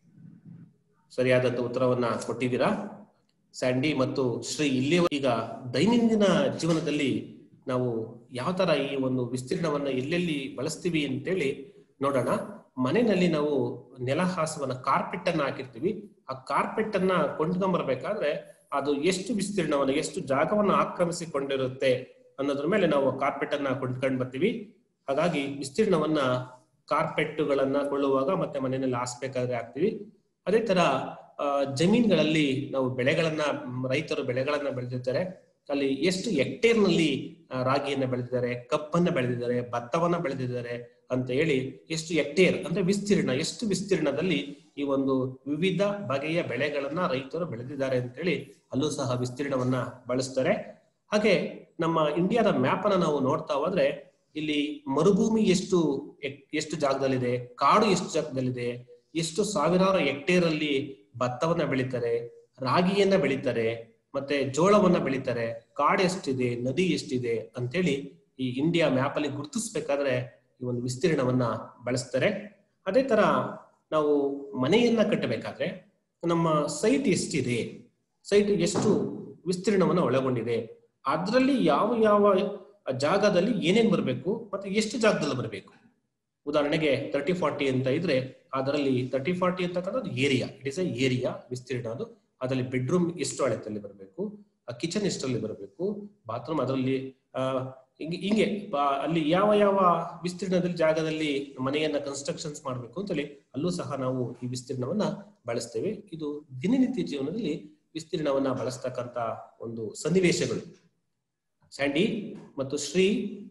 ಸರಿಯಾದಂತ ಉತ್ತರವನ್ನ ಕೊಟ್ಟಿದ್ದೀರಾ ಸ್ಯಾಂಡಿ ಮತ್ತು ಶ್ರೀ ಇಲ್ಲಿ ಈಗ ದೈನಂದಿನ ಜೀವನದಲ್ಲಿ ನಾವು ಯಾವ ತರ ಈ ಒಂದು ವಿಸ್ತೀರ್ಣವನ್ನ ಎಲ್ಲೆಲ್ಲಿ ಬಳಸ್ತೀವಿ ಅಂತೇಳಿ ನೋಡೋಣ ಮನೆಯಲ್ಲಿ ನಾವು ನೆಲಹಾಸವನ್ನ ಕಾರ್ಪೆಟ್ ಅನ್ನ ಹಾಕಿರ್ತೀವಿ ಆ ಕಾರ್ಪೆಟ್ ಅನ್ನ ಕೊಂಡ್ಕೊಂಬರ್ಬೇಕಾದ್ರೆ ಅದು ಎಷ್ಟು ವಿಸ್ತೀರ್ಣವನ್ನ ಎಷ್ಟು ಜಾಗವನ್ನ ಆಕ್ರಮಿಸಿಕೊಂಡಿರುತ್ತೆ ಅನ್ನೋದ್ರ ಮೇಲೆ ನಾವು ಕಾರ್ಪೆಟ್ ಅನ್ನ ಕೊಂಡ್ಕೊಂಡ್ ಬರ್ತೀವಿ ಹಾಗಾಗಿ ವಿಸ್ತೀರ್ಣವನ್ನ ಕಾರ್ಪೆಟ್ಗಳನ್ನ ಕೊಳ್ಳುವಾಗ ಮತ್ತೆ ಮನೆಯಲ್ಲಿ ಹಾಸ್ಬೇಕಾದ್ರೆ ಹಾಕ್ತಿವಿ ಅದೇ ತರ ಆ, ಜಮೀನ್ಗಳಲ್ಲಿ ನಾವು ಬೆಳೆಗಳನ್ನ ಮ್, ರೈತರು ಬೆಳೆಗಳನ್ನ ಬೆಳೆದಿರ್ತಾರೆ ಅಲ್ಲಿ ಎಷ್ಟು ಹೆಕ್ಟೇರ್ ನಲ್ಲಿ ಆ, ರಾಗಿಯನ್ನ ಬೆಳೆದಿದ್ದಾರೆ ಕಪ್ಪನ್ನ ಬೆಳೆದಿದ್ದಾರೆ ಭತ್ತವನ್ನ ಬೆಳೆದಿದ್ದಾರೆ ಅಂತ ಹೇಳಿ ಎಷ್ಟು ಹೆಕ್ಟೇರ್ ಅಂದ್ರೆ ವಿಸ್ತೀರ್ಣ ಎಷ್ಟು ವಿಸ್ತೀರ್ಣದಲ್ಲಿ ಈ ಒಂದು ವಿವಿಧ ಬಗೆಯ ಬೆಳೆಗಳನ್ನ ರೈತರು ಬೆಳೆದಿದ್ದಾರೆ ಅಂತೇಳಿ ಅಲ್ಲೂ ಸಹ ವಿಸ್ತೀರ್ಣವನ್ನ ಬಳಸ್ತಾರೆ ಹಾಗೆ ನಮ್ಮ ಇಂಡಿಯಾದ ಮ್ಯಾಪ್ ಅನ್ನ ನಾವು ನೋಡ್ತಾ ಹೋದ್ರೆ ಇಲ್ಲಿ ಮರುಭೂಮಿ ಎಷ್ಟು ಎಕ್- ಎಷ್ಟು ಜಾಗದಲ್ಲಿದೆ ಕಾಡು ಎಷ್ಟು ಜಾಗದಲ್ಲಿದೆ ಎಷ್ಟು ಸಾವಿರಾರು ಹೆಕ್ಟೇರ್ ಅಲ್ಲಿ ಭತ್ತವನ್ನ ಬೆಳೀತಾರೆ ರಾಗಿಯನ್ನ ಬೆಳೀತಾರೆ ಮತ್ತೆ ಜೋಳವನ್ನ ಬೆಳೀತಾರೆ ಕಾಡು ಎಷ್ಟಿದೆ ನದಿ ಎಷ್ಟಿದೆ ಅಂತೇಳಿ ಈ ಇಂಡಿಯಾ ಮ್ಯಾಪ್ ಅಲ್ಲಿ ಗುರುತಿಸ್ಬೇಕಾದ್ರೆ ಈ ಒಂದು ವಿಸ್ತೀರ್ಣವನ್ನ ಬಳಸ್ತಾರೆ ಅದೇ ತರ ನಾವು ಮನೆಯನ್ನ ಕಟ್ಟಬೇಕಾದ್ರೆ ನಮ್ಮ ಸೈಟ್ ಎಷ್ಟಿದೆ ಸೈಟ್ ಎಷ್ಟು ವಿಸ್ತೀರ್ಣವನ್ನ ಒಳಗೊಂಡಿದೆ ಅದರಲ್ಲಿ ಯಾವ ಯಾವ ಜಾಗದಲ್ಲಿ ಏನೇನ್ ಬರಬೇಕು ಮತ್ತೆ ಎಷ್ಟು ಜಾಗದಲ್ಲಿ ಬರಬೇಕು ಉದಾಹರಣೆಗೆ ತರ್ಟಿ ಫಾರ್ಟಿ ಅಂತ ಇದ್ರೆ ಅದರಲ್ಲಿ ತರ್ಟಿ ಫಾರ್ಟಿ ಅಂತಕ್ಕಂಥದ್ದು area it is a area ವಿಸ್ತೀರ್ಣ ಅದು ಅದರಲ್ಲಿ ಬೆಡ್ರೂಮ್ ಎಷ್ಟು ಅಳತೆಯಲ್ಲಿ ಬರಬೇಕು ಕಿಚನ್ ಎಷ್ಟರಲ್ಲಿ ಬರಬೇಕು ಬಾತ್ರೂಮ್ ಅದರಲ್ಲಿ ಆ, ಹಿಂಗೆ ಹಿಂಗೆ ಬಾ- ಅಲ್ಲಿ ಯಾವ ಯಾವ ವಿಸ್ತೀರ್ಣದಲ್ಲಿ ಜಾಗದಲ್ಲಿ ಮನೆಯನ್ನ ಕನ್ಸ್ಟ್ರಕ್ಷನ್ಸ್ ಮಾಡಬೇಕು ಅಂತೇಳಿ ಅಲ್ಲೂ ಸಹ ನಾವು ಈ ವಿಸ್ತೀರ್ಣವನ್ನ ಬಳಸ್ತೇವೆ ಇದು ದಿನನಿತ್ಯ ಜೀವನದಲ್ಲಿ ವಿಸ್ತೀರ್ಣವನ್ನ ಬಳಸ್ತಕ್ಕಂತ ಒಂದು ಸನ್ನಿವೇಶಗಳು ಸ್ಯಾಂಡಿ ಮತ್ತು ಶ್ರೀ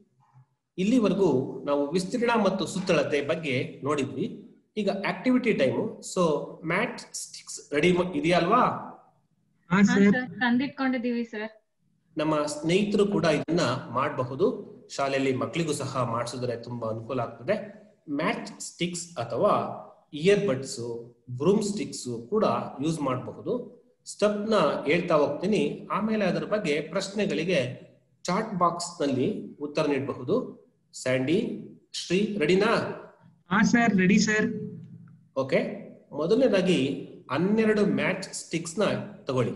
ಇಲ್ಲಿವರೆಗೂ ನಾವು ವಿಸ್ತೀರ್ಣ ಮತ್ತು ಸುತ್ತಳತೆ ಬಗ್ಗೆ ನೋಡಿದ್ವಿ ಈಗ activity time so match sticks ready ಇದೆಯಾ ಅಲ್ವಾ ಹಾ ಹಾ ಸರ್ ಸರ್ ತಂದಿಟ್ಕೊಂಡಿದೀವಿ ಸರ್ ನಮ್ಮ ಸ್ನೇಹಿತರು ಕೂಡ ಇದನ್ನ ಮಾಡಬಹುದು ಶಾಲೆಯಲ್ಲಿ ಮಕ್ಕಳಿಗೂ ಸಹ ಮಾಡಿಸಿದ್ರೆ ತುಂಬಾ ಅನುಕೂಲ ಆಗ್ತದೆ ಮ್ಯಾಟ್ ಸ್ಟಿಕ್ಸ್ ಅಥವಾ ಇಯರ್ ಬಡ್ಸ್ ಬ್ರೂಮ್ ಸ್ಟಿಕ್ಸ್ ಕೂಡ ಯೂಸ್ ಮಾಡಬಹುದು ಸ್ಟೆಪ್ ನ ಹೇಳ್ತಾ ಹೋಗ್ತೀನಿ ಆಮೇಲೆ ಅದರ ಬಗ್ಗೆ ಪ್ರಶ್ನೆಗಳಿಗೆ ಚಾಟ್ ಬಾಕ್ಸ್ ನಲ್ಲಿ ಉತ್ತರ ನೀಡಬಹುದು ಸ್ಯಾಂಡಿ ಶ್ರೀ ರೆಡಿನಾ ಹಾ ಸರ್ ರೆಡಿ ಸರ್ ಓಕೆ ಮೊದಲನೇದಾಗಿ ಹನ್ನೆರಡು ಮ್ಯಾಚ್ ಸ್ಟಿಕ್ಸ್ ನ ತಗೊಳ್ಳಿ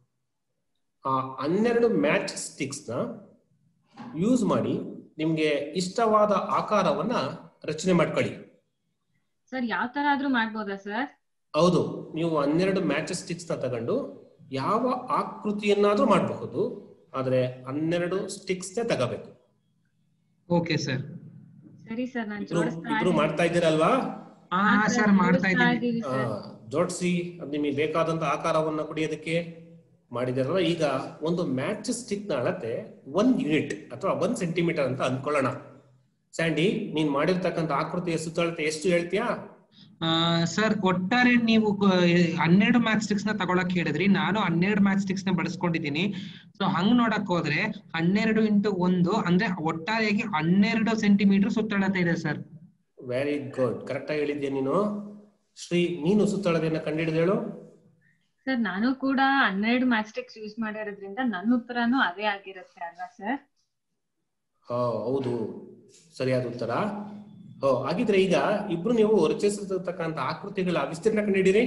ಆ ಹನ್ನೆರಡು ಮ್ಯಾಚ್ ಸ್ಟಿಕ್ಸ್ ನ ಯೂಸ್ ಮಾಡಿ ನಿಮ್ಗೆ ಇಷ್ಟವಾದ ಆಕಾರವನ್ನ ರಚನೆ ಮಾಡ್ಕೊಳ್ಳಿ ಸರ್ ಯಾವ ತರ ಆದ್ರೂ ಮಾಡ್ಬೋದಾ ಸರ್ ಹೌದು ನೀವು ಹನ್ನೆರಡು ಮ್ಯಾಚ್ ಸ್ಟಿಕ್ಸ್ ನ ತಗೊಂಡು ಯಾವ ಆಕೃತಿಯನ್ನಾದ್ರೂ ಮಾಡಬಹುದು ಆದ್ರೆ ಹನ್ನೆರಡು ಸ್ಟಿಕ್ಸ್ ನೇ ತಗೋಬೇಕು ಓಕೆ ಸರ್ ಸರಿ ಸರ್ ನಾನು ಇಬ್ರು ಜೋಡಿಸ್ತಾ ಇಬ್ರು ಮಾಡ್ತಾ ಇದ್ದೀರಲ್ವಾ ಹಾ ಹಾ, ಹಾ sir, ಸರ್ ಮಾಡ್ತಾ ಜೋಡಿಸ್ತಾ ಇದ್ದೀನಿ ಇದೀವಿ ಆ, sir. ಜೋಡಿಸಿ ಅದು ನಿಮಗೆ ಬೇಕಾದಂತ ಆಕಾರವನ್ನ ಕೊಡಿಯೋದಕ್ಕೆ ಮಾಡಿದಾರಲ್ಲ ಈಗ ಒಂದು ಮ್ಯಾಚ್ ಸ್ಟಿಕ್ ನ ಅಳತೆ ಒಂದ್ ಯೂನಿಟ್ ಅಥವಾ ಒಂದ್ ಸೆಂಟಿಮೀಟರ್ ಅಂತ ಅನ್ಕೊಳ್ಳೋಣ ಸ್ಯಾಂಡಿ ನೀನ್ ಮಾಡಿರ್ತಕ್ಕಂಥ ಆಕೃತಿಯ ಸುತ್ತಳತೆ ಎಷ್ಟು ಹೇಳ್ತೀಯಾ ಸರ್ ಒಟ್ಟಾರೆ ನೀವು ಕ- ಹನ್ನೆರಡು ಮ್ಯಾಚ್ ಸ್ಟಿಕ್ಸ್ ನ ತಗೊಳಕ್ ಹೇಳಿದ್ರಿ ನಾನು ಹನ್ನೆರಡು ಮ್ಯಾಚ್ ಸ್ಟಿಕ್ಸ್ ನ ಬಳಸ್ಕೊಂಡಿದ್ದೀನಿ ಸೊ ಹಂಗ್ ನೋಡಕ್ ಹೋದ್ರೆ ಹನ್ನೆರಡು ಇಂಟು ಒಂದು ಅಂದ್ರೆ ಒಟ್ಟಾರೆಯಾಗಿ ಹನ್ನೆರಡು ಸೆಂಟಿಮೀಟರ್ ಸುತ್ತಳತೆ ಇದೆ ಸರ್ ವೆರಿ ಗುಡ್ ಕರೆಕ್ಟ್ ಆಗಿ ಹೇಳಿದ್ಯಾ ನೀನು ಶ್ರೀ ನೀನು ಸುತ್ತಳತೆಯನ್ನ ಕಂಡಿಡಿದು ಹೇಳು ಸರ್ ನಾನು ಕೂಡ ಹನ್ನೆರಡು ಮ್ಯಾಸ್ಟಿಕ್ಸ್ ಯೂಸ್ ಮಾಡಿರೋದ್ರಿಂದ ನನ್ನ ಉತ್ತರನೂ ಅದೇ ಆಗಿರುತ್ತೆ ಅಲ್ವಾ ಸರ್ ಹಾ ಹೌದು ಸರಿಯಾದ ಉತ್ತರ ಹೋ ಹಾಗಿದ್ರೆ ಈಗ ಇಬ್ರು ನೀವು ರಚಿಸಿರ್ತಕ್ಕಂಥ ಆಕೃತಿಗಳ ವಿಸ್ತೀರ್ಣ ಕಂಡಿಡಿರಿ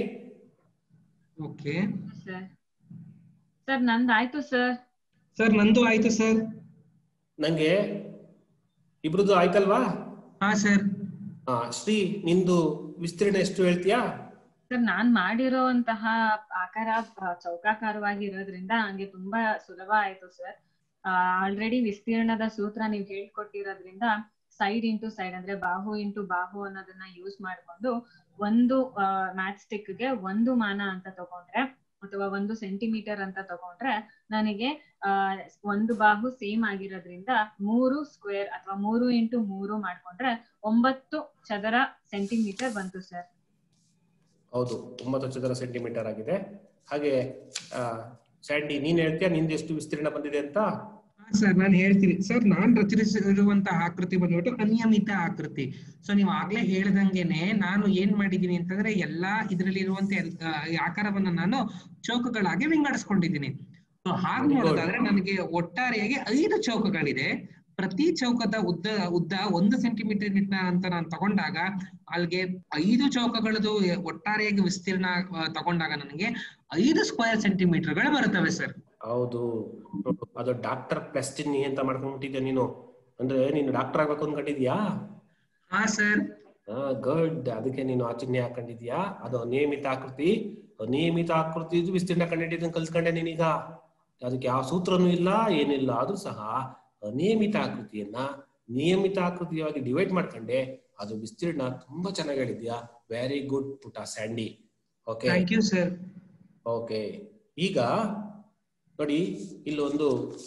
ಓಕೆ ಸರ್ ಸರ್ ನಂದು ಆಯ್ತು ಸರ್ ಸರ್ ನಂದು ಆಯ್ತು ಸರ್ ನಂಗೆ ಇಬ್ರದ್ದು ಆಯ್ತಲ್ವಾ ಹಾ ಸರ್ ಹಾ ಶ್ರೀ ನಿಂದು ವಿಸ್ತೀರ್ಣ ಎಷ್ಟು ಹೇಳ್ತೀಯಾ ಸರ್ ನಾನ್ ಮಾಡಿರೋಂತಹ ಆಕಾರ ಆ, ಚೌಕಾಕಾರವಾಗಿರೋದ್ರಿಂದ ನಂಗೆ ತುಂಬಾ ಸುಲಭ ಆಯ್ತು ಸರ್ ಆಲ್ರೆಡಿ ವಿಸ್ತೀರ್ಣದ ಸೂತ್ರ ನೀವು ಹೇಳ್ಕೊಟ್ಟಿರೋದ್ರಿಂದ ಸೈಡ್ ಇಂಟು ಸೈಡ್ ಅಂದ್ರೆ ಬಾಹು ಇಂಟು ಬಾಹು ಅನ್ನೋದನ್ನ ಯೂಸ್ ಮಾಡ್ಕೊಂಡು ಒಂದು ಮ್ಯಾಚ್ ಸ್ಟಿಕ್ ಗೆ ಒಂದು ಮಾನ ಅಂತ ತಗೊಂಡ್ರೆ ಅಥವಾ ಒಂದು ಸೆಂಟಿಮೀಟರ್ ಅಂತ ತಗೊಂಡ್ರೆ ನನಗೆ ಆ ಒಂದು ಬಾಹು ಸೇಮ್ ಆಗಿರೋದ್ರಿಂದ ಮೂರು ಸ್ಕ್ವೇರ್ ಅಥವಾ ಮೂರು ಇಂಟು ಮೂರು ಮಾಡ್ಕೊಂಡ್ರೆ ಒಂಬತ್ತು ಚದರ ಸೆಂಟಿಮೀಟರ್ ಬಂತು ಸರ್ ಹೌದು ಒಂಬತ್ತು ಚದರ ಸೆಂಟಿಮೀಟರ್ ಆಗಿದೆ ಹಾಗೆ ಆ, ಸ್ಯಾಂಡಿ ನೀನ್ ಹೇಳ್ತೀಯಾ ನಿಂದು ಎಷ್ಟು ವಿಸ್ತೀರ್ಣ ಬಂದಿದೆ ಅಂತ ಸರ್ ನಾನು ಹೇಳ್ತೀನಿ ಸರ್ ನಾನ್ ರಚಿಸಿರುವಂತಹ ಆಕೃತಿ ಬಂದ್ಬಿಟ್ಟು ಅನಿಯಮಿತ ಆಕೃತಿ ಸೊ ನೀವು ಆಗ್ಲೇ ಹೇಳ್ದಂಗೆನೆ ನಾನು ಏನ್ ಮಾಡಿದೀನಿ ಅಂತಂದ್ರೆ ಎಲ್ಲಾ ಇದ್ರಲ್ಲಿ ಇರುವಂತ ಎಲ್- ಆ, ಈ ಆಕಾರವನ್ನ ನಾನು ಚೌಕಗಳಾಗಿ ವಿಂಗಡಿಸ್ಕೊಂಡಿದ್ದೀನಿ ಸೊ ಹಾಗೆ Very good. ನೋಡೋದಾದ್ರೆ ನನಗೆ ಒಟ್ಟಾರೆಯಾಗಿ ಐದು ಚೌಕಗಳಿದೆ ಪ್ರತಿ ಚೌಕದ ಉದ್ದ ಉದ್ದ ಒಂದು ಸೆಂಟಿಮೀಟರ್ ಅಂತ ನಾನು ತಗೊಂಡಾಗ ಅಲ್ಲಿಗೆ ಐದು ಚೌಕಗಳದು ಒಟ್ಟಾರೆಯಾಗಿ ವಿಸ್ತೀರ್ಣ ಆ, ತಗೊಂಡಾಗ ನನಗೆ ಐದು ಸ್ಕ್ವೇರ್ ಸೆಂಟಿಮೀಟರ್ಗಳು ಬರುತ್ತವೆ ಸರ್ ಹೌದು ನೋಡು, ಅದು ಡಾಕ್ಟರ್ ಪ್ಲಾಸ್ಟಿನಿ ಅಂತ ಮಾಡ್ಕೊಂಡ್ಬಿಟ್ಟಿದ್ಯಾ ನೀನು ಅಂದ್ರೆ ನೀನು ಡಾಕ್ಟರ್ ಆಗ್ಬೇಕು ಅನ್ಕೊಂಡಿದ್ಯಾ ಹಾ ಸರ್ ಗುಡ್ ಅದಕ್ಕೆ ನೀನು ಆ ಚಿಹ್ನೆ ಹಾಕೊಂಡಿದ್ಯಾ ಅದು ಅನಿಯಮಿತ ಆಕೃತಿ ಅನಿಯಮಿತ ಆಕೃತಿ ಇದು ವಿಸ್ತೀರ್ಣ ಕಂಡಿದ್ದನ್ನು ಕಲ್ತ್ಕೊಂಡೆ ನೀನೀಗ ಅದಕ್ಕೆ ಯಾವ ಸೂತ್ರನೂ ಇಲ್ಲ ಏನಿಲ್ಲ ಆದ್ರೂ ಸಹ ಅನಿಯಮಿತ ಆಕೃತಿಯನ್ನ ನಿಯಮಿತ ಆಕೃತಿಯಾಗಿ ಡಿವೈಡ್ ಮಾಡ್ಕೊಂಡೆ ಅದು ವಿಸ್ತೀರ್ಣ ತುಂಬಾ ಚೆನ್ನಾಗಿ ಹೇಳಿದ್ಯಾ ವೆರಿ ಗುಡ್ ಪುಟ Sandy okay thank you sir okay ಈಗ ನೋಡಿ ಇಲ್ಲೊಂದು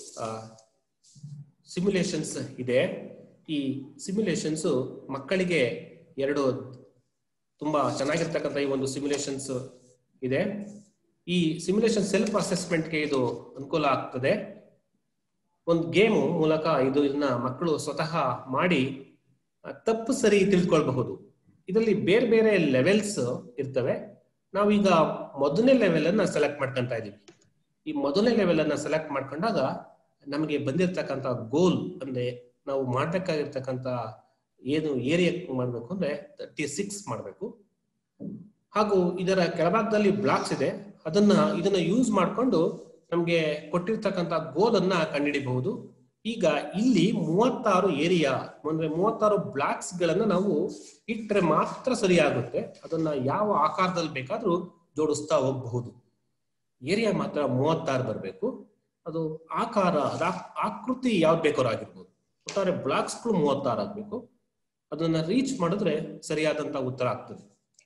ಸಿಮ್ಯುಲೇಷನ್ಸ್ ಇದೆ ಈ ಸಿಮ್ಯುಲೇಷನ್ಸ್ ಮಕ್ಕಳಿಗೆ ಎರಡು ತುಂಬಾ ಚೆನ್ನಾಗಿರ್ತಕ್ಕಂಥ ಈ ಒಂದು ಸಿಮ್ಯುಲೇಷನ್ಸ್ ಇದೆ ಈ ಸಿಮ್ಯುಲೇಷನ್ ಸೆಲ್ಫ್ ಅಸೆಸ್ಮೆಂಟ್ಗೆ ಇದು ಅನುಕೂಲ ಆಗ್ತದೆ ಒಂದು ಗೇಮ್ ಮೂಲಕ ಇದು ಇದನ್ನ ಮಕ್ಕಳು ಸ್ವತಃ ಮಾಡಿ ಆ, ತಪ್ಪು ಸರಿ ತಿಳ್ಕೊಳ್ಬಹುದು ಇದರಲ್ಲಿ ಬೇರೆ ಬೇರೆ ಲೆವೆಲ್ಸ್ ಇರ್ತವೆ ನಾವೀಗ ಮೊದಲನೇ ಲೆವೆಲ್ ಅನ್ನ ಸೆಲೆಕ್ಟ್ ಮಾಡ್ಕೊಂತ ಇದೀವಿ ಈ ಮೊದಲನೇ ಲೆವೆಲ್ ಅನ್ನ ಸೆಲೆಕ್ಟ್ ಮಾಡ್ಕೊಂಡಾಗ ನಮಗೆ ಬಂದಿರತಕ್ಕಂತ ಗೋಲ್ ಅಂದ್ರೆ ನಾವು ಮಾಡ್ಬೇಕಾಗಿರ್ತಕ್ಕಂತ ಏನು ಏರಿಯಾ ಮಾಡ್ಬೇಕು ಅಂದ್ರೆ ತರ್ಟಿ ಸಿಕ್ಸ್ ಮಾಡ್ಬೇಕು ಹಾಗೂ ಇದರ ಕೆಳಭಾಗದಲ್ಲಿ ಬ್ಲಾಕ್ಸ್ ಇದೆ ಅದನ್ನ ಇದನ್ನ ಯೂಸ್ ಮಾಡ್ಕೊಂಡು ನಮ್ಗೆ ಕೊಟ್ಟಿರ್ತಕ್ಕಂತ ಗೋಲ್ ಅನ್ನ ಕಂಡುಹಿಡಿಬಹುದು ಈಗ ಇಲ್ಲಿ ಮೂವತ್ತಾರು ಏರಿಯಾ ಅಂದ್ರೆ ಮೂವತ್ತಾರು ಬ್ಲಾಕ್ಸ್ ಗಳನ್ನ ನಾವು ಇಟ್ಟರೆ ಮಾತ್ರ ಸರಿಯಾಗುತ್ತೆ ಅದನ್ನ ಯಾವ ಆಕಾರದಲ್ಲಿ ಬೇಕಾದ್ರೂ ಜೋಡಿಸ್ತಾ ಹೋಗಬಹುದು ಏರಿಯಾ ಮಾತ್ರ ಮೂವತ್ತಾರು ಬರಬೇಕು ಅದು ಆಕಾರ ಅದ ಆಕೃತಿ ಯಾವ್ದು ಬೇಕಾದ್ರೂ ಆಗಿರ್ಬೋದು ಒಟ್ಟಾರೆ ಬ್ಲಾಕ್ಸ್ಗಳು ಮೂವತ್ತಾರು ಆಗ್ಬೇಕು ಅದನ್ನ ರೀಚ್ ಮಾಡಿದ್ರೆ ಸರಿಯಾದಂತ ಉತ್ತರ ಆಗ್ತದೆ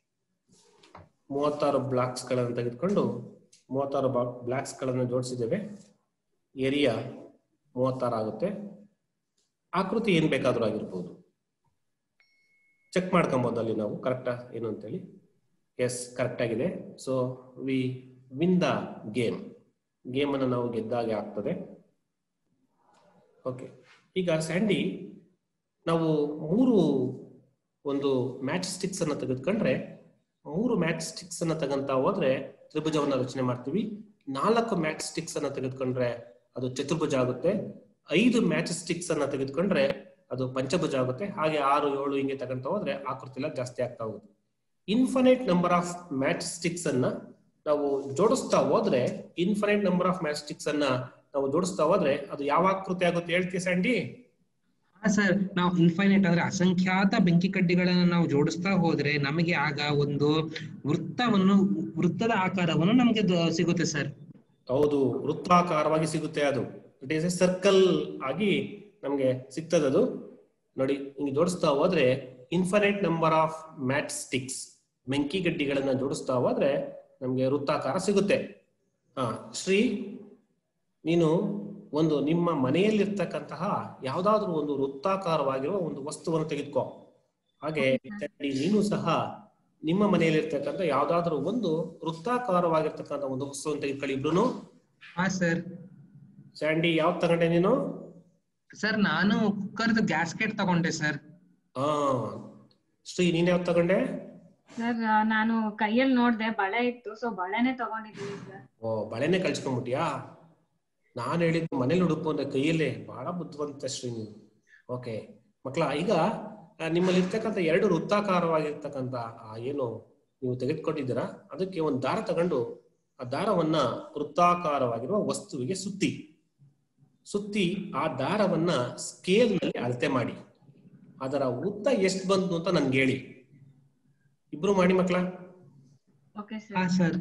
ಮೂವತ್ತಾರು ಬ್ಲಾಕ್ಸ್ ಗಳನ್ನ ತೆಗೆದುಕೊಂಡು ಮೂವತ್ತಾರು ಬ್ಲಾಕ್ಸ್ ಗಳನ್ನ ಜೋಡಿಸಿದ್ದೇವೆ ಏರಿಯಾ ಮೂವತ್ತಾರು ಆಗುತ್ತೆ ಆಕೃತಿ ಏನ್ ಬೇಕಾದ್ರೂ ಆಗಿರ್ಬೋದು ಚೆಕ್ ಮಾಡ್ಕೊಬಹುದು ಅಲ್ಲಿ ನಾವು ಕರೆಕ್ಟಾ ಏನು ಅಂತೇಳಿ ಎಸ್ ಕರೆಕ್ಟ್ ಆಗಿದೆ so we win the game game ಅನ್ನು ನಾವು ಗೆದ್ದಾಗೆ ಆಗ್ತದೆ ಓಕೆ ಈಗ ಸ್ಯಾಂಡಿ ನಾವು ಮೂರು ಒಂದು ಮ್ಯಾಚ್ ಸ್ಟಿಕ್ಸ್ ಅನ್ನ ತೆಗೆದುಕೊಂಡ್ರೆ ಮೂರು ಮ್ಯಾಚ್ ಸ್ಟಿಕ್ಸ್ ಅನ್ನ ತಗಂತ ಹೋದ್ರೆ ತ್ರಿಭುಜವನ್ನ ರಚನೆ ಮಾಡ್ತೀವಿ ನಾಲ್ಕು ಮ್ಯಾಚ್ ಸ್ಟಿಕ್ಸ್ ಅನ್ನ ತೆಗೆದುಕೊಂಡ್ರೆ ಅದು ಚತುರ್ಭುಜ ಆಗುತ್ತೆ ಐದು ಮ್ಯಾಚ್ ಸ್ಟಿಕ್ಸ್ ಅನ್ನ ತೆಗೆದುಕೊಂಡ್ರೆ ಅದು ಪಂಚಭುಜ ಆಗುತ್ತೆ ಹಾಗೆ ಆರು ಏಳು ಹಿಂಗೆ ತಗೊಂತ ಹೋದ್ರೆ ಆಕೃತಿ ಎಲ್ಲ ಜಾಸ್ತಿ ಆಗ್ತಾ ಹೋಗುತ್ತೆ infinite number of match sticks ಅನ್ನ ನಾವು ಜೋಡಿಸ್ತಾ ಹೋದ್ರೆ infinite number of match sticks ಅನ್ನ ನಾವು ಜೋಡಿಸ್ತಾ ಹೋದ್ರೆ ಅದು ಯಾವ ಆಕೃತಿ ಆಗುತ್ತೆ ಹೇಳ್ತೀಯ ಸ್ಯಾಂಡಿ ಹಾ ಸರ್ ನಾವು ಇನ್ಫೈನೈಟ್ ಅಂದ್ರೆ ಅಸಂಖ್ಯಾತ ಬೆಂಕಿ ಕಡ್ಡಿಗಳನ್ನ ನಾವು ಜೋಡಿಸ್ತಾ ಹೋದ್ರೆ ನಮಗೆ ಆಗ ಒಂದು ವೃತ್ತವನ್ನು ವೃತ್ತದ ಆಕಾರವನ್ನು ನಮಗೆ ದ- ಸಿಗುತ್ತೆ ಸರ್ ಹೌದು ವೃತ್ತಾಕಾರವಾಗಿ ಸಿಗುತ್ತೆ ಅದು ಇಟ್ ಈಸ್ ಎ ಸರ್ಕಲ್ ಆಗಿ ನಮ್ಗೆ ಸಿಗ್ತದೆ ಅದು ನೋಡಿ ಹಿಂಗೆ ಜೋಡಿಸ್ತಾ ಹೋದ್ರೆ infinite number of match sticks ಮೆಂಕಿ ಗಡ್ಡಿಗಳನ್ನ ಜೋಡಿಸ್ತಾ ಹೋದ್ರೆ ನಮ್ಗೆ ವೃತ್ತಾಕಾರ ಸಿಗುತ್ತೆ ಹಾ ಶ್ರೀ ನೀನು ಒಂದು ನಿಮ್ಮ ಮನೆಯಲ್ಲಿರ್ತಕ್ಕಂತಹ ಯಾವ್ದಾದ್ರು ಒಂದು ವೃತ್ತಾಕಾರವಾಗಿರುವ ಒಂದು ವಸ್ತುವನ್ನು ತೆಗೆದುಕೋ ಹಾಗೆ ಚಂಡಿ ನೀನು ಸಹ ನಿಮ್ಮ ಮನೆಯಲ್ಲಿರ್ತಕ್ಕಂಥ ಯಾವ್ದಾದ್ರು ಒಂದು ವೃತ್ತಾಕಾರವಾಗಿರ್ತಕ್ಕಂಥ ಒಂದು ವಸ್ತುವನ್ನು ತೆಗೆದುಕೊಳ್ಳಿ ಇಬ್ರು ಹಾ ಸರ್ ಸ್ಯಾಂಡಿ ಯಾವ್ದು ತಗೊಂಡೆ ನೀನು ಸರ್ ನಾನು ಕುಕ್ಕರ್ದು ಗ್ಯಾಸ್ಕೆಟ್ ತಗೊಂಡೆ ಸರ್ ಹಾ ಶ್ರೀ ನೀನ್ ಯಾವ್ದು ತಗೊಂಡೆ ಸರ್ ನಾನು ಕೈಯಲ್ಲಿ ನೋಡ್ದೆ ಬಳೆ ಇತ್ತು ಸೊ ಬಳೆನೆ ತಗೊಂಡಿದ್ದೀನಿ ಸರ್ ಓ ಬಳೆನೆ ಕಳ್ಸ್ಕೊಂಡ್ಬಿಟ್ಯಾ ನಾನು ಹೇಳಿದ್ದು ಮನೇಲಿ ಹುಡುಕು ಅಂದ್ರೆ ಕೈಯಲ್ಲೇ ಬಹಳ ಬುದ್ಧಿವಂತ ಶ್ರೀ ನೀವು ಓಕೆ ಮಕ್ಕಳ ಈಗ ಆ, ನಿಮ್ಮಲ್ಲಿ ಇರ್ತಕ್ಕಂಥ ಎರಡು ವೃತ್ತಾಕಾರವಾಗಿರ್ತಕ್ಕಂಥ ಆ ಏನು ನೀವು ತೆಗೆದುಕೊಂಡಿದ್ದೀರಾ ಅದಕ್ಕೆ ಒಂದು ದಾರ ತಗೊಂಡು ಆ ದಾರವನ್ನ ವೃತ್ತಾಕಾರವಾಗಿರುವ ವಸ್ತುವಿಗೆ ಸುತ್ತಿ ಸುತ್ತಿ ಆ ದಾರವನ್ನ ಸ್ಕೇಲ್ ನಲ್ಲಿ ಅಳತೆ ಮಾಡಿ ಅದರ ಉದ್ದ ಎಷ್ಟು ಬಂತು ಅಂತ ನನ್ಗೆ ಹೇಳಿ ಇಬ್ರು ಮಾಡಿ ಮಕ್ಕಳ ಓಕೆ ಹಾ ಸರ್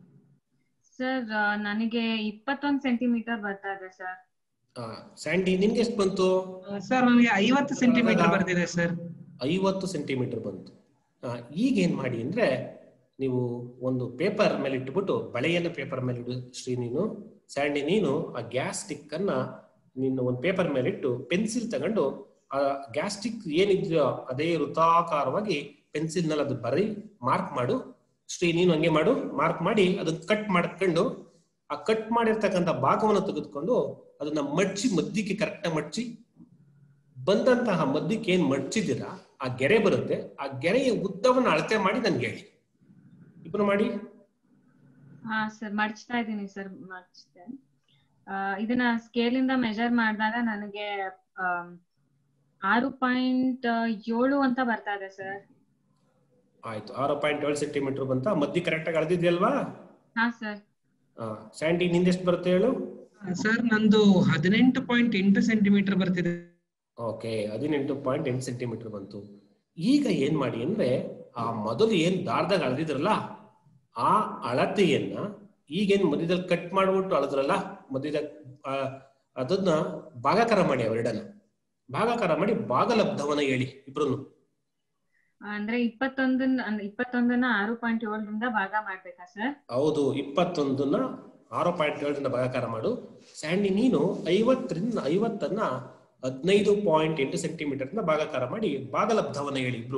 ಸರ್ ಸರ್ ನನಗೆ ಇಪ್ಪತ್ತೊಂದು ಸೆಂಟಿಮೀಟರ್ ಬರ್ತಾ ಇದೆ ಸರ್ ಸ್ಯಾಂಡಿ ನಿನ್ಗೆ ಎಷ್ಟು ಬಂತು ಸರ್ ನನಗೆ ಐವತ್ತು ಸೆಂಟಿಮೀಟರ್ ಬರ್ತಿದೆ ಸರ್ ಐವತ್ತು ಸೆಂಟಿಮೀಟರ್ ಬಂತು ಆ, ಈಗ ಏನ್ ಮಾಡಿ ಅಂದ್ರೆ ನೀವು ಒಂದು ಪೇಪರ್ ಮೇಲೆ ಇಟ್ಬಿಟ್ಟು ಬಳೆಯನ್ನು ಪೇಪರ್ ಮೇಲೆ ಇಡು ಶ್ರೀ ನೀನು ಸ್ಯಾಂಡಿ ನೀನು ಆ ಗ್ಯಾಸ್ ಸ್ಟಿಕ್ ಅನ್ನ ನೀನು ಒಂದು ಪೇಪರ್ ಮೇಲೆ ಇಟ್ಟು ಪೆನ್ಸಿಲ್ ತಗೊಂಡು ಆ ಗ್ಯಾಸ್ ಸ್ಟಿಕ್ ಏನಿದೆಯೋ ಅದೇ ವೃತ್ತಾಕಾರವಾಗಿ ಪೆನ್ಸಿಲ್ ನಲ್ಲಿ ಅದು ಬರೀ ಮಾರ್ಕ್ ಮಾಡು ಶ್ರೀ ನೀನು ಹಂಗೆ ಮಾಡು ಮಾರ್ಕ್ ಮಾಡಿ ಅದನ್ನ ಕಟ್ ಮಾಡ್ಕೊಂಡು ಆ ಕಟ್ ಮಾಡಿರ್ತಕ್ಕಂಥ ಭಾಗವನ್ನು ತೆಗೆದುಕೊಂಡು ಅದನ್ನ ಮಡ್ಚಿ ಮಧ್ಯಕ್ಕೆ ಕರೆಕ್ಟ್ ಮಡ್ಚಿ ಬಂದಂತಹ ಮಧ್ಯಕ್ಕೆ ಏನ್ ಮಡ್ಚಿದ್ದೀರಾ ಆ ಗೆರೆ ಬರುತ್ತೆ ಆ ಗೆರೆಯ ಉದ್ದವನ್ನು ಅಳತೆ ಮಾಡಿ ನನ್ಗೆ ಹೇಳಿ ಇಬ್ರು ಮಾಡಿ ಹಾ ಸರ್ ಮಡ್ಚ್ತಾ ಇದ್ದೀನಿ ಸರ್ ಮಡ್ಚ್ತೆ ಆ, ಇದನ್ನ ಸ್ಕೇಲ್ ಇಂದ ಮೆಜರ್ ಮಾಡಿದಾಗ ನನಗೆ ಆಮ್, ಆರು ಪಾಯಿಂಟ್ ಏಳು ಅಂತ ಬರ್ತಾ ಇದೆ ಸರ್ ಆಯ್ತು ಆರು ಪಾಯಿಂಟ್ ಏಳು ಸೆಂಟಿಮೀಟರ್ ಬಂತ ಮಧ್ಯ ಕರೆಕ್ಟ್ ಆಗಿ ಅಳದಿದ್ಯಲ್ವಾ ಹಾ ಸರ್ ಸ್ಯಾಂಡಿ ನಿಂದೆಷ್ಟು ಬರುತ್ತೆ ಹೇಳು ಸರ್ ನಂದು ಹದಿನೆಂಟು ಪಾಯಿಂಟ್ ಎಂಟು ಸೆಂಟಿಮೀಟರ್ ಬರ್ತಿದೆ ಓಕೆ ಹದಿನೆಂಟು ಪಾಯಿಂಟ್ ಎಂಟು ಸೆಂಟಿಮೀಟರ್ ಬಂತು ಈಗ ಏನ್ ಮಾಡಿ ಅಂದ್ರೆ ಆ ಮೊದಲು ಏನ್ ದಾರದಾಗ ಅಳದಿದ್ರಲ್ಲ ಆ ಅಳತೆಯನ್ನ ಈಗೇನ್ ಮಧ್ಯದಲ್ಲಿ ಕಟ್ ಮಾಡ್ಬಿಟ್ಟು ಅಳದ್ರಲ್ಲ ಮಧ್ಯದ ಆ, ಅದನ್ನ ಭಾಗಾಕಾರ ಮಾಡಿ ಅವೆರಡನ್ನ ಭಾಗಾಕಾರ ಮಾಡಿ ಭಾಗಲಬ್ಧವನ್ನ ಹೇಳಿ ಇಬ್ರು ಅಂದ್ರೆ ಇಪ್ಪತ್ತೊಂದನ್ನ ಅಂದ್ರೆ ಇಪ್ಪತ್ತೊಂದನ್ನ ಆರು ಪಾಯಿಂಟ್ ಏಳರಿಂದ ಭಾಗ ಮಾಡ್ಬೇಕಾ ಸರ್ ಹೌದು ಇಪ್ಪತ್ತೊಂದನ್ನ ಆರು ಪಾಯಿಂಟ್ ಏಳರಿಂದ ಭಾಗಾಕಾರ ಮಾಡು ಸ್ಯಾಂಡಿ ನೀನು ಐವತ್ತರಿಂದ ಐವತ್ತನ್ನ ಹದಿನೈದು ಪಾಯಿಂಟ್ ಎಂಟು ಸೆಂಟಿಮೀಟರ್ ಭಾಗಾಕಾರ ಮಾಡಿ ಭಾಗಲಬ್ಧವನ್ನ ಹೇಳಿ ಇಬ್ರು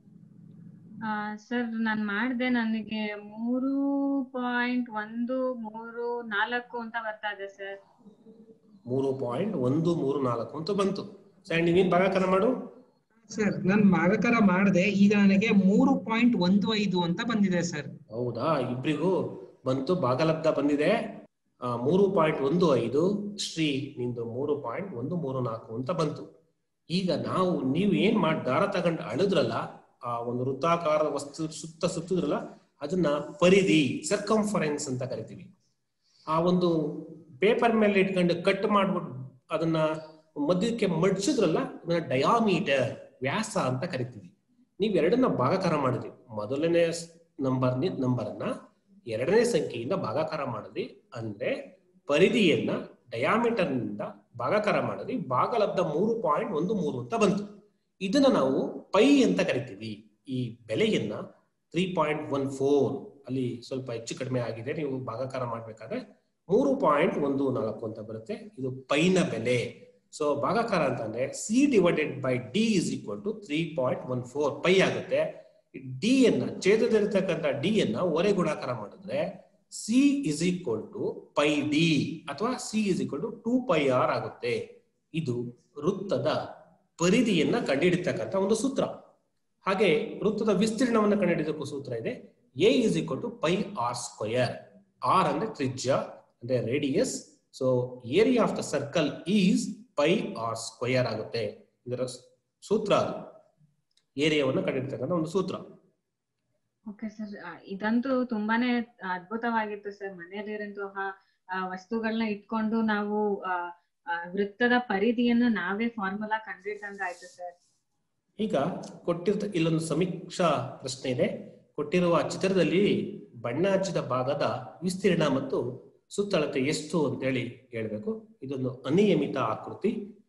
ಸರ್ ನಾನ್ ಮಾಡ್ದೆ ನನಗೆ ಮೂರು ಪಾಯಿಂಟ್ ಒಂದು ಮೂರು ನಾಲ್ಕು ಅಂತ ಬರ್ತಾ ಇದೆ ಸರ್ ಮೂರು ಪಾಯಿಂಟ್ ಒಂದು ಮೂರು ನಾಲ್ಕು ಅಂತ ಬಂತು ಸ್ಯಾಂಡಿ ನೀನ್ ಭಾಗಾಕಾರ ಮಾಡು ಸರ್ ನಾನು ಭಾಗಕಾರ ಮಾಡಿದೆ ಈಗ ನನಗೆ ಮೂರು ಪಾಯಿಂಟ್ ಒಂದು ಐದು ಅಂತ ಬಂದಿದೆ ಸರ್ ಹೌದಾ ಇಬ್ರಿಗೂ ಬಂತು ಭಾಗಲಬ್ಧ ಬಂದಿದೆ ಆ, ಮೂರು ಪಾಯಿಂಟ್ ಒಂದು ಐದು ಶ್ರೀ ನಿಂದು ಮೂರು ಪಾಯಿಂಟ್ ಒಂದು ಮೂರು ನಾಲ್ಕು ಅಂತ ಬಂತು ಈಗ ನಾವು ನೀವು ಏನ್ ಮಾಡಿ ದಾರ ತಗೊಂಡು ಅಳಿದ್ರಲ್ಲ ಆ ಒಂದು ವೃತ್ತಾಕಾರದ ವಸ್ತು ಸುತ್ತ ಸುತ್ತಿದ್ರಲ್ಲ ಅದನ್ನ ಪರಿಧಿ ಸರ್ಕಂಫರೆನ್ಸ್ ಅಂತ ಕರಿತೀವಿ ಆ ಒಂದು ಪೇಪರ್ ಮೇಲೆ ಇಟ್ಕೊಂಡು ಕಟ್ ಮಾಡ್ಬಿಟ್ಟು ಅದನ್ನ ಮಧ್ಯಕ್ಕೆ ಮಡ್ಚಿದ್ರಲ್ಲ ಅದನ್ನ ಡಯಾಮೀಟರ್ ವ್ಯಾಸ ಅಂತ ಕರಿತೀವಿ ನೀವು ಎರಡನ್ನ ಭಾಗಾಕಾರ ಮಾಡಿದ್ರಿ ಮೊದಲನೇ ನಂಬರ್ ನಂಬರ್ನ ಎರಡನೇ ಸಂಖ್ಯೆಯಿಂದ ಭಾಗಾಕಾರ ಮಾಡಿದ್ರಿ ಅಂದ್ರೆ ಪರಿಧಿಯನ್ನ ಡಯಾಮೀಟರ್ ನಿಂದ ಭಾಗಾಕಾರ ಮಾಡಿದ್ರಿ ಭಾಗಲಬ್ಧ ಮೂರು ಪಾಯಿಂಟ್ ಒಂದು ಮೂರು ಅಂತ ಬಂತು ಇದನ್ನ ನಾವು ಪೈ ಅಂತ ಕರಿತೀವಿ ಈ ಬೆಲೆಯನ್ನ ತ್ರೀ ಪಾಯಿಂಟ್ ಒನ್ ಫೋರ್ ಅಲ್ಲಿ ಸ್ವಲ್ಪ ಹೆಚ್ಚು ಕಡಿಮೆ ಆಗಿದೆ ನೀವು ಭಾಗಾಕಾರ ಮಾಡ್ಬೇಕಾದ್ರೆ ಮೂರು ಪಾಯಿಂಟ್ ಒಂದು ನಾಲ್ಕು ಅಂತ ಬರುತ್ತೆ ಇದು ಪೈನ ಬೆಲೆ ಸೊ ಭಾಗಾಕಾರ ಅಂತಂದ್ರೆ C divided by D is equal to three point one four pi ಆಗುತ್ತೆ ಡಿ ಅನ್ನ ಛೇದದಲ್ಲಿರ್ತಕ್ಕಂಥ ಡಿ ಅನ್ನ ಒರೆ ಗುಣಾಕಾರ ಮಾಡಿದ್ರೆ C is equal to pi D ಅಥವಾ C is equal to two pi R ಆಗುತ್ತೆ ಇದು ವೃತ್ತದ ಪರಿಧಿಯನ್ನ ಕಂಡುಹಿಡಿತಕ್ಕಂಥ ಒಂದು ಸೂತ್ರ ಹಾಗೆ ವೃತ್ತದ ವಿಸ್ತೀರ್ಣವನ್ನು ಕಂಡುಹಿಡಿದಕ್ಕೂ ಸೂತ್ರ ಇದೆ A is equal to pi R square R ಅಂದ್ರೆ ತ್ರಿಜ್ಯ ಅಂದ್ರೆ radius so area of the circle is pi R square ಆಗುತ್ತೆ ಇದರ ಸೂತ್ರ ಅದು ಏರಿಯಾವನ್ನು ಕಂಡುಹಿಡಿತಕ್ಕಂಥ ಒಂದು ಸೂತ್ರ ಓಕೆ ಸರ್ ಇದಂತೂ ತುಂಬಾನೇ ಅದ್ಭುತವಾಗಿತ್ತು ಸರ್ ಮನೆಯಲ್ಲಿರುವಂತಹ ಆ, ವಸ್ತುಗಳನ್ನ ಇಟ್ಕೊಂಡು ನಾವು ಆ, ಆ, ವೃತ್ತದ ಪರಿಧಿಯನ್ನು ನಾವೇ ಫಾರ್ಮುಲಾ ಕಂಡಿಡ್ದಂಗಾಯ್ತು ಸರ್ ಈಗ ಕೊಟ್ಟಿರ್ತ ಇಲ್ಲೊಂದು ಸಮೀಕ್ಷಾ ಪ್ರಶ್ನೆ ಇದೆ ಕೊಟ್ಟಿರುವ ಚಿತ್ರದಲ್ಲಿ ಬಣ್ಣ ಹಚ್ಚಿದ ಭಾಗದ ವಿಸ್ತೀರ್ಣ ಮತ್ತು ಸುತ್ತಳತೆ ಎಷ್ಟು ಅಂತೇಳಿ ಹೇಳ್ಬೇಕು ಇದೊಂದು ಅನಿಯಮಿತ ಆಕೃತಿ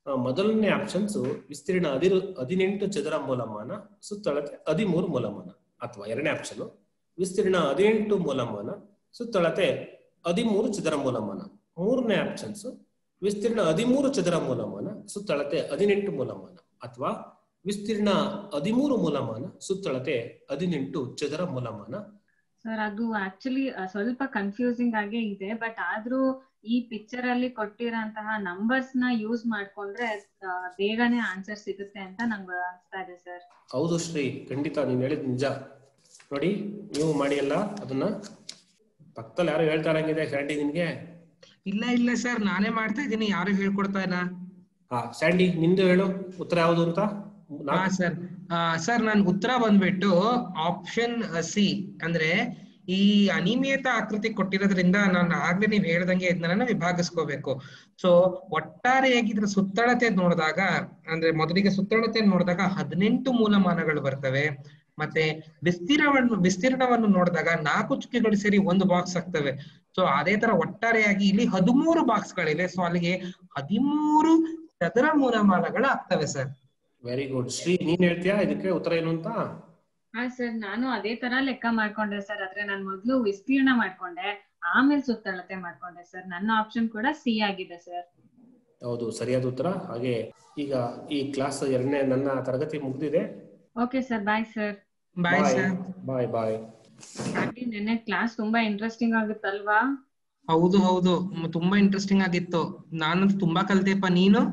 ಆ, ಮೊದಲನೇ ಆಪ್ಷನ್ಸ್ ವಿಸ್ತೀರ್ಣ ಹದಿರು ಹದಿನೆಂಟು ಚದರ ಮೂಲಮಾನ ಸುತ್ತಳತೆ ಹದಿಮೂರು ಮೂಲಮಾನ ಅಥವಾ ಎರಡನೇ ಆಪ್ಷನ್ ವಿಸ್ತೀರ್ಣ ಹದಿನೆಂಟು ಮೂಲಮಾನ ಸುತ್ತಳತೆ ಹದಿಮೂರು ಚದರ ಮೂಲಮಾನ ಮೂರನೇ ಆಪ್ಷನ್ಸ್ ವಿಸ್ತೀರ್ಣ ಹದಿಮೂರು ಚದರ ಮೂಲಮಾನ ಸುತ್ತಳತೆ ಹದಿನೆಂಟು ಮೂಲಮಾನ ಅಥವಾ ವಿಸ್ತೀರ್ಣ ಹದಿಮೂರು ಮೂಲಮಾನ ಸುತ್ತಳತೆ ಹದಿನೆಂಟು ಚದರ ಮೂಲಮಾನ ಸರ್ ಅದು ಆಕ್ಚುಲಿ ಸ್ವಲ್ಪ ಕನ್ಫ್ಯೂಸಿಂಗ್ ಆಗೇ ಇದೆ ಬಟ್ ಆದ್ರೂ ಈ ಪಿಕ್ಚರ್ ಅಲ್ಲಿ ಕೊಟ್ಟಿರೋಂತಹ ನಂಬರ್ಸ್ ನ ಯೂಸ್ ಮಾಡ್ಕೊಂಡ್ರೆ ಆ, ಬೇಗನೆ ಆನ್ಸರ್ ಸಿಗುತ್ತೆ ಅಂತ ನಂಗೆ ಅನ್ಸ್ತಾ ಇದೆ ಸರ್ ಹೌದು ಶ್ರೀ ಖಂಡಿತ ನೀನ್ ಹೇಳಿದ್ ನಿಜ ನೋಡಿ ನೀವು ಮಾಡಿ ಅಲ್ಲ ಅದನ್ನ ಪಕ್ಕದಲ್ಲಿ ಯಾರು ಹೇಳ್ತಾ ಇರಂಗಿದೆ ಸ್ಯಾಂಡಿ ನಿನ್ಗೆ ಇಲ್ಲ ಇಲ್ಲ ಸರ್ ನಾನೇ ಮಾಡ್ತಾ ಇದ್ದೀನಿ ಯಾರು ಹೇಳ್ಕೊಡ್ತಾ ಇಲ್ಲ ಹಾ ಸ್ಯಾಂಡಿ ನಿಂದು ಹೇಳು ಉತ್ತರ ಯಾವುದು ಅಂತ ಹಾ ನಾಲ್ಕು- ಸರ್ ಸರ್ ನನ್ ಉತ್ತರ ಬಂದ್ಬಿಟ್ಟು ಆಪ್ಷನ್ ಸಿ ಅಂದ್ರೆ ಈ ಅನಿಯಮಿತ ಆಕೃತಿ ಕೊಟ್ಟಿರೋದ್ರಿಂದ ನಾನು ಆಗ್ಲೇ ನೀವ್ ಹೇಳ್ದಂಗೆ ಇದನ್ನ ವಿಭಾಗಿಸ್ಕೋಬೇಕು ಸೊ ಒಟ್ಟಾರೆಯಾಗಿ ಇದ್ರ ಸುತ್ತಳತೆ ನೋಡಿದಾಗ ಅಂದ್ರೆ ಮೊದಲಿಗೆ ಸುತ್ತಳತೆ ನೋಡಿದಾಗ ಹದಿನೆಂಟು ಮೂಲಮಾನಗಳು ಬರ್ತವೆ ಮತ್ತೆ ವಿಸ್ತೀರ್ಣವನ್ನು ವಿಸ್ತೀರ್ಣವನ್ನು ನೋಡಿದಾಗ ನಾಲ್ಕು ಚುಕ್ಕೆಗಳು ಸೇರಿ ಒಂದು ಬಾಕ್ಸ್ ಆಗ್ತವೆ ಸೊ ಅದೇ ತರ ಒಟ್ಟಾರೆಯಾಗಿ ಇಲ್ಲಿ ಹದಿಮೂರು ಬಾಕ್ಸ್ ಗಳಿವೆ ಸೊ ಅಲ್ಲಿಗೆ ಹದಿಮೂರು ಚದರ ಮೂಲಮಾನಗಳು ಆಗ್ತವೆ ಸರ್ ವೆರಿ ಗುಡ್ ಶ್ರೀ ನೀನ್ ಹೇಳ್ತೀಯಾ ಇದಕ್ಕೆ ಉತ್ತರ ಏನು ಅಂತ ಹಾ ಸರ್ ನಾನು ಅದೇ ತರ ಲೆಕ್ಕ ಮಾಡ್ಕೊಂಡೆ ಸರ್ ಆದ್ರೆ ನಾನು ಮೊದ್ಲು ವಿಸ್ತೀರ್ಣ ಮಾಡ್ಕೊಂಡೆ ಆಮೇಲೆ ಸುತ್ತಳತೆ ಮಾಡ್ಕೊಂಡೆ ಸರ್ ನನ್ನ ಆಪ್ಷನ್ ಕೂಡ ಸಿ ಆಗಿದೆ ಸರ್ ಹೌದು ಸರಿಯಾದ ಉತ್ತರ ಹಾಗೆ ಈಗ ಈ ಕ್ಲಾಸ್ ಎರಡನೇ ನನ್ನ ತರಗತಿ ಮುಗ್ದಿದೆ okay sir bye sir bye sir bye bye aunty ನೆನ್ನೆ ಕ್ಲಾಸ್ ತುಂಬಾ ಇಂಟ್ರೆಸ್ಟಿಂಗ್ ಆಗುತ್ತಲ್ವಾ ಹೌದು ಹೌದು ಮ್, ತುಂಬಾ ಇಂಟ್ರೆಸ್ಟಿಂಗ್ ಆಗಿತ್ತು ನಾನು ತುಂಬಾ ಕಲ್ತೆಪ್ಪ ನೀನು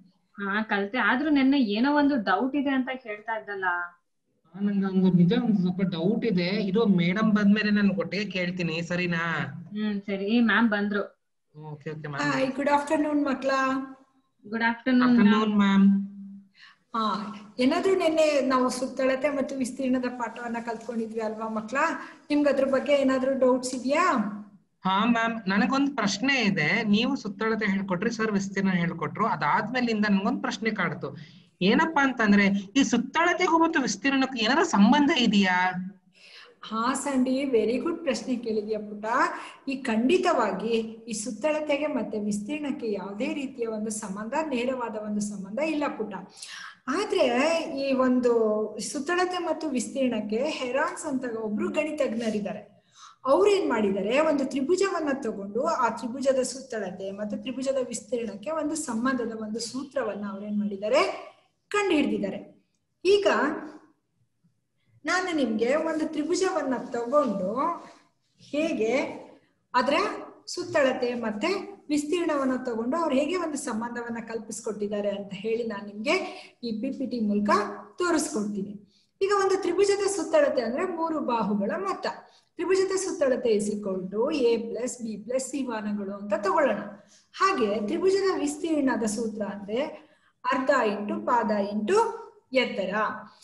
ಹಾ ಕಲ್ತೆ ಆದ್ರೂ ನೆನ್ನೆ ಏನೋ ಒಂದು ಡೌಟ್ ಇದೆ ಅಂತ ಹೇಳ್ತಾ ಇದ್ದಲ್ಲ ನಂಗೆ ಒಂದು ನಿಜ ಒಂದು ಸ್ವಲ್ಪ ಡೌಟ್ ಇದೆ ಇದು ಮೇಡಮ್ ಬಂದ್ಮೇಲೆ ನಾನು ಒಟ್ಟಿಗೆ ಕೇಳ್ತೀನಿ ಸರಿನಾ ಹ್ಮ್ ಸರಿ ಮ್ಯಾಮ್ ಬಂದ್ರು okay okay hi good afternoon ಮಕ್ಳ ಗುಡ್ ಆಫ್ಟರ್ನೂನ್ ಮ್ಯಾಮ್ ಮ್ಯಾಮ್ ಹಾ ಏನಾದ್ರೂ ನಿನ್ನೆ ನಾವು ಸುತ್ತಳತೆ ಮತ್ತು ವಿಸ್ತೀರ್ಣದ ಪಾಠವನ್ನ ಕಲ್ತ್ಕೊಂಡಿದ್ವಿ ಅಲ್ವಾ ಮಕ್ಳ ನಿಮ್ಗೆ ಅದ್ರ ಬಗ್ಗೆ ಏನಾದ್ರೂ ಡೌಟ್ಸ್ ಇದೆಯಾ ಹಾ ಮ್ಯಾಮ್ ನನಗೊಂದು ಪ್ರಶ್ನೆ ಇದೆ ನೀವು ಸುತ್ತಳತೆ ಹೇಳ್ಕೊಟ್ರಿ ಸರ್ ವಿಸ್ತೀರ್ಣ ಹೇಳ್ಕೊಟ್ರು ಅದಾದ್ಮೇಲಿಂದ ನನಗೊಂದು ಪ್ರಶ್ನೆ ಕಾಡ್ತು ಏನಪ್ಪಾ ಅಂತಂದ್ರೆ ಈ ಸುತ್ತಳತೆಗೂ ಮತ್ತು ವಿಸ್ತೀರ್ಣಕ್ಕೂ ಏನಾರ ಸಂಬಂಧ ಇದೆಯಾ ಹಾ ಸಂಡಿ ವೆರಿ ಗುಡ್ ಪ್ರಶ್ನೆ ಕೇಳಿದ್ಯಾ ಪುಟ ಈ ಖಂಡಿತವಾಗಿ ಈ ಸುತ್ತಳತೆಗೆ ಮತ್ತೆ ವಿಸ್ತೀರ್ಣಕ್ಕೆ ಯಾವುದೇ ರೀತಿಯ ಒಂದು ಸಂಬಂಧ ನೇರವಾದ ಒಂದು ಸಂಬಂಧ ಇಲ್ಲ ಪುಟ ಆದ್ರೆ ಈ ಒಂದು ಸುತ್ತಳತೆ ಮತ್ತು ವಿಸ್ತೀರ್ಣಕ್ಕೆ ಹೆರಾನ್ಸ್ ಅಂತ ಒಬ್ರು ಗಣಿತಜ್ಞರಿದ್ದಾರೆ ಅವ್ರು ಏನ್ ಮಾಡಿದ್ದಾರೆ ಒಂದು ತ್ರಿಭುಜವನ್ನ ತಗೊಂಡು ಆ ತ್ರಿಭುಜದ ಸುತ್ತಳತೆ ಮತ್ತು ತ್ರಿಭುಜದ ವಿಸ್ತೀರ್ಣಕ್ಕೆ ಒಂದು ಸಂಬಂಧದ ಒಂದು ಸೂತ್ರವನ್ನ ಅವ್ರೇನ್ ಮಾಡಿದ್ದಾರೆ ಕಂಡು ಹಿಡಿದಿದ್ದಾರೆ ಈಗ ನಾನು ನಿಮ್ಗೆ ಒಂದು ತ್ರಿಭುಜವನ್ನ ತಗೊಂಡು ಹೇಗೆ ಅದರ ಸುತ್ತಳತೆ ಮತ್ತೆ ವಿಸ್ತೀರ್ಣವನ್ನ ತಗೊಂಡು ಅವ್ರು ಹೇಗೆ ಒಂದು ಸಂಬಂಧವನ್ನ ಕಲ್ಪಿಸ್ಕೊಟ್ಟಿದ್ದಾರೆ ಅಂತ ಹೇಳಿ ನಾನು ನಿಮ್ಗೆ ಈ ಪಿ ಪಿ ಟಿ ಮೂಲಕ ತೋರಿಸ್ಕೊಡ್ತೀನಿ ಈಗ ಒಂದು ತ್ರಿಭುಜದ ಸುತ್ತಳತೆ ಅಂದ್ರೆ ಮೂರು ಬಾಹುಗಳ ಮೊತ್ತ ತ್ರಿಭುಜದ ಸುತ್ತಳತೆ is equal to A plus B plus C ಮಾನಗಳು ಅಂತ ತಗೊಳ್ಳೋಣ ಹಾಗೆ ತ್ರಿಭುಜದ ವಿಸ್ತೀರ್ಣದ ಸೂತ್ರ ಅಂದ್ರೆ ಅರ್ಧ ಇಂಟು ಪಾದ ಇಂಟು ಎತ್ತರ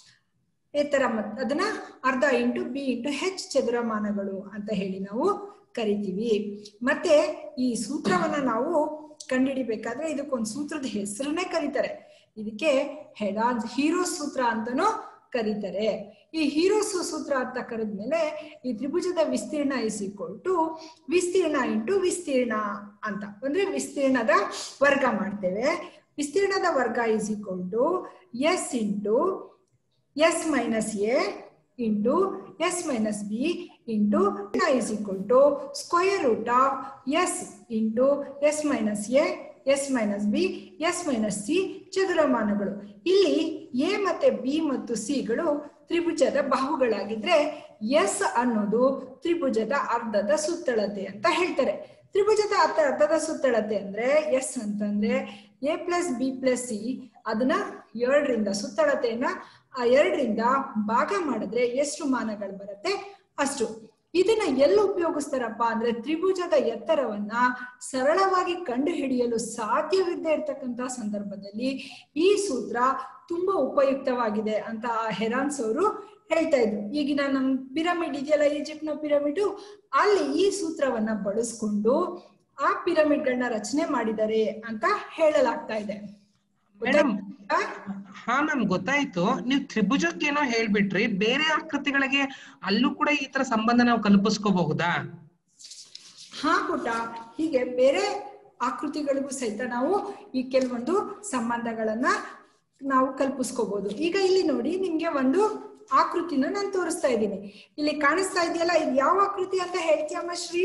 ಎತ್ತರ ಮತ್ ಅದನ್ನ ಅರ್ಧ ಇಂಟು ಬಿ ಇಂಟು ಹೆಚ್ ಚದುರಮಾನಗಳು ಅಂತ ಹೇಳಿ ನಾವು ಕರಿತೀವಿ ಮತ್ತೆ ಈ ಸೂತ್ರವನ್ನ ನಾವು ಕಂಡುಹಿಡಿಬೇಕಾದ್ರೆ ಇದಕ್ಕೊಂದು ಸೂತ್ರದ ಹೆಸರನ್ನೇ ಕರೀತಾರೆ ಇದಕ್ಕೆ ಹೆಡಾಜ್ ಹೀರೋ ಸೂತ್ರ ಅಂತಾನೂ ಕರೀತಾರೆ ಈ ಹೀರೋ ಸೂತ್ರ ಅಂತ ಕರೆದ್ಮೇಲೆ ಈ ತ್ರಿಭುಜದ ವಿಸ್ತೀರ್ಣ ಇಸ್ ಈಕ್ವಲ್ ಟು ವಿಸ್ತೀರ್ಣ ಇಂಟು ವಿಸ್ತೀರ್ಣ ಅಂತ ಅಂದ್ರೆ ವಿಸ್ತೀರ್ಣದ ವರ್ಗ ಮಾಡ್ತೇವೆ ವಿಸ್ತೀರ್ಣದ ವರ್ಗ is equal to S into S minus A into S minus B into is equal to square root of S into S minus A S minus B S minus C ಚದುರಮಾನಗಳು ಇಲ್ಲಿ ಎ ಮತ್ತೆ B ಮತ್ತು ಸಿಗಳು ತ್ರಿಭುಜದ ಬಾಹುಗಳಾಗಿದ್ರೆ S ಅನ್ನೋದು ತ್ರಿಭುಜದ ಅರ್ಧದ ಸುತ್ತಳತೆ ಅಂತ ಹೇಳ್ತಾರೆ ತ್ರಿಭುಜದ ಅರ್ಧ ಅರ್ಧದ ಸುತ್ತಳತೆ ಅಂದ್ರೆ ಎಸ್ ಅಂತಂದ್ರೆ A plus B plus C ಅದನ್ನ ಎರಡರಿಂದ ಸುತ್ತಳತೆಯನ್ನ ಆ ಎರಡರಿಂದ ಭಾಗ ಮಾಡಿದ್ರೆ ಎಷ್ಟು ಮಾನಗಳು ಬರುತ್ತೆ ಅಷ್ಟು ಇದನ್ನ ಎಲ್ಲಿ ಉಪಯೋಗಿಸ್ತಾರಪ್ಪ ಅಂದ್ರೆ ತ್ರಿಭುಜದ ಎತ್ತರವನ್ನ ಸರಳವಾಗಿ ಕಂಡು ಹಿಡಿಯಲು ಸಾಧ್ಯವಿಲ್ಲದೆ ಇರ್ತಕ್ಕಂತಹ ಸಂದರ್ಭದಲ್ಲಿ ಈ ಸೂತ್ರ ತುಂಬಾ ಉಪಯುಕ್ತವಾಗಿದೆ ಅಂತ ಆ ಹೆರಾನ್ಸ್ ಅವರು ಹೇಳ್ತಾ ಇದ್ರು ಈಗಿನ ನಮ್ ಪಿರಮಿಡ್ ಇದೆಯಲ್ಲ ಈಜಿಪ್ಟ್ ನ ಪಿರಮಿಡ್ ಅಲ್ಲಿ ಈ ಸೂತ್ರವನ್ನ ಬಳಸ್ಕೊಂಡು ಆ ಪಿರಮಿಡ್ಗಳನ್ನ ರಚನೆ ಮಾಡಿದ್ದಾರೆ ಅಂತ ಹೇಳಲಾಗ್ತಾ ಇದೆ ಮೇಡಮ್ ಆ? ಹಾ ಮ್ಯಾಮ್ ಗೊತ್ತಾಯ್ತು ನೀವು ತ್ರಿಭುಜಕ್ಕೇನೋ ಹೇಳ್ಬಿಟ್ರಿ ಬೇರೆ ಆಕೃತಿಗಳಿಗೆ ಅಲ್ಲೂ ಕೂಡ ಈ ತರ ಸಂಬಂಧ ನಾವು ಕಲ್ಪಿಸ್ಕೋಬಹುದಾ ಹಾ ಪುಟ ಹೀಗೆ ಬೇರೆ ಆಕೃತಿಗಳಿಗೂ ಸಹಿತ ನಾವು ಈ ಕೆಲವೊಂದು ಸಂಬಂಧಗಳನ್ನ ನಾವು ಕಲ್ಪಿಸ್ಕೋಬಹುದು ಈಗ ಇಲ್ಲಿ ನೋಡಿ ನಿಮ್ಗೆ ಒಂದು ಆಕೃತಿನ ನಾನು ತೋರಿಸ್ತಾ ಇದ್ದೀನಿ ಇಲ್ಲಿ ಕಾಣಿಸ್ತಾ ಇದೆಯಲ್ಲ ಇದು ಯಾವ ಆಕೃತಿ ಅಂತ ಹೇಳ್ತೀಯಮ್ಮ ಶ್ರೀ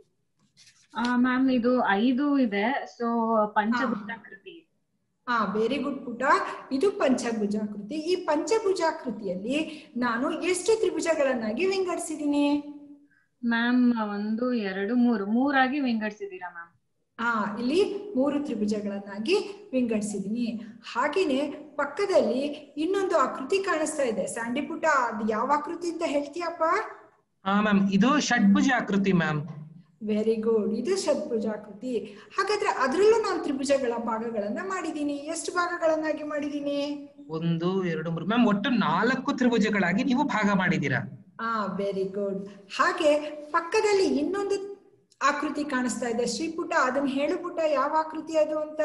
ಮ್ಯಾಮ್ ಇದು ಐದು ಇದೆ ಸೊ ಪಂಚಭುಜಾಕೃತಿ ಹಾ ವೆರಿ ಗುಡ್ ಪುಟ ಇದು ಪಂಚಭುಜಾಕೃತಿ ಈ ಪಂಚಭುಜಾಕೃತಿಯಲ್ಲಿ ನಾನು ಎಷ್ಟು ತ್ರಿಭುಜಗಳನ್ನಾಗಿ ವಿಂಗಡಿಸಿದ್ದೀನಿ ಮ್ಯಾಮ್ ಒಂದು ಎರಡು ಮೂರು ಮೂರಾಗಿ ವಿಂಗಡಿಸಿದೀರಾ ಮ್ಯಾಮ್ ಆ ಇಲ್ಲಿ ಮೂರು ತ್ರಿಭುಜಗಳನ್ನಾಗಿ ವಿಂಗಡಿಸಿದೀನಿ ಹಾಗೇನೆ ಪಕ್ಕದಲ್ಲಿ ಇನ್ನೊಂದು ಆಕೃತಿ ಕಾಣಿಸ್ತಾ ಇದೆ ಸ್ಯಾಂಡಿ ಪುಟ ಅದು ಯಾವ ಆಕೃತಿ ಅಂತ ಹೇಳ್ತೀಯಪ್ಪ ಹಾ ಮ್ಯಾಮ್ ಇದು ಷಡ್ಭುಜ ಆಕೃತಿ ಮ್ಯಾಮ್ ವೆರಿ ಗುಡ್ ಇದು ಷಡ್ಭುಜಾಕೃತಿ ಹಾಗಾದ್ರೆ ಅದರಲ್ಲೂ ನಾನು ತ್ರಿಭುಜಗಳ ಭಾಗಗಳನ್ನ ಮಾಡಿದ್ದೀನಿ ಎಷ್ಟು ಭಾಗಗಳನ್ನಾಗಿ ಮಾಡಿದ್ದೀನಿ ಒಂದು ಎರಡು ಮೂರು ಮ್ಯಾಮ್ ಒಟ್ಟು ನಾಲ್ಕು ತ್ರಿಭುಜಗಳಾಗಿ ನೀವು ಭಾಗ ಮಾಡಿದ್ದೀರಾ ಆ ವೆರಿ ಗುಡ್ ಹಾಗೆ ಪಕ್ಕದಲ್ಲಿ ಇನ್ನೊಂದು ಆಕೃತಿ ಕಾಣಿಸ್ತಾ ಇದೆ ಶ್ರೀಪುಟ ಅದನ್ನ ಹೇಳು ಪುಟ ಯಾವ ಆಕೃತಿ ಅದು ಅಂತ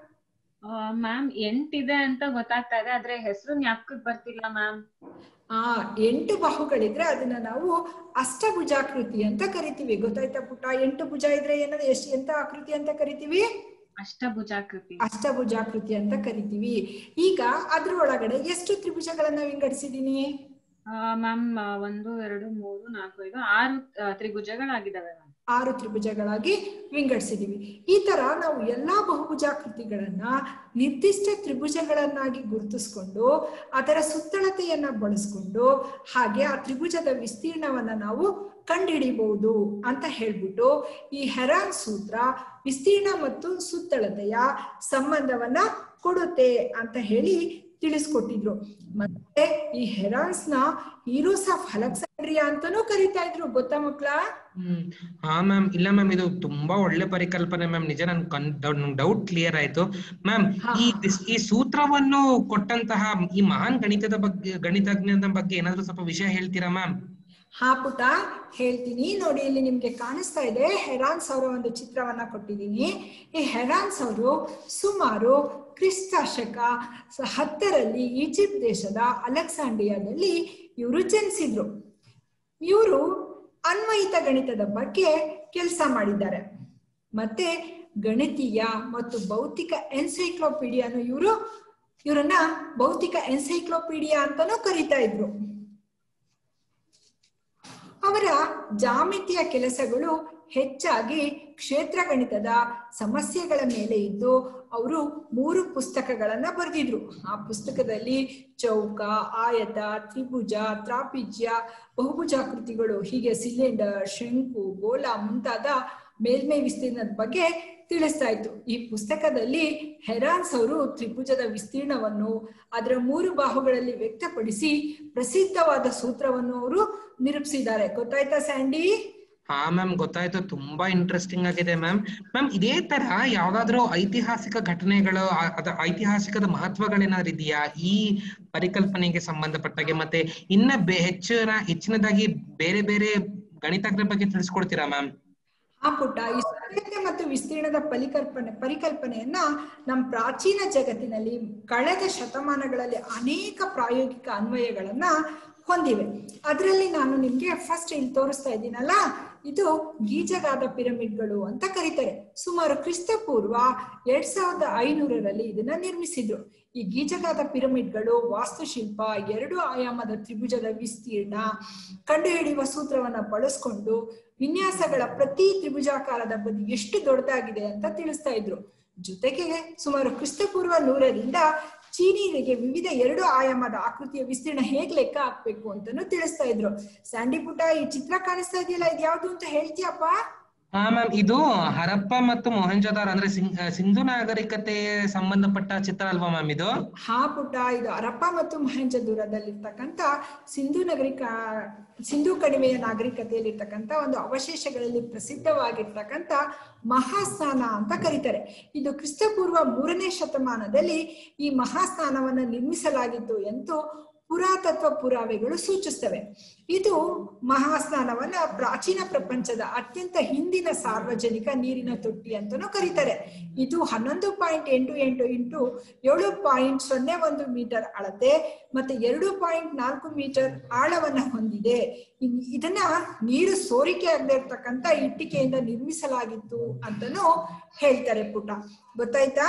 ಮ್ಯಾಮ್ ಎಂಟಿದೆ ಅಂತ ಗೊತ್ತಾಗ್ತಾ ಇದೆ ಆದ್ರೆ ಹೆಸರು ಜ್ಞಾಪಕಕ್ಕೆ ಬರ್ತಿಲ್ಲ ಮ್ಯಾಮ್ ಆ ಎಂಟು ಬಾಹುಗಳಿದ್ರೆ ಅದನ್ನ ನಾವು ಅಷ್ಟಭುಜಾಕೃತಿ ಅಂತ ಕರಿತೀವಿ ಗೊತ್ತಾಯ್ತಾ ಪುಟ ಎಂಟು ಭುಜ ಇದ್ರೆ ಏನದು ಎಷ್ಟು ಎಂತ ಆಕೃತಿ ಅಂತ ಕರಿತೀವಿ ಅಷ್ಟಭುಜಾಕೃತಿ ಅಷ್ಟಭುಜಾಕೃತಿ ಅಂತ ಕರಿತೀವಿ ಈಗ ಅದ್ರ ಒಳಗಡೆ ಎಷ್ಟು ತ್ರಿಭುಜಗಳನ್ನ ವಿಂಗಡಿಸಿದೀನಿ ಮ್ಯಾಮ್ ಒಂದು ಎರಡು ಮೂರು ನಾಲ್ಕು ಐದು ಆರು ಆ, ತ್ರಿಭುಜಗಳಾಗಿದ್ದಾವೆ ಮ್ಯಾಮ್ ಆರು ತ್ರಿಭುಜಗಳಾಗಿ ವಿಂಗಡಿಸಿದೀವಿ ಈ ತರ ನಾವು ಎಲ್ಲಾ ಬಹುಭುಜಾಕೃತಿಗಳನ್ನ ನಿರ್ದಿಷ್ಟ ತ್ರಿಭುಜಗಳನ್ನಾಗಿ ಗುರುತಿಸ್ಕೊಂಡು ಅದರ ಸುತ್ತಳತೆಯನ್ನ ಬಳಸ್ಕೊಂಡು ಹಾಗೆ ಆ ತ್ರಿಭುಜದ ವಿಸ್ತೀರ್ಣವನ್ನ ನಾವು ಕಂಡುಹಿಡಿಬಹುದು ಅಂತ ಹೇಳ್ಬಿಟ್ಟು ಈ ಹೆರಾನ್ ಸೂತ್ರ ವಿಸ್ತೀರ್ಣ ಮತ್ತು ಸುತ್ತಳತೆಯ ಸಂಬಂಧವನ್ನ ಕೊಡುತ್ತೆ ಅಂತ ಹೇಳಿ ತಿಳಿಸ್ಕೊಟ್ಟಿದ್ರು ಮತ್ತೆ ಈ ಹೆರಾನ್ಸ್ ನ ಹೀರೋಸ್ ಆಫ್ ಅಲೆಕ್ಸಾಂಡ್ರಿಯಾ ಅಂತಾನೂ ಕರಿತಾ ಇದ್ರು ಗೊತ್ತಾ ಮಕ್ಳ ಹ್ಮ್ ಹಾ ಮ್ಯಾಮ್ ಇಲ್ಲ ಮ್ಯಾಮ್ ಇದು ತುಂಬಾ ಒಳ್ಳೆ ಪರಿಕಲ್ಪನೆ ಮ್ಯಾಮ್ ನಿಜ ನನ್ ಡೌಟ್ ಕ್ಲಿಯರ್ ಆಯ್ತು ಮ್ಯಾಮ್ ಹಾ. ಈ ದಿಸ್- ಈ ಸೂತ್ರವನ್ನು ಕೊಟ್ಟಂತಹ ಈ ಮಹಾನ್ ಗಣಿತದ ಬಗ್ಗೆ ಗಣಿತಜ್ಞದ ಬಗ್ಗೆ ಏನಾದ್ರು ಸ್ವಲ್ಪ ವಿಷಯ ಹೇಳ್ತೀರಾ ಮ್ಯಾಮ್ ಹಾ ಪುಟ ಹೇಳ್ತೀನಿ ನೋಡಿ ಇಲ್ಲಿ ನಿಮ್ಗೆ ಕಾಣಿಸ್ತಾ ಇದೆ ಹೆರಾನ್ಸ್ ಅವರ ಒಂದು ಚಿತ್ರವನ್ನ ಕೊಟ್ಟಿದ್ದೀನಿ ಈ ಹೆರಾನ್ಸ್ ಅವರು ಸುಮಾರು ಕ್ರಿಸ್ತ ಶಕ ಸ- ಹತ್ತರಲ್ಲಿ ಈಜಿಪ್ಟ್ ದೇಶದ ಅಲೆಕ್ಸಾಂಡ್ರಿಯಾದಲ್ಲಿ ಇವರು ಜನಿಸಿದ್ರು ಇವರು ಅನ್ವಯಿತ ಗಣಿತದ ಬಗ್ಗೆ ಕೆಲಸ ಮಾಡಿದ್ದಾರೆ ಮತ್ತೆ ಗಣಿತೀಯ ಮತ್ತು ಭೌತಿಕ ಎನ್ಸೈಕ್ಲೋಪೀಡಿಯಾನು ಇವರು ಇವರನ್ನ ಭೌತಿಕ ಎನ್ಸೈಕ್ಲೋಪೀಡಿಯಾ ಅಂತಾನೂ ಕರಿತಾ ಇದ್ರು ಅವರ ಜಾಮಿತಿಯ ಕೆಲಸಗಳು ಹೆಚ್ಚಾಗಿ ಕ್ಷೇತ್ರ ಗಣಿತದ ಸಮಸ್ಯೆಗಳ ಮೇಲೆ ಇದ್ದು ಅವರು ಮೂರು ಪುಸ್ತಕಗಳನ್ನ ಬರೆದಿದ್ರು ಆ ಪುಸ್ತಕದಲ್ಲಿ ಚೌಕ ಆಯತ ತ್ರಿಭುಜ ತ್ರಾಪಿಜ್ಯ ಬಹುಭುಜಾಕೃತಿಗಳು ಹೀಗೆ ಸಿಲಿಂಡರ್ ಶಂಕು ಗೋಲ ಮುಂತಾದ ಮೇಲ್ಮೈ ವಿಸ್ತೀರ್ಣದ ಬಗ್ಗೆ ತಿಳಿಸ್ತಾ ಇತ್ತು ಈ ಪುಸ್ತಕದಲ್ಲಿ ಹೆರಾನ್ಸ್ ಅವರು ತ್ರಿಭುಜದ ವಿಸ್ತೀರ್ಣವನ್ನು ಅದರ ಮೂರು ಬಾಹುಗಳಲ್ಲಿ ವ್ಯಕ್ತಪಡಿಸಿ ಪ್ರಸಿದ್ಧವಾದ ಸೂತ್ರವನ್ನು ಅವರು ನಿರೂಪಿಸಿದ್ದಾರೆ ಗೊತ್ತಾಯ್ತಾ ಸ್ಯಾಂಡಿ ಹಾ ಮ್ಯಾಮ್ ಗೊತ್ತಾಯ್ತು ತುಂಬಾ ಇಂಟ್ರೆಸ್ಟಿಂಗ್ ಆಗಿದೆ ಮ್ಯಾಮ್ ಮ್ಯಾಮ್ ಇದೇ ತರ ಯಾವ್ದಾದ್ರು ಐತಿಹಾಸಿಕ ಘಟನೆಗಳು ಆ- ಅದ ಐತಿಹಾಸಿಕದ ಮಹತ್ವಗಳೇನಾದ್ರು ಇದೆಯಾ ಈ ಪರಿಕಲ್ಪನೆಗೆ ಸಂಬಂಧಪಟ್ಟಾಗೆ ಮತ್ತೆ ಇನ್ನ ಬೆ- ಹೆಚ್ಚಿನ ಹೆಚ್ಚಿನದಾಗಿ ಬೇರೆ ಬೇರೆ ಗಣಿತಜ್ಞರ ಬಗ್ಗೆ ತಿಳಿಸ್ಕೊಡ್ತೀರಾ ಮ್ಯಾಮ್ ಆ ಪುಟ್ಟ ಈ ಸುತ್ತಳತೆ ಮತ್ತು ವಿಸ್ತೀರ್ಣದ ಪರಿಕಲ್ಪನೆ ಪರಿಕಲ್ಪನೆಯನ್ನ ನಮ್ಮ ಪ್ರಾಚೀನ ಜಗತ್ತಿನಲ್ಲಿ ಕಳೆದ ಶತಮಾನಗಳಲ್ಲಿ ಅನೇಕ ಪ್ರಾಯೋಗಿಕ ಅನ್ವಯಗಳನ್ನ ಹೊಂದಿವೆ ಅದರಲ್ಲಿ ನಾನು ನಿಮ್ಗೆ ಫಸ್ಟ್ ಇಲ್ಲಿ ತೋರಿಸ್ತಾ ಇದ್ದೀನಲ್ಲ ಇದು ಗೀಜಗಾದ ಪಿರಮಿಡ್ಗಳು ಅಂತ ಕರೀತಾರೆ ಸುಮಾರು ಕ್ರಿಸ್ತ ಪೂರ್ವ ಎರಡ್ ಸಾವಿರದ ಐನೂರರಲ್ಲಿ ಇದನ್ನ ನಿರ್ಮಿಸಿದ್ರು ಈ ಗೀಜಗಾದ ಪಿರಮಿಡ್ಗಳು ವಾಸ್ತುಶಿಲ್ಪ ಎರಡು ಆಯಾಮದ ತ್ರಿಭುಜದ ವಿಸ್ತೀರ್ಣ ಕಂಡುಹಿಡಿಯುವ ಸೂತ್ರವನ್ನ ಬಳಸ್ಕೊಂಡು ವಿನ್ಯಾಸಗಳ ಪ್ರತಿ ತ್ರಿಭುಜಾಕಾರದ ಬದಿ ಎಷ್ಟು ದೊಡ್ಡದಾಗಿದೆ ಅಂತ ತಿಳಿಸ್ತಾ ಇದ್ರು ಜೊತೆಗೆ ಸುಮಾರು ಕ್ರಿಸ್ತಪೂರ್ವ ನೂರರಿಂದ ಚೀನೀರಿಗೆ ವಿವಿಧ ಎರಡು ಆಯಾಮದ ಆಕೃತಿಯ ವಿಸ್ತೀರ್ಣ ಹೇಗ್ ಲೆಕ್ಕ ಹಾಕ್ಬೇಕು ಅಂತಾನು ತಿಳಿಸ್ತಾ ಇದ್ರು ಸ್ಯಾಂಡಿ ಪುಟ ಈ ಚಿತ್ರ ಕಾಣಿಸ್ತಾ ಇದೆಯಲ್ಲ ಇದು ಯಾವ್ದು ಅಂತ ಹೇಳ್ತೀಯಪ್ಪ ಹಾ ಮ್ಯಾಮ್ ಇದು ಹರಪ್ಪ ಮತ್ತು ಮೊಹಂಜದಾರ್ ಅಂದ್ರೆ ಸಿಂ- ಆ, ಸಿಂಧು ನಾಗರಿಕತೆ ಸಂಬಂಧಪಟ್ಟ ಚಿತ್ರ ಅಲ್ವಾ ಮ್ಯಾಮ್ ಇದು ಹಾ ಪುಟ್ಟ ಇದು ಹರಪ್ಪ ಮತ್ತು ಮಹೇಂಜದೂರದಲ್ಲಿರ್ತಕ್ಕಂಥ ಸಿಂಧು ನಾಗರಿಕ ಸಿಂಧು ಕಣಿವೆಯ ನಾಗರಿಕತೆಯಲ್ಲಿರ್ತಕ್ಕಂಥ ಒಂದು ಅವಶೇಷಗಳಲ್ಲಿ ಪ್ರಸಿದ್ಧವಾಗಿರ್ತಕ್ಕಂಥ ಮಹಾಸ್ನಾನ ಅಂತ ಕರೀತಾರೆ ಇದು ಕ್ರಿಸ್ತಪೂರ್ವ ಮೂರನೇ ಶತಮಾನದಲ್ಲಿ ಈ ಮಹಾಸ್ನಾನವನ್ನ ನಿರ್ಮಿಸಲಾಗಿತ್ತು ಎಂದು ಪುರಾತತ್ವ ಪುರಾವೆಗಳು ಸೂಚಿಸ್ತವೆ ಇದು ಮಹಾಸ್ನಾನವನ್ನ ಪ್ರಾಚೀನ ಪ್ರಪಂಚದ ಅತ್ಯಂತ ಹಿಂದಿನ ಸಾರ್ವಜನಿಕ ನೀರಿನ ತೊಟ್ಟಿ ಅಂತಾನೂ ಕರೀತಾರೆ ಇದು ಹನ್ನೊಂದು ಪಾಯಿಂಟ್ ಎಂಟು ಎಂಟು ಇಂಟು ಏಳು ಪಾಯಿಂಟ್ ಸೊನ್ನೆ ಒಂದು ಮೀಟರ್ ಅಳತೆ ಮತ್ತೆ ಎರಡು ಪಾಯಿಂಟ್ ನಾಲ್ಕು ಮೀಟರ್ ಆಳವನ್ನ ಹೊಂದಿದೆ ಇನ್- ಇದನ್ನ ನೀರು ಸೋರಿಕೆ ಆಗದೆ ಇರ್ತಕ್ಕಂತ ಇಟ್ಟಿಗೆಯಿಂದ ನಿರ್ಮಿಸಲಾಗಿತ್ತು ಅಂತಾನೂ ಹೇಳ್ತಾರೆ ಪುಟ ಗೊತ್ತಾಯ್ತಾ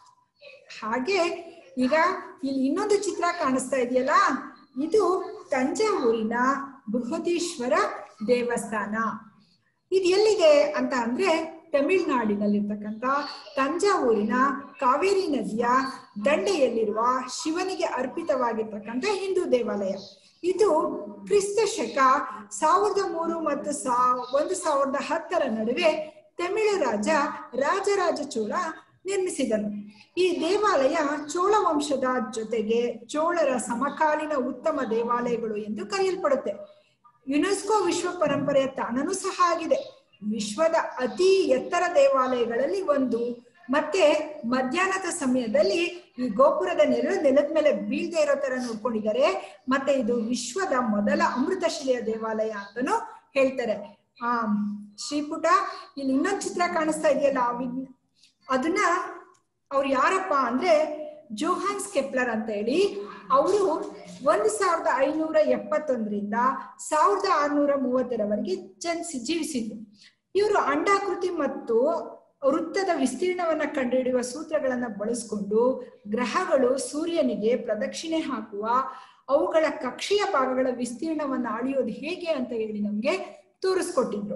ಹಾಗೆ ಈಗ ಇಲ್ಲಿ ಇನ್ನೊಂದು ಚಿತ್ರ ಕಾಣಿಸ್ತಾ ಇದೆಯಲ್ಲ ಇದು ತಂಜಾವೂರಿನ ಬೃಹದೀಶ್ವರ ದೇವಸ್ಥಾನ ಇದು ಎಲ್ಲಿದೆ ಅಂತ ಅಂದ್ರೆ ತಮಿಳುನಾಡಿನಲ್ಲಿರ್ತಕ್ಕಂಥ ತಂಜಾವೂರಿನ ಕಾವೇರಿ ನದಿಯ ದಂಡೆಯಲ್ಲಿರುವ ಶಿವನಿಗೆ ಅರ್ಪಿತವಾಗಿರ್ತಕ್ಕಂಥ ಹಿಂದೂ ದೇವಾಲಯ ಇದು ಕ್ರಿಸ್ತ ಶಕ ಸಾವಿರದ ಮೂರು ಮತ್ತು ಸಾ ಒಂದು ಸಾವಿರದ ಹತ್ತರ ನಡುವೆ ತಮಿಳು ರಾಜ ರಾಜರಾಜ ಚೋಳ ನಿರ್ಮಿಸಿದನು ಈ ದೇವಾಲಯ ಚೋಳ ವಂಶದ ಜೊತೆಗೆ ಚೋಳರ ಸಮಕಾಲೀನ ಉತ್ತಮ ದೇವಾಲಯಗಳು ಎಂದು ಕರೆಯಲ್ಪಡುತ್ತೆ ಯುನೆಸ್ಕೋ ವಿಶ್ವ ಪರಂಪರೆಯ ತಾಣನೂ ಸಹ ಆಗಿದೆ ವಿಶ್ವದ ಅತಿ ಎತ್ತರ ದೇವಾಲಯಗಳಲ್ಲಿ ಒಂದು ಮತ್ತೆ ಮಧ್ಯಾಹ್ನದ ಸಮಯದಲ್ಲಿ ಈ ಗೋಪುರದ ನೆರಳು ನೆಲದ ಮೇಲೆ ಬೀಳದೆ ಇರೋ ತರ ನೋಡ್ಕೊಂಡಿದ್ದಾರೆ ಮತ್ತೆ ಇದು ವಿಶ್ವದ ಮೊದಲ ಅಮೃತ ಶಿಲೆಯ ದೇವಾಲಯ ಅಂತಾನು ಹೇಳ್ತಾರೆ ಆ ಶ್ರೀಪುಟ ಇಲ್ಲಿ ಇನ್ನೊಂದು ಚಿತ್ರ ಕಾಣಿಸ್ತಾ ಇದೆಯಲ್ಲ ಆ ವಿಗ್- ಅದನ್ನ ಅವ್ರು ಯಾರಪ್ಪ ಅಂದ್ರೆ ಜೋಹಾನ್ಸ್ ಕೆಪ್ಲರ್ ಅಂತ ಹೇಳಿ ಅವರು ಒಂದು ಸಾವಿರದ ಐನೂರ ಎಪ್ಪತ್ತೊಂದರಿಂದ ಸಾವಿರದ ಆರ್ನೂರ ಮೂವತ್ತರವರೆಗೆ ಜನಿಸಿ ಜೀವಿಸಿದ್ರು ಇವರು ಅಂಡಾಕೃತಿ ಮತ್ತು ವೃತ್ತದ ವಿಸ್ತೀರ್ಣವನ್ನ ಕಂಡುಹಿಡಿಯುವ ಸೂತ್ರಗಳನ್ನ ಬಳಸ್ಕೊಂಡು ಗ್ರಹಗಳು ಸೂರ್ಯನಿಗೆ ಪ್ರದಕ್ಷಿಣೆ ಹಾಕುವ ಅವುಗಳ ಕಕ್ಷೆಯ ಭಾಗಗಳ ವಿಸ್ತೀರ್ಣವನ್ನ ಅಳಿಯೋದು ಹೇಗೆ ಅಂತ ಹೇಳಿ ನಮ್ಗೆ ತೋರಿಸ್ಕೊಟ್ಟಿದ್ರು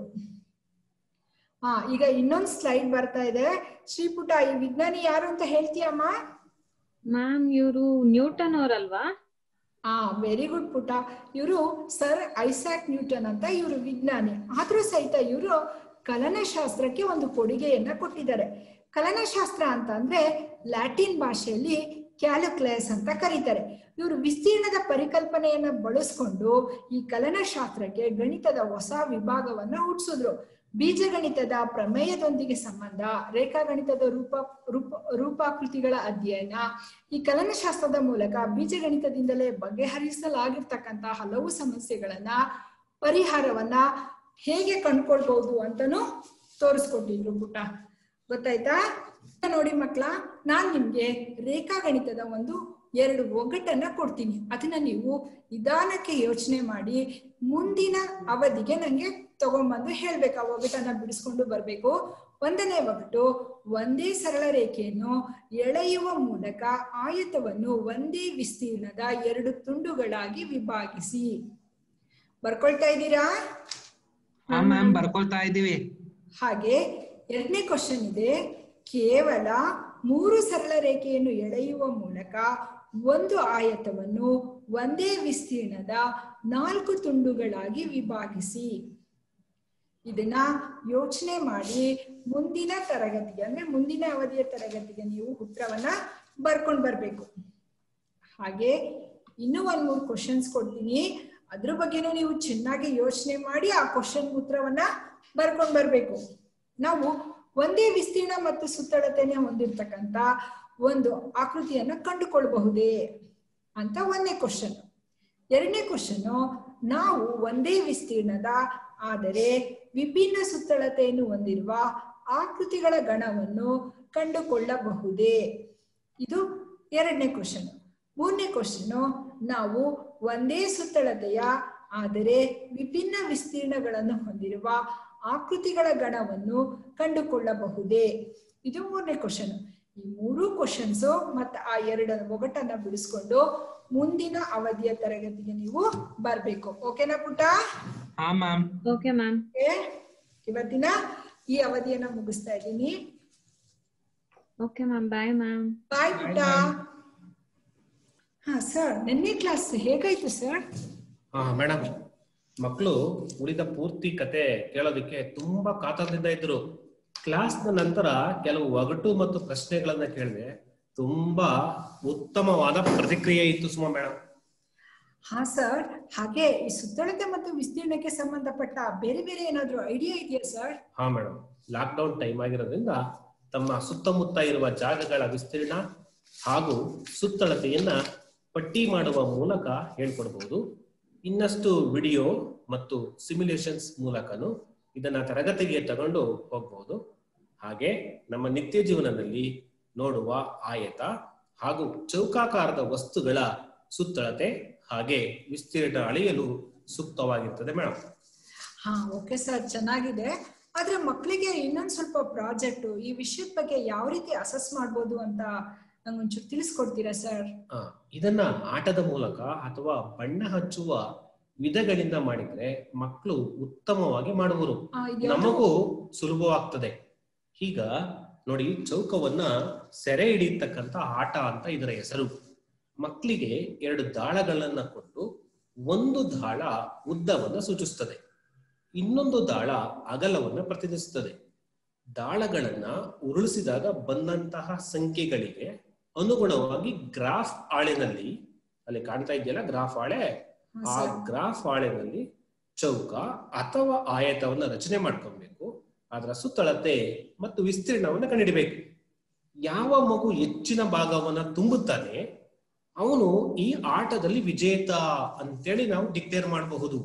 ಹಾ ಈಗ ಇನ್ನೊಂದು ಸ್ಲೈಡ್ ಬರ್ತಾ ಇದೆ ಶ್ರೀಪುಟ ಈ ವಿಜ್ಞಾನಿ ಯಾರು ಅಂತ ಹೇಳ್ತೀಯಮ್ಮ ಮ್ಯಾಮ್ ಇವರು ನ್ಯೂಟನ್ ಅವರಲ್ವಾ ಆ ವೆರಿ ಗುಡ್ ಪುಟ ಇವರು ಸರ್ ಐಸಾಕ್ ನ್ಯೂಟನ್ ಅಂತ ಇವರು ವಿಜ್ಞಾನಿ ಆದ್ರೂ ಸಹಿತ ಇವರು ಕಲನಶಾಸ್ತ್ರಕ್ಕೆ ಒಂದು ಕೊಡುಗೆಯನ್ನ ಕೊಟ್ಟಿದ್ದಾರೆ ಕಲನಶಾಸ್ತ್ರ ಅಂತ ಅಂದ್ರೆ ಲ್ಯಾಟಿನ್ ಭಾಷೆಯಲ್ಲಿ ಕ್ಯಾಲ್ಕುಲಸ್ ಅಂತ ಕರೀತಾರೆ ಇವರು ವಿಸ್ತೀರ್ಣದ ಪರಿಕಲ್ಪನೆಯನ್ನ ಬಳಸ್ಕೊಂಡು ಈ ಕಲನಶಾಸ್ತ್ರಕ್ಕೆ ಗಣಿತದ ಹೊಸ ವಿಭಾಗವನ್ನ ಹುಟ್ಟಿಸಿದ್ರು ಬೀಜಗಣಿತದ ಪ್ರಮೇಯದೊಂದಿಗೆ ಸಂಬಂಧ ರೇಖಾಗಣಿತದ ರೂಪ ರೂಪ ರೂಪಾಕೃತಿಗಳ ಅಧ್ಯಯನ ಈ ಕಲನಶಾಸ್ತ್ರದ ಮೂಲಕ ಬೀಜಗಣಿತದಿಂದಲೇ ಬಗೆಹರಿಸಲಾಗಿರ್ತಕ್ಕಂತ ಹಲವು ಸಮಸ್ಯೆಗಳನ್ನ ಪರಿಹಾರವನ್ನ ಹೇಗೆ ಕಂಡ್ಕೊಳ್ಬಹುದು ಅಂತಾನು ತೋರಿಸ್ಕೊಟ್ಟಿದ್ರು ಪುಟ ಗೊತ್ತಾಯ್ತಾ ನೋಡಿ ಮಕ್ಳ ನಾನ್ ನಿಮ್ಗೆ ರೇಖಾಗಣಿತದ ಒಂದು ಎರಡು ಒಗ್ಗಟ್ಟನ್ನ ಕೊಡ್ತೀನಿ ಅದನ್ನ ನೀವು ನಿಧಾನಕ್ಕೆ ಯೋಚನೆ ಮಾಡಿ ಮುಂದಿನ ಅವಧಿಗೆ ನಂಗೆ ತಗೊಂಡ್ಬಂದು ಹೇಳ್ಬೇಕು ಆ ಒಗ್ಗಟ್ಟನ್ನ ಬಿಡಿಸ್ಕೊಂಡು ಬರ್ಬೇಕು ಒಂದನೇ ಒಗಟು ಒಂದೇ ಸರಳ ರೇಖೆಯನ್ನು ಎಳೆಯುವ ಮೂಲಕ ಆಯತವನ್ನು ಒಂದೇ ವಿಸ್ತೀರ್ಣದ ಎರಡು ತುಂಡುಗಳಾಗಿ ವಿಭಾಗಿಸಿ ಬರ್ಕೊಳ್ತಾ ಇದ್ದೀರಾ ಹಾ ಮ್ಯಾಮ್ ಬರ್ಕೊಳ್ತಾ ಇದೀವಿ ಹಾಗೆ ಎರಡನೇ ಕ್ವಶನ್ ಇದೆ ಕೇವಲ ಮೂರು ಸರಳ ರೇಖೆಯನ್ನು ಎಳೆಯುವ ಮೂಲಕ ಒಂದು ಆಯತವನ್ನು ಒಂದೇ ವಿಸ್ತೀರ್ಣದ ನಾಲ್ಕು ತುಂಡುಗಳಾಗಿ ವಿಭಾಗಿಸಿ ಇದನ್ನ ಯೋಚನೆ ಮಾಡಿ ಮುಂದಿನ ತರಗತಿಗೆ ಅಂದ್ರೆ ಮುಂದಿನ ಅವಧಿಯ ತರಗತಿಗೆ ನೀವು ಉತ್ತರವನ್ನ ಬರ್ಕೊಂಡ್ ಬರ್ಬೇಕು ಹಾಗೆ ಇನ್ನೂ ಒಂದ್ ಮೂರು ಕ್ವಶನ್ಸ್ ಕೊಡ್ತೀನಿ ಅದ್ರ ಬಗ್ಗೆನೂ ನೀವು ಚೆನ್ನಾಗಿ ಯೋಚನೆ ಮಾಡಿ ಆ ಕ್ವಶನ್ ಉತ್ತರವನ್ನ ಬರ್ಕೊಂಡ್ ಬರ್ಬೇಕು ನಾವು ಒಂದೇ ವಿಸ್ತೀರ್ಣ ಮತ್ತು ಸುತ್ತಳತೆನೆ ಹೊಂದಿರ್ತಕ್ಕಂತ ಒಂದು ಆಕೃತಿಯನ್ನ ಕಂಡುಕೊಳ್ಬಹುದೇ ಅಂತ ಒಂದನೇ ಕ್ವಶನ್ ಎರಡನೇ ಕ್ವಶನ್ ನಾವು ಒಂದೇ ವಿಸ್ತೀರ್ಣದ ಆದರೆ ವಿಭಿನ್ನ ಸುತ್ತಳತೆಯನ್ನು ಹೊಂದಿರುವ ಆಕೃತಿಗಳ ಗಣವನ್ನು ಕಂಡುಕೊಳ್ಳಬಹುದೇ ಇದು ಎರಡನೇ ಕ್ವಶನ್ ಮೂರನೇ ಕ್ವಶನ್ ನಾವು ಒಂದೇ ಸುತ್ತಳತೆಯ ಆದರೆ ವಿಭಿನ್ನ ವಿಸ್ತೀರ್ಣಗಳನ್ನು ಹೊಂದಿರುವ ಆಕೃತಿಗಳ ಗಣವನ್ನು ಕಂಡುಕೊಳ್ಳಬಹುದೇ ಇದು ಮೂರನೇ ಕ್ವಶನ್ ಈ ಮೂರು ಕ್ವಶನ್ಸ್ ಮತ್ತೆ ಆ ಎರಡು ಒಗಟನ್ನ ಬಿಡಿಸ್ಕೊಂಡು ಮುಂದಿನ ಅವಧಿಯ ತರಗತಿಗೆ ನೀವು ಬರ್ಬೇಕು ಓಕೆನಾ ಪುಟ್ಟ ಹಾ ಮ್ಯಾಮ್ ಓಕೆ ಮ್ಯಾಮ್ Okay? ಇವತ್ತಿನ ಈ ಅವಧಿಯನ್ನ ಮುಗಿಸ್ತಾ ಇದ್ದೀನಿ okay ma'am bye ma'am bye ಪುಟ್ಟ ಹಾ ಸರ್ ನಿನ್ನೆ ಕ್ಲಾಸ್ ಹೇಗಾಯ್ತು ಸರ್ ಹಾ ಮೇಡಮ್ ಮಕ್ಕಳು ಉಳಿದ ಪೂರ್ತಿ ಕತೆ ಕೇಳೋದಕ್ಕೆ ತುಂಬಾ ಕಾತರದಿಂದ ಇದ್ರು ಕ್ಲಾಸ್ನ ನಂತರ ಕೆಲವು ಒಗಟು ಮತ್ತು ಪ್ರಶ್ನೆಗಳನ್ನ ಕೇಳಿದೆ ತುಂಬಾ ಉತ್ತಮವಾದ ಪ್ರತಿಕ್ರಿಯೆ ಇತ್ತು ಸುಮಾ ಮೇಡಮ್ ಹಾ ಸರ್ ಹಾಗೆ ಈ ಸುತ್ತಳತೆ ಮತ್ತು ವಿಸ್ತೀರ್ಣಕ್ಕೆ ಸಂಬಂಧಪಟ್ಟ ಬೇರೆ ಬೇರೆ ಏನಾದ್ರು ಐಡಿಯಾ ಇದೆಯಾ ಸರ್ ಹಾ ಮೇಡಮ್ ಲಾಕ್ಡೌನ್ ಟೈಮ್ ಆಗಿರೋದ್ರಿಂದ ತಮ್ಮ ಸುತ್ತಮುತ್ತ ಇರುವ ಜಾಗಗಳ ವಿಸ್ತೀರ್ಣ ಹಾಗೂ ಸುತ್ತಳತೆಯನ್ನ ಪಟ್ಟಿ ಮಾಡುವ ಮೂಲಕ ಹೇಳ್ಕೊಡ್ಬಹುದು ಇನ್ನಷ್ಟು ವಿಡಿಯೋ ಮತ್ತು ಸಿಮ್ಯುಲೇಷನ್ಸ್ ಮೂಲಕನು ಇದನ್ನ ತರಗತಿಗೆ ತಗೊಂಡು ಹೋಗ್ಬಹುದು ಹಾಗೆ ನಮ್ಮ ನಿತ್ಯ ಜೀವನದಲ್ಲಿ ನೋಡುವ ಆಯತ ಹಾಗೂ ಚೌಕಾಕಾರದ ವಸ್ತುಗಳ ಸುತ್ತಳತೆ ಹಾಗೆ ವಿಸ್ತೀರ್ಣ ಅಳೆಯಲು ಸೂಕ್ತವಾಗಿರ್ತದೆ ಮೇಡಮ್ ಹಾ ಓಕೆ ಸರ್ ಚೆನ್ನಾಗಿದೆ ಆದ್ರೆ ಮಕ್ಕಳಿಗೆ ಇನ್ನೊಂದ್ ಸ್ವಲ್ಪ ಪ್ರಾಜೆಕ್ಟ್ ಈ ವಿಷಯದ ಬಗ್ಗೆ ಯಾವ ರೀತಿ ಅಸೆಸ್ ಮಾಡ್ಬೋದು ಅಂತ ನಂಗೊಂಚೂರು ತಿಳಿಸ್ಕೊಡ್ತೀರಾ ಸರ್ ಆ, ಇದನ್ನ ಆಟದ ಮೂಲಕ ಅಥವಾ ಬಣ್ಣ ಹಚ್ಚುವ ವಿಧಗಳಿಂದ ಮಾಡಿದ್ರೆ ಮಕ್ಕಳು ಉತ್ತಮವಾಗಿ ಮಾಡುವರು ನಮಗೂ ಸುಲಭವಾಗ್ತದೆ ಈಗ ನೋಡಿ ಚೌಕವನ್ನ ಸೆರೆ ಹಿಡಿಯತಕ್ಕಂತ ಆಟ ಅಂತ ಇದರ ಹೆಸರು ಮಕ್ಕಳಿಗೆ ಎರಡು ದಾಳಗಳನ್ನ ಕೊಟ್ಟು ಒಂದು ದಾಳ ಉದ್ದವನ್ನ ಸೂಚಿಸ್ತದೆ ಇನ್ನೊಂದು ದಾಳ ಅಗಲವನ್ನ ಪ್ರತಿನಿಧಿಸುತ್ತದೆ ದಾಳಗಳನ್ನ ಉರುಳಿಸಿದಾಗ ಬಂದಂತಹ ಸಂಖ್ಯೆಗಳಿಗೆ ಅನುಗುಣವಾಗಿ ಗ್ರಾಫ್ ಹಾಳೆನಲ್ಲಿ ಅಲ್ಲಿ ಕಾಣ್ತಾ ಇದೆಯಲ್ಲ ಗ್ರಾಫ್ ಹಾಳೆ ಆ ಗ್ರಾಫ್ ಹಾಳೆನಲ್ಲಿ ಚೌಕ ಅಥವಾ ಆಯತವನ್ನ ರಚನೆ ಮಾಡ್ಕೊಬೇಕು ಅದರ ಸುತ್ತಳತೆ ಮತ್ತು ವಿಸ್ತೀರ್ಣವನ್ನ ಕಂಡುಹಿಡಿಬೇಕು ಯಾವ ಮಗು ಹೆಚ್ಚಿನ ಭಾಗವನ್ನ ತುಂಬುತ್ತಾನೆ ಅವನು ಈ ಆಟದಲ್ಲಿ ವಿಜೇತ ಅಂತೇಳಿ ನಾವು ಡಿಕ್ಲೇರ್ ಮಾಡಬಹುದು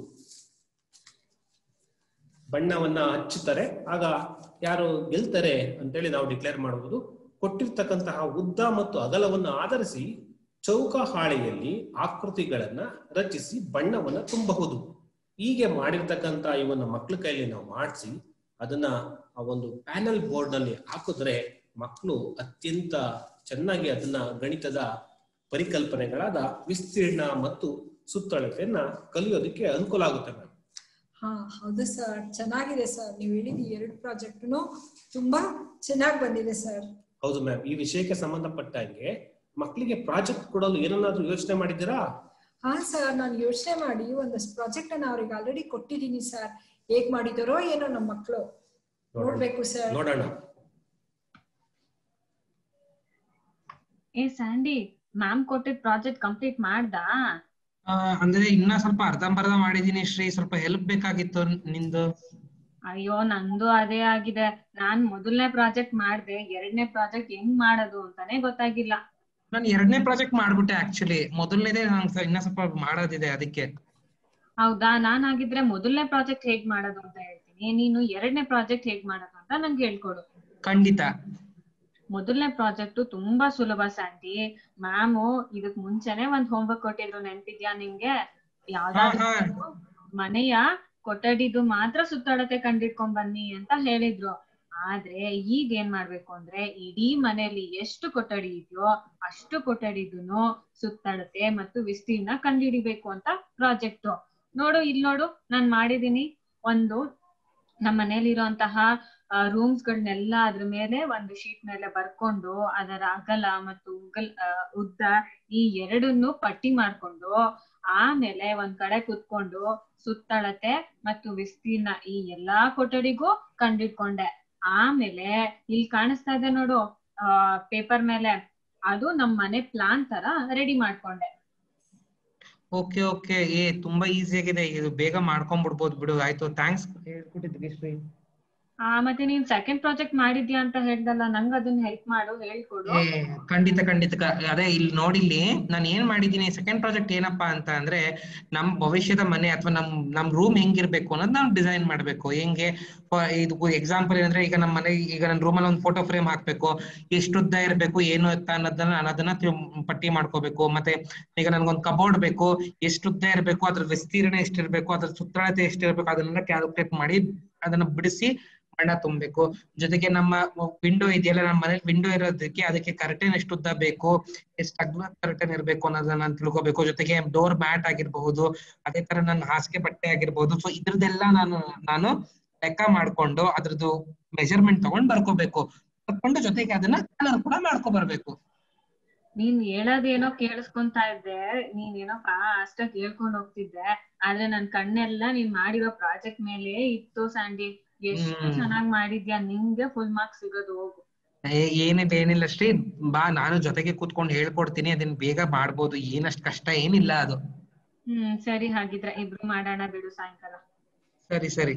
ಬಣ್ಣವನ್ನ ಹಚ್ಚುತ್ತಾರೆ ಆಗ ಯಾರು ಗೆಲ್ತಾರೆ ಅಂತೇಳಿ ನಾವು ಡಿಕ್ಲೇರ್ ಮಾಡಬಹುದು ಕೊಟ್ಟಿರ್ತಕ್ಕಂತಹ ಉದ್ದ ಮತ್ತು ಅಗಲವನ್ನು ಆಧರಿಸಿ ಚೌಕ ಹಾಳೆಯಲ್ಲಿ ಆಕೃತಿಗಳನ್ನ ರಚಿಸಿ ಬಣ್ಣವನ್ನ ತುಂಬಬಹುದು ಹೀಗೆ ಮಾಡಿರ್ತಕ್ಕಂತ ಇವನ್ನ ಮಕ್ಕಳ ಕೈಯಲ್ಲಿ ನಾವು ಮಾಡಿಸಿ ಅದನ್ನ ಆ ಒಂದು ಪ್ಯಾನಲ್ ಬೋರ್ಡ್ ನಲ್ಲಿ ಹಾಕಿದ್ರೆ ಮಕ್ಕಳು ಅತ್ಯಂತ ಚೆನ್ನಾಗಿ ಅದನ್ನ ಗಣಿತದ ಪರಿಕಲ್ಪನೆಗಳಾದ ವಿಸ್ತೀರ್ಣ ಮತ್ತು ಸುತ್ತಳತೆಯನ್ನ ಕಲಿಯೋದಕ್ಕೆ ಅನುಕೂಲ ಆಗುತ್ತೆ ಮೇಡಮ್ ಹಾ ಹೌದು ಸರ್ ಚೆನ್ನಾಗಿದೆ ಸರ್ ನೀವು ಹೇಳಿದ ಎರಡು ಪ್ರಾಜೆಕ್ಟ್ನು ತುಂಬಾ ಚೆನ್ನಾಗಿ ಬಂದಿದೆ ಸರ್ ಹೌದು ಮ್ಯಾಮ್ ಈ ವಿಷಯಕ್ಕೆ ಸಂಬಂಧಪಟ್ಟಂಗೆ ಮಕ್ಕಳಿಗೆ ಪ್ರಾಜೆಕ್ಟ್ ಕೊಡಲು ಏನನ್ನಾದ್ರೂ ಯೋಚನೆ ಮಾಡಿದ್ದೀರಾ ಹಾ ಸರ್ ನಾನು ಯೋಚನೆ ಮಾಡಿ ಒಂದಷ್ಟು ಪ್ರಾಜೆಕ್ಟ್ ಅನ್ನ ಅವ್ರಿಗೆ ಆಲ್ರೆಡಿ ಕೊಟ್ಟಿದ್ದೀನಿ ಸರ್ ಹೇಗ್ ಮಾಡಿದಾರೋ ಏನೋ ನಮ್ಮ ಮಕ್ಕಳು ನೋಡೋಣ ನೋಡ್ಬೇಕು ಸರ್ ನೋಡೋಣ ಏ ಸ್ಯಾಂಡಿ ಮ್ಯಾಮ್ ಕೊಟ್ಟಿದ್ ಪ್ರಾಜೆಕ್ಟ್ ಕಂಪ್ಲೀಟ್ ಮಾಡ್ದಾ ಆ, ಅಂದ್ರೆ ಇನ್ನ ಸ್ವಲ್ಪ ಅರ್ಧಂಬರ್ಧ ಮಾಡಿದೀನಿ ಶ್ರೀ ಸ್ವಲ್ಪ ಹೆಲ್ಪ್ ಬೇಕಾಗಿತ್ತು ನಿಂದು ಅಯ್ಯೋ ನಂದು ಅದೇ ಆಗಿದೆ ನಾನ್ ಮೊದಲನೇ ಪ್ರಾಜೆಕ್ಟ್ ಮಾಡ್ದೆ ಎರಡನೇ ಪ್ರಾಜೆಕ್ಟ್ ಹೆಂಗ್ ಮಾಡೋದು ಅಂತಾನೆ ಗೊತ್ತಾಗಿಲ್ಲ ನಾನು ಎರಡನೇ ಪ್ರಾಜೆಕ್ಟ್ ಮಾಡ್ಬಿಟ್ಟೆ ಆಕ್ಚುಲಿ ಮೊದಲನೇದೇ ನಂಗೆ ಇನ್ನ ಸ್ವಲ್ಪ ಮಾಡೋದಿದೆ ಅದಕ್ಕೆ ಹೌದಾ ನಾನ್ ಹಾಗಿದ್ರೆ ಮೊದಲನೇ ಪ್ರಾಜೆಕ್ಟ್ ಹೇಗ್ ಮಾಡೋದು ಅಂತ ಹೇಳ್ತೀನಿ ನೀನು ಎರಡನೇ ಪ್ರಾಜೆಕ್ಟ್ ಹೇಗ್ ಮಾಡೋದು ಅಂತ ನಂಗೆ ಹೇಳ್ಕೊಡು ಖಂಡಿತ ಮೊದಲನೇ ಪ್ರಾಜೆಕ್ಟ್ ತುಂಬಾ ಸುಲಭ ಸ್ಯಾಂಡಿ ಮ್ಯಾಮು ಇದಕ್ ಮುಂಚೆನೆ ಒಂದ್ ಹೋಮ್ವರ್ಕ್ ಕೊಟ್ಟಿದ್ರು ನೆನ್ಪಿದ್ಯಾ ನಿಂಗೆ ಯಾವ್ದಾದ್ರು ಹಾ, ಒಂದು ಮನೆಯ ಕೊಠಡಿದು ಮಾತ್ರ ಸುತ್ತಳತೆ ಕಂಡಿಡ್ಕೊಂಡ್ ಬನ್ನಿ ಅಂತ ಹೇಳಿದ್ರು ಆದ್ರೆ ಈಗ ಏನ್ ಮಾಡ್ಬೇಕು ಅಂದ್ರೆ ಇಡೀ ಮನೆಯಲ್ಲಿ ಎಷ್ಟು ಕೊಠಡಿ ಇದೆಯೋ ಅಷ್ಟು ಕೊಠಡಿದುನು ಸುತ್ತಳತೆ ಮತ್ತು ವಿಸ್ತೀರ್ಣ ಕಂಡುಹಿಡಿಬೇಕು ಅಂತ ಪ್ರಾಜೆಕ್ಟ್ ನೋಡು ಇಲ್ಲಿ ನೋಡು ನಾನ್ ಮಾಡಿದೀನಿ ಒಂದು ನಮ್ಮ ಮನೇಲಿರುವಂತಹ ರೂಮ್ಸ್ ಗಳನ್ನೆಲ್ಲ ಅದ್ರ ಮೇಲೆ ಒಂದು ಶೀಟ್ ಮೇಲೆ ಬರ್ಕೊಂಡು ಅದರ ಅಗಲ ಮತ್ತು ಉಗಲ್ ಆ, ಉದ್ದ ಈ ಎರಡನ್ನು ಪಟ್ಟಿ ಮಾಡ್ಕೊಂಡು ಆಮೇಲೆ ಒಂದ್ ಕಡೆ ಕುತ್ಕೊಂಡು ಸುತ್ತಳತೆ ಮತ್ತು ವಿಸ್ತೀರ್ಣ ಈ ಎಲ್ಲಾ ಕೊಠಡಿಗೂ ಕಂಡಿಡ್ಕೊಂಡೆ ಆಮೇಲೆ ಇಲ್ಲಿ ಕಾಣಿಸ್ತಾ ಇದೆ ನೋಡು ಆ ಪೇಪರ್ ಮೇಲೆ ಅದು ನಮ್ ಮನೆ ಪ್ಲಾನ್ ತರ ರೆಡಿ ಮಾಡ್ಕೊಂಡೆ ಓಕೆ ಓಕೆ ಏ ತುಂಬಾ ಈಸಿ ಆಗಿದೆ ಇದು ಬೇಗ ಮಾಡ್ಕೊಂಡ್ಬಿಡ್ಬೋದು ಬಿಡು ಆಯ್ತು ಥ್ಯಾಂಕ್ಸ್ ಹೇಳ್ಕೊಟ್ಟಿದ್ವಿ ಶ್ರೀ ಆ ಮತ್ತೆ ನೀನ್ ಸೆಕೆಂಡ್ ಪ್ರಾಜೆಕ್ಟ್ ಮಾಡಿದ್ಯಾ ಅಂತ ಹೇಳ್ದಲ್ಲ ನಂಗ್ ಅದನ್ನ ಹೆಲ್ಪ್ ಮಾಡು ಹೇಳ್ಕೊಡು ಏ ಖಂಡಿತ ಖಂಡಿತ ಕ- ಅದೇ ಇಲ್ಲಿ ನೋಡಿಲ್ಲಿ ನಾನು ಏನ್ ಮಾಡಿದೀನಿ ಸೆಕೆಂಡ್ ಪ್ರಾಜೆಕ್ಟ್ ಏನಪ್ಪಾ ಅಂತ ಅಂದ್ರೆ ನಮ್ ಭವಿಷ್ಯದ ಮನೆ ಅಥವಾ ನಮ್ ನಮ್ ರೂಮ್ ಹೆಂಗಿರ್ಬೇಕು ಅನ್ನೋದು ನಾವು ಡಿಸೈನ್ ಮಾಡ್ಬೇಕು ಹೆಂಗೆ ಫ- ಇದು ಎಕ್ಸಾಂಪಲ್ ಏನಂದ್ರೆ ಈಗ ನಮ್ಮ ಮನೆ ಈಗ ನನ್ನ ರೂಮಲ್ಲಿ ಒಂದು ಫೋಟೋ ಫ್ರೇಮ್ ಹಾಕ್ಬೇಕು ಎಷ್ಟು ಉದ್ದ ಇರ್ಬೇಕು ಏನು ಎತ್ತ ಅನ್ನೋದನ್ನ ನಾನು ಅದನ್ನ ತಿಳ್- ಪಟ್ಟಿ ಮಾಡ್ಕೋಬೇಕು ಮತ್ತೆ ಈಗ ನನ್ಗೊಂದು ಕಬೋರ್ಡ್ ಬೇಕು ಎಷ್ಟು ಉದ್ದ ಇರ್ಬೇಕು ಅದ್ರ ವಿಸ್ತೀರ್ಣ ಎಷ್ಟಿರ್ಬೇಕು ಅದ್ರ ಸುತ್ತಳತೆ ಎಷ್ಟಿರ್ಬೇಕು ಅದನ್ನೆಲ್ಲ ಕ್ಯಾಲ್ಕುಲೇಟ್ ಮಾಡಿ ಅದನ್ನ ಬಿಡಿಸಿ ಬಣ್ಣ ತುಂಬಬೇಕು ಜೊತೆಗೆ ನಮ್ಮ ವಿಂಡೋ ಇದೆಯಲ್ಲ ನಮ್ಮ ಮನೇಲಿ ವಿಂಡೋ ಇರೋದಕ್ಕೆ ಅದಕ್ಕೆ ಕರ್ಟನ್ ಎಷ್ಟು ಉದ್ದ ಬೇಕು ಎಷ್ಟು ಅಗ್ಲ ಕರ್ಟನ್ ಇರ್ಬೇಕು ಅನ್ನೋದನ್ನ ನಾನು ತಿಳ್ಕೊಬೇಕು ಜೊತೆಗೆ ಡೋರ್ ಮ್ಯಾಟ್ ಆಗಿರ್ಬಹುದು ಅದೇ ತರ ನನ್ನ ಹಾಸಿಗೆ ಬಟ್ಟೆ ಆಗಿರ್ಬಹುದು ಸೊ ಇದ್ರದ್ದೆಲ್ಲ ನಾನು ನಾನು ಲೆಕ್ಕ ಮಾಡ್ಕೊಂಡು ಅದ್ರದ್ದು ಮೆಜರ್ಮೆಂಟ್ ತಗೊಂಡ್ ಬರ್ಕೋಬೇಕು ಬರ್ಕೊಂಡು ಜೊತೆಗೆ ಅದನ್ನ ಕಲರ್ ಕೂಡ ಮಾಡ್ಕೊ ಬರ್ಬೇಕು ನೀನ್ ಹೇಳೋದೇನೋ ಕೇಳಿಸ್ಕೊಂತಾ ಇದ್ದೆ ನೀನೇನೋ ಫಾಸ್ಟ್ ಆಗಿ ಹೇಳ್ಕೊಂಡ್ ಹೋಗ್ತಿದ್ದೆ ಆದ್ರೆ ನನ್ ಕಣ್ಣೆಲ್ಲ ನೀನ್ ಮಾಡಿರೋ ಪ್ರಾಜೆಕ್ಟ್ ಮೇಲೆ ಇತ್ತು ಸ್ಯಾಂಡಿ ಎಷ್ಟು ಹ್ಮ್. ಚೆನ್ನಾಗ್ ಮಾಡಿದ್ಯಾ ನಿಂಗೆ ಫುಲ್ ಮಾರ್ಕ್ಸ್ ಸಿಗೋದು ಹೋಗು ಏ, ಏನಿಲ್ಲ ಏನಿಲ್ಲ ಶ್ರೀ ಬಾ ನಾನು ಜೊತೆಗೆ ಕೂತ್ಕೊಂಡು ಹೇಳ್ಕೊಡ್ತೀನಿ ಅದನ್ನ ಬೇಗ ಮಾಡ್ಬೋದು ಏನಷ್ಟು ಕಷ್ಟ ಏನಿಲ್ಲ ಅದು ಹ್ಮ್ ಸರಿ ಹಾಗಿದ್ರೆ ಇಬ್ರು ಮಾಡೋಣ ಬಿಡು ಸಾಯಂಕಾಲ ಸರಿ ಸರಿ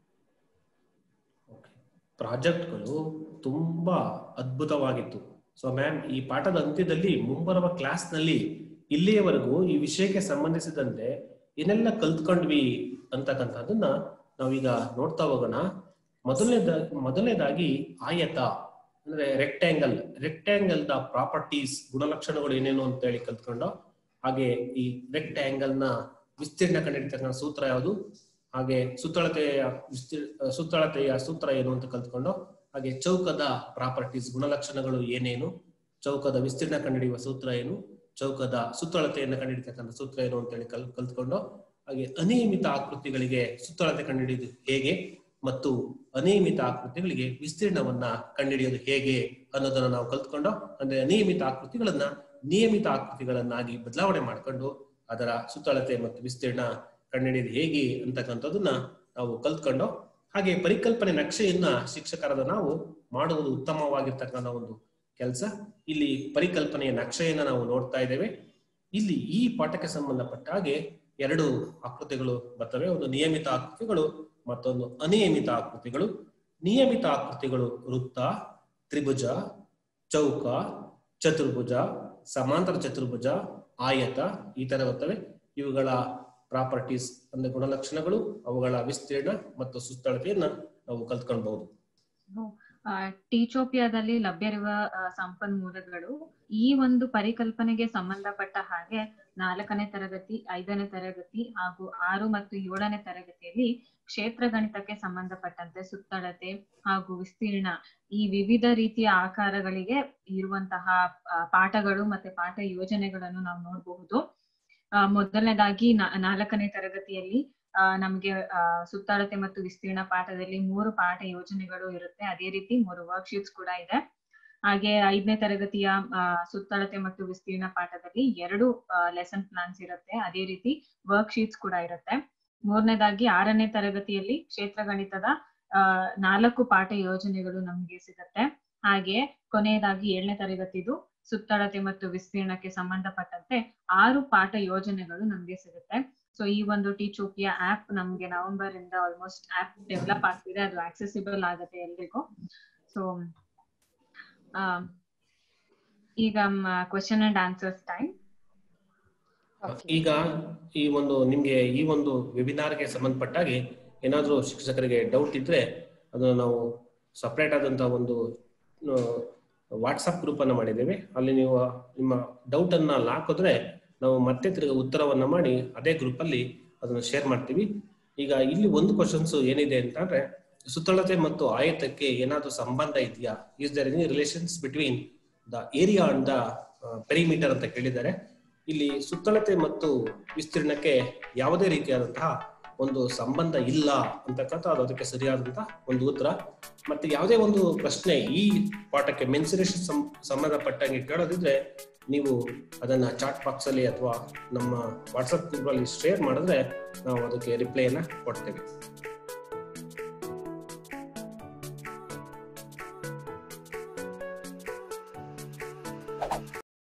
ಪ್ರಾಜೆಕ್ಟ್ಗಳು ತುಂಬಾ ಅದ್ಭುತವಾಗಿತ್ತು ಸೊ ಮ್ಯಾಮ್ ಈ ಪಾಠದ ಅಂತ್ಯದಲ್ಲಿ ಮುಂಬರುವ ಕ್ಲಾಸ್ನಲ್ಲಿ ಇಲ್ಲಿಯವರೆಗೂ ಈ ವಿಷಯಕ್ಕೆ ಸಂಬಂಧಿಸಿದಂತೆ ಏನೆಲ್ಲ ಕಲ್ತ್ಕೊಂಡ್ವಿ ಅಂತಕ್ಕಂಥದ್ದನ್ನ ನಾವೀಗ ನೋಡ್ತಾ ಹೋಗೋಣ ಮೊದಲನೇದ ಮೊದಲನೇದಾಗಿ ಆಯತ ಅಂದ್ರೆ ರೆಕ್ಟ್ಯಾಂಗಲ್ ರೆಕ್ಟ್ಯಾಂಗಲ್ ದ ಪ್ರಾಪರ್ಟೀಸ್ ಗುಣಲಕ್ಷಣಗಳು ಏನೇನು ಅಂತ ಹೇಳಿ ಕಲ್ತ್ಕೊಂಡು ಹಾಗೆ ಈ ರೆಕ್ಟ್ಯಾಂಗಲ್ ನ ವಿಸ್ತೀರ್ಣ ಕಂಡಿರ್ತಕ್ಕಂಥ ಸೂತ್ರ ಯಾವುದು ಹಾಗೆ ಸುತ್ತಳತೆಯ ವಿಸ್ತೀರ್ ಸುತ್ತಳತೆಯ ಸೂತ್ರ ಏನು ಅಂತ ಕಲ್ತ್ಕೊಂಡು ಹಾಗೆ ಚೌಕದ ಪ್ರಾಪರ್ಟೀಸ್ ಗುಣಲಕ್ಷಣಗಳು ಏನೇನು ಚೌಕದ ವಿಸ್ತೀರ್ಣ ಕಂಡುಹಿಡಿಯುವ ಸೂತ್ರ ಏನು ಚೌಕದ ಸುತ್ತಳತೆಯನ್ನು ಕಂಡುಹಿಡಿತಕ್ಕಂಥ ಸೂತ್ರ ಏನು ಅಂತೇಳಿ ಕಲ್ ಕಲ್ತ್ಕೊಂಡು ಹಾಗೆ ಅನಿಯಮಿತ ಆಕೃತಿಗಳಿಗೆ ಸುತ್ತಳತೆ ಕಂಡುಹಿಡಿಯುವುದು ಹೇಗೆ ಮತ್ತು ಅನಿಯಮಿತ ಆಕೃತಿಗಳಿಗೆ ವಿಸ್ತೀರ್ಣವನ್ನ ಕಂಡುಹಿಡಿಯೋದು ಹೇಗೆ ಅನ್ನೋದನ್ನ ನಾವು ಕಲ್ತ್ಕೊಂಡು ಅಂದ್ರೆ ಅನಿಯಮಿತ ಆಕೃತಿಗಳನ್ನ ನಿಯಮಿತ ಆಕೃತಿಗಳನ್ನಾಗಿ ಬದಲಾವಣೆ ಮಾಡಿಕೊಂಡು ಅದರ ಸುತ್ತಳತೆ ಮತ್ತು ವಿಸ್ತೀರ್ಣ ಕಂಡುಹಿಡಿಯೋದು ಹೇಗೆ ಅಂತಕ್ಕಂಥದ್ದನ್ನ ನಾವು ಕಲ್ತ್ಕೊಂಡು ಹಾಗೆ ಪರಿಕಲ್ಪನೆ ನಕ್ಷೆಯನ್ನ ಶಿಕ್ಷಕರಾದ ನಾವು ಮಾಡುವುದು ಉತ್ತಮವಾಗಿರ್ತಕ್ಕಂಥ ಒಂದು ಕೆಲಸ ಇಲ್ಲಿ ಪರಿಕಲ್ಪನೆಯ ನಕ್ಷೆಯನ್ನ ನಾವು ನೋಡ್ತಾ ಇದ್ದೇವೆ ಇಲ್ಲಿ ಈ ಪಾಠಕ್ಕೆ ಸಂಬಂಧಪಟ್ಟ ಹಾಗೆ ಎರಡು ಆಕೃತಿಗಳು ಬರ್ತವೆ ಒಂದು ನಿಯಮಿತ ಆಕೃತಿಗಳು ಮತ್ತೊಂದು ಅನಿಯಮಿತ ಆಕೃತಿಗಳು ನಿಯಮಿತ ಆಕೃತಿಗಳು ವೃತ್ತ ತ್ರಿಭುಜ ಚೌಕ ಚತುರ್ಭುಜ ಸಮಾಂತರ ಚತುರ್ಭುಜ ಆಯತ ಈ ತರ ಬರ್ತವೆ ಇವುಗಳ ಪ್ರಾಪರ್ಟೀಸ್ ಅಂದ್ರೆ ಗುಣಲಕ್ಷಣಗಳು ಅವುಗಳ ವಿಸ್ತೀರ್ಣ ಮತ್ತು ಸುತ್ತಳತೆಯನ್ನ ನಾವು ಕಲ್ತ್ಕೊಳ್ಬಹುದು ಟೀಚೋಪಿಯಾದಲ್ಲಿ ಲಭ್ಯವಿರುವ ಆ, ಸಂಪನ್ಮೂಲಗಳು ಈ ಒಂದು ಪರಿಕಲ್ಪನೆಗೆ ಸಂಬಂಧಪಟ್ಟ ಹಾಗೆ ನಾಲ್ಕನೇ ತರಗತಿ ಐದನೇ ತರಗತಿ ಹಾಗೂ ಆರು ಮತ್ತು ಏಳನೇ ತರಗತಿಯಲ್ಲಿ ಕ್ಷೇತ್ರ ಗಣಿತಕ್ಕೆ ಸಂಬಂಧಪಟ್ಟಂತೆ ಸುತ್ತಳತೆ ಹಾಗೂ ವಿಸ್ತೀರ್ಣ ಈ ವಿವಿಧ ರೀತಿಯ ಆಕಾರಗಳಿಗೆ ಇರುವಂತಹ ಆ, ಪಾಠಗಳು ಮತ್ತೆ ಪಾಠ ಯೋಜನೆಗಳನ್ನು ನಾವು ನೋಡಬಹುದು ಆ, ಮೊದಲನೇದಾಗಿ ನಾ- ನಾಲ್ಕನೇ ತರಗತಿಯಲ್ಲಿ ಆ, ನಮ್ಗೆ ಆ, ಸುತ್ತಳತೆ ಮತ್ತು ವಿಸ್ತೀರ್ಣ ಪಾಠದಲ್ಲಿ ಮೂರು ಪಾಠ ಯೋಜನೆಗಳು ಇರುತ್ತೆ ಅದೇ ರೀತಿ ಮೂರು ವರ್ಕ್ಶೀಟ್ಸ್ ಕೂಡ ಇದೆ ಹಾಗೆ ಐದನೇ ತರಗತಿಯ ಆ, ಸುತ್ತಳತೆ ಮತ್ತು ವಿಸ್ತೀರ್ಣ ಪಾಠದಲ್ಲಿ ಎರಡು ಲೆಸನ್ ಪ್ಲಾನ್ಸ್ ಇರುತ್ತೆ ಅದೇ ರೀತಿ ವರ್ಕ್ಶೀಟ್ಸ್ ಕೂಡ ಇರುತ್ತೆ ಮೂರನೇದಾಗಿ ಆರನೇ ತರಗತಿಯಲ್ಲಿ ಕ್ಷೇತ್ರ ಗಣಿತದ ಆ, ನಾಲ್ಕು ಪಾಠ ಯೋಜನೆಗಳು ನಮ್ಗೆ ಸಿಗುತ್ತೆ ಹಾಗೆ ಕೊನೆಯದಾಗಿ ಏಳನೇ ತರಗತಿದು ಸುತ್ತಳತೆ ಮತ್ತು ವಿಸ್ತೀರ್ಣಕ್ಕೆ ಸಂಬಂಧಪಟ್ಟಂತೆ ಆರು ಪಾಠ ಯೋಜನೆಗಳು ನಮ್ಗೆ ಸಿಗುತ್ತೆ ಸೊ ಈ ಒಂದು ಟೀಚೋಪಿಯಾ ಆಪ್ ನಮ್ಗೆ ನವೆಂಬರ್ ಇಂದ ಆಲ್ಮೋಸ್ಟ್ ಆಪ್ ಡೆವಲಪ್ ಆಗ್ತಿದೆ ಅದು ಆಕ್ಸೆಸಿಬಲ್ ಆಗುತ್ತೆ ಎಲ್ರಿಗೂ ಸೊ ಈಗ ಕ್ವಶನ್ ಅಂಡ್ ಆನ್ಸರ್ಸ್ ಟೈಮ್ ಈಗ ಈ ಒಂದು ನಿಮ್ಗೆ ಈ ಒಂದು ವೆಬಿನಾರ್ಗೆ ಸಂಬಂಧಪಟ್ಟಾಗೆ ಏನಾದ್ರೂ ಶಿಕ್ಷಕರಿಗೆ ಡೌಟ್ ಇದ್ರೆ ಅದನ್ನು ನಾವು ಸಪ್ರೇಟ್ ಆದಂತ ಒಂದು ವಾಟ್ಸಪ್ ಗ್ರೂಪ್ ಅನ್ನ ಮಾಡಿದ್ದೇವೆ ಅಲ್ಲಿ ನೀವು ನಿಮ್ಮ ಡೌಟ್ ಅನ್ನ ಅಲ್ಲಿ ಹಾಕಿದ್ರೆ ನಾವು ಮತ್ತೆ ತಿರ್ಗಿ ಉತ್ತರವನ್ನ ಮಾಡಿ ಅದೇ ಗ್ರೂಪ್ ಅಲ್ಲಿ ಅದನ್ನ ಶೇರ್ ಮಾಡ್ತೀವಿ ಈಗ ಇಲ್ಲಿ ಒಂದು ಕ್ವಶನ್ಸ್ ಏನಿದೆ ಅಂತಂದ್ರೆ ಸುತ್ತಳತೆ ಮತ್ತು ಆಯತಕ್ಕೆ ಏನಾದ್ರೂ ಸಂಬಂಧ ಇದೆಯಾ is there any relations between the area and the perimeter ಅಂತ ಕೇಳಿದ್ದಾರೆ ಇಲ್ಲಿ ಸುತ್ತಳತೆ ಮತ್ತು ವಿಸ್ತೀರ್ಣಕ್ಕೆ ಯಾವುದೇ ರೀತಿಯಾದಂತಹ ಒಂದು ಸಂಬಂಧ ಇಲ್ಲ ಅಂತಕ್ಕಂಥ ಅದು ಅದಕ್ಕೆ ಸರಿಯಾದಂತಹ ಒಂದು ಉತ್ತರ ಮತ್ತೆ ಯಾವುದೇ ಒಂದು ಪ್ರಶ್ನೆ ಈ ಪಾಠಕ್ಕೆ ಮೆನ್ಸುರೇಷನ್ ಸಂಬಂಧಪಟ್ಟಂಗೆ ಕೇಳೋದಿದ್ರೆ ನೀವು ಅದನ್ನ ಚಾಟ್ ಬಾಕ್ಸ್ ಅಲ್ಲಿ ಅಥವಾ ನಮ್ಮ ವಾಟ್ಸಪ್ ಗ್ರೂಪ್ ಅಲ್ಲಿ ಶೇರ್ ಮಾಡಿದ್ರೆ ನಾವು ಅದಕ್ಕೆ ರಿಪ್ಲೈಯನ್ನ ಕೊಡ್ತೇವೆ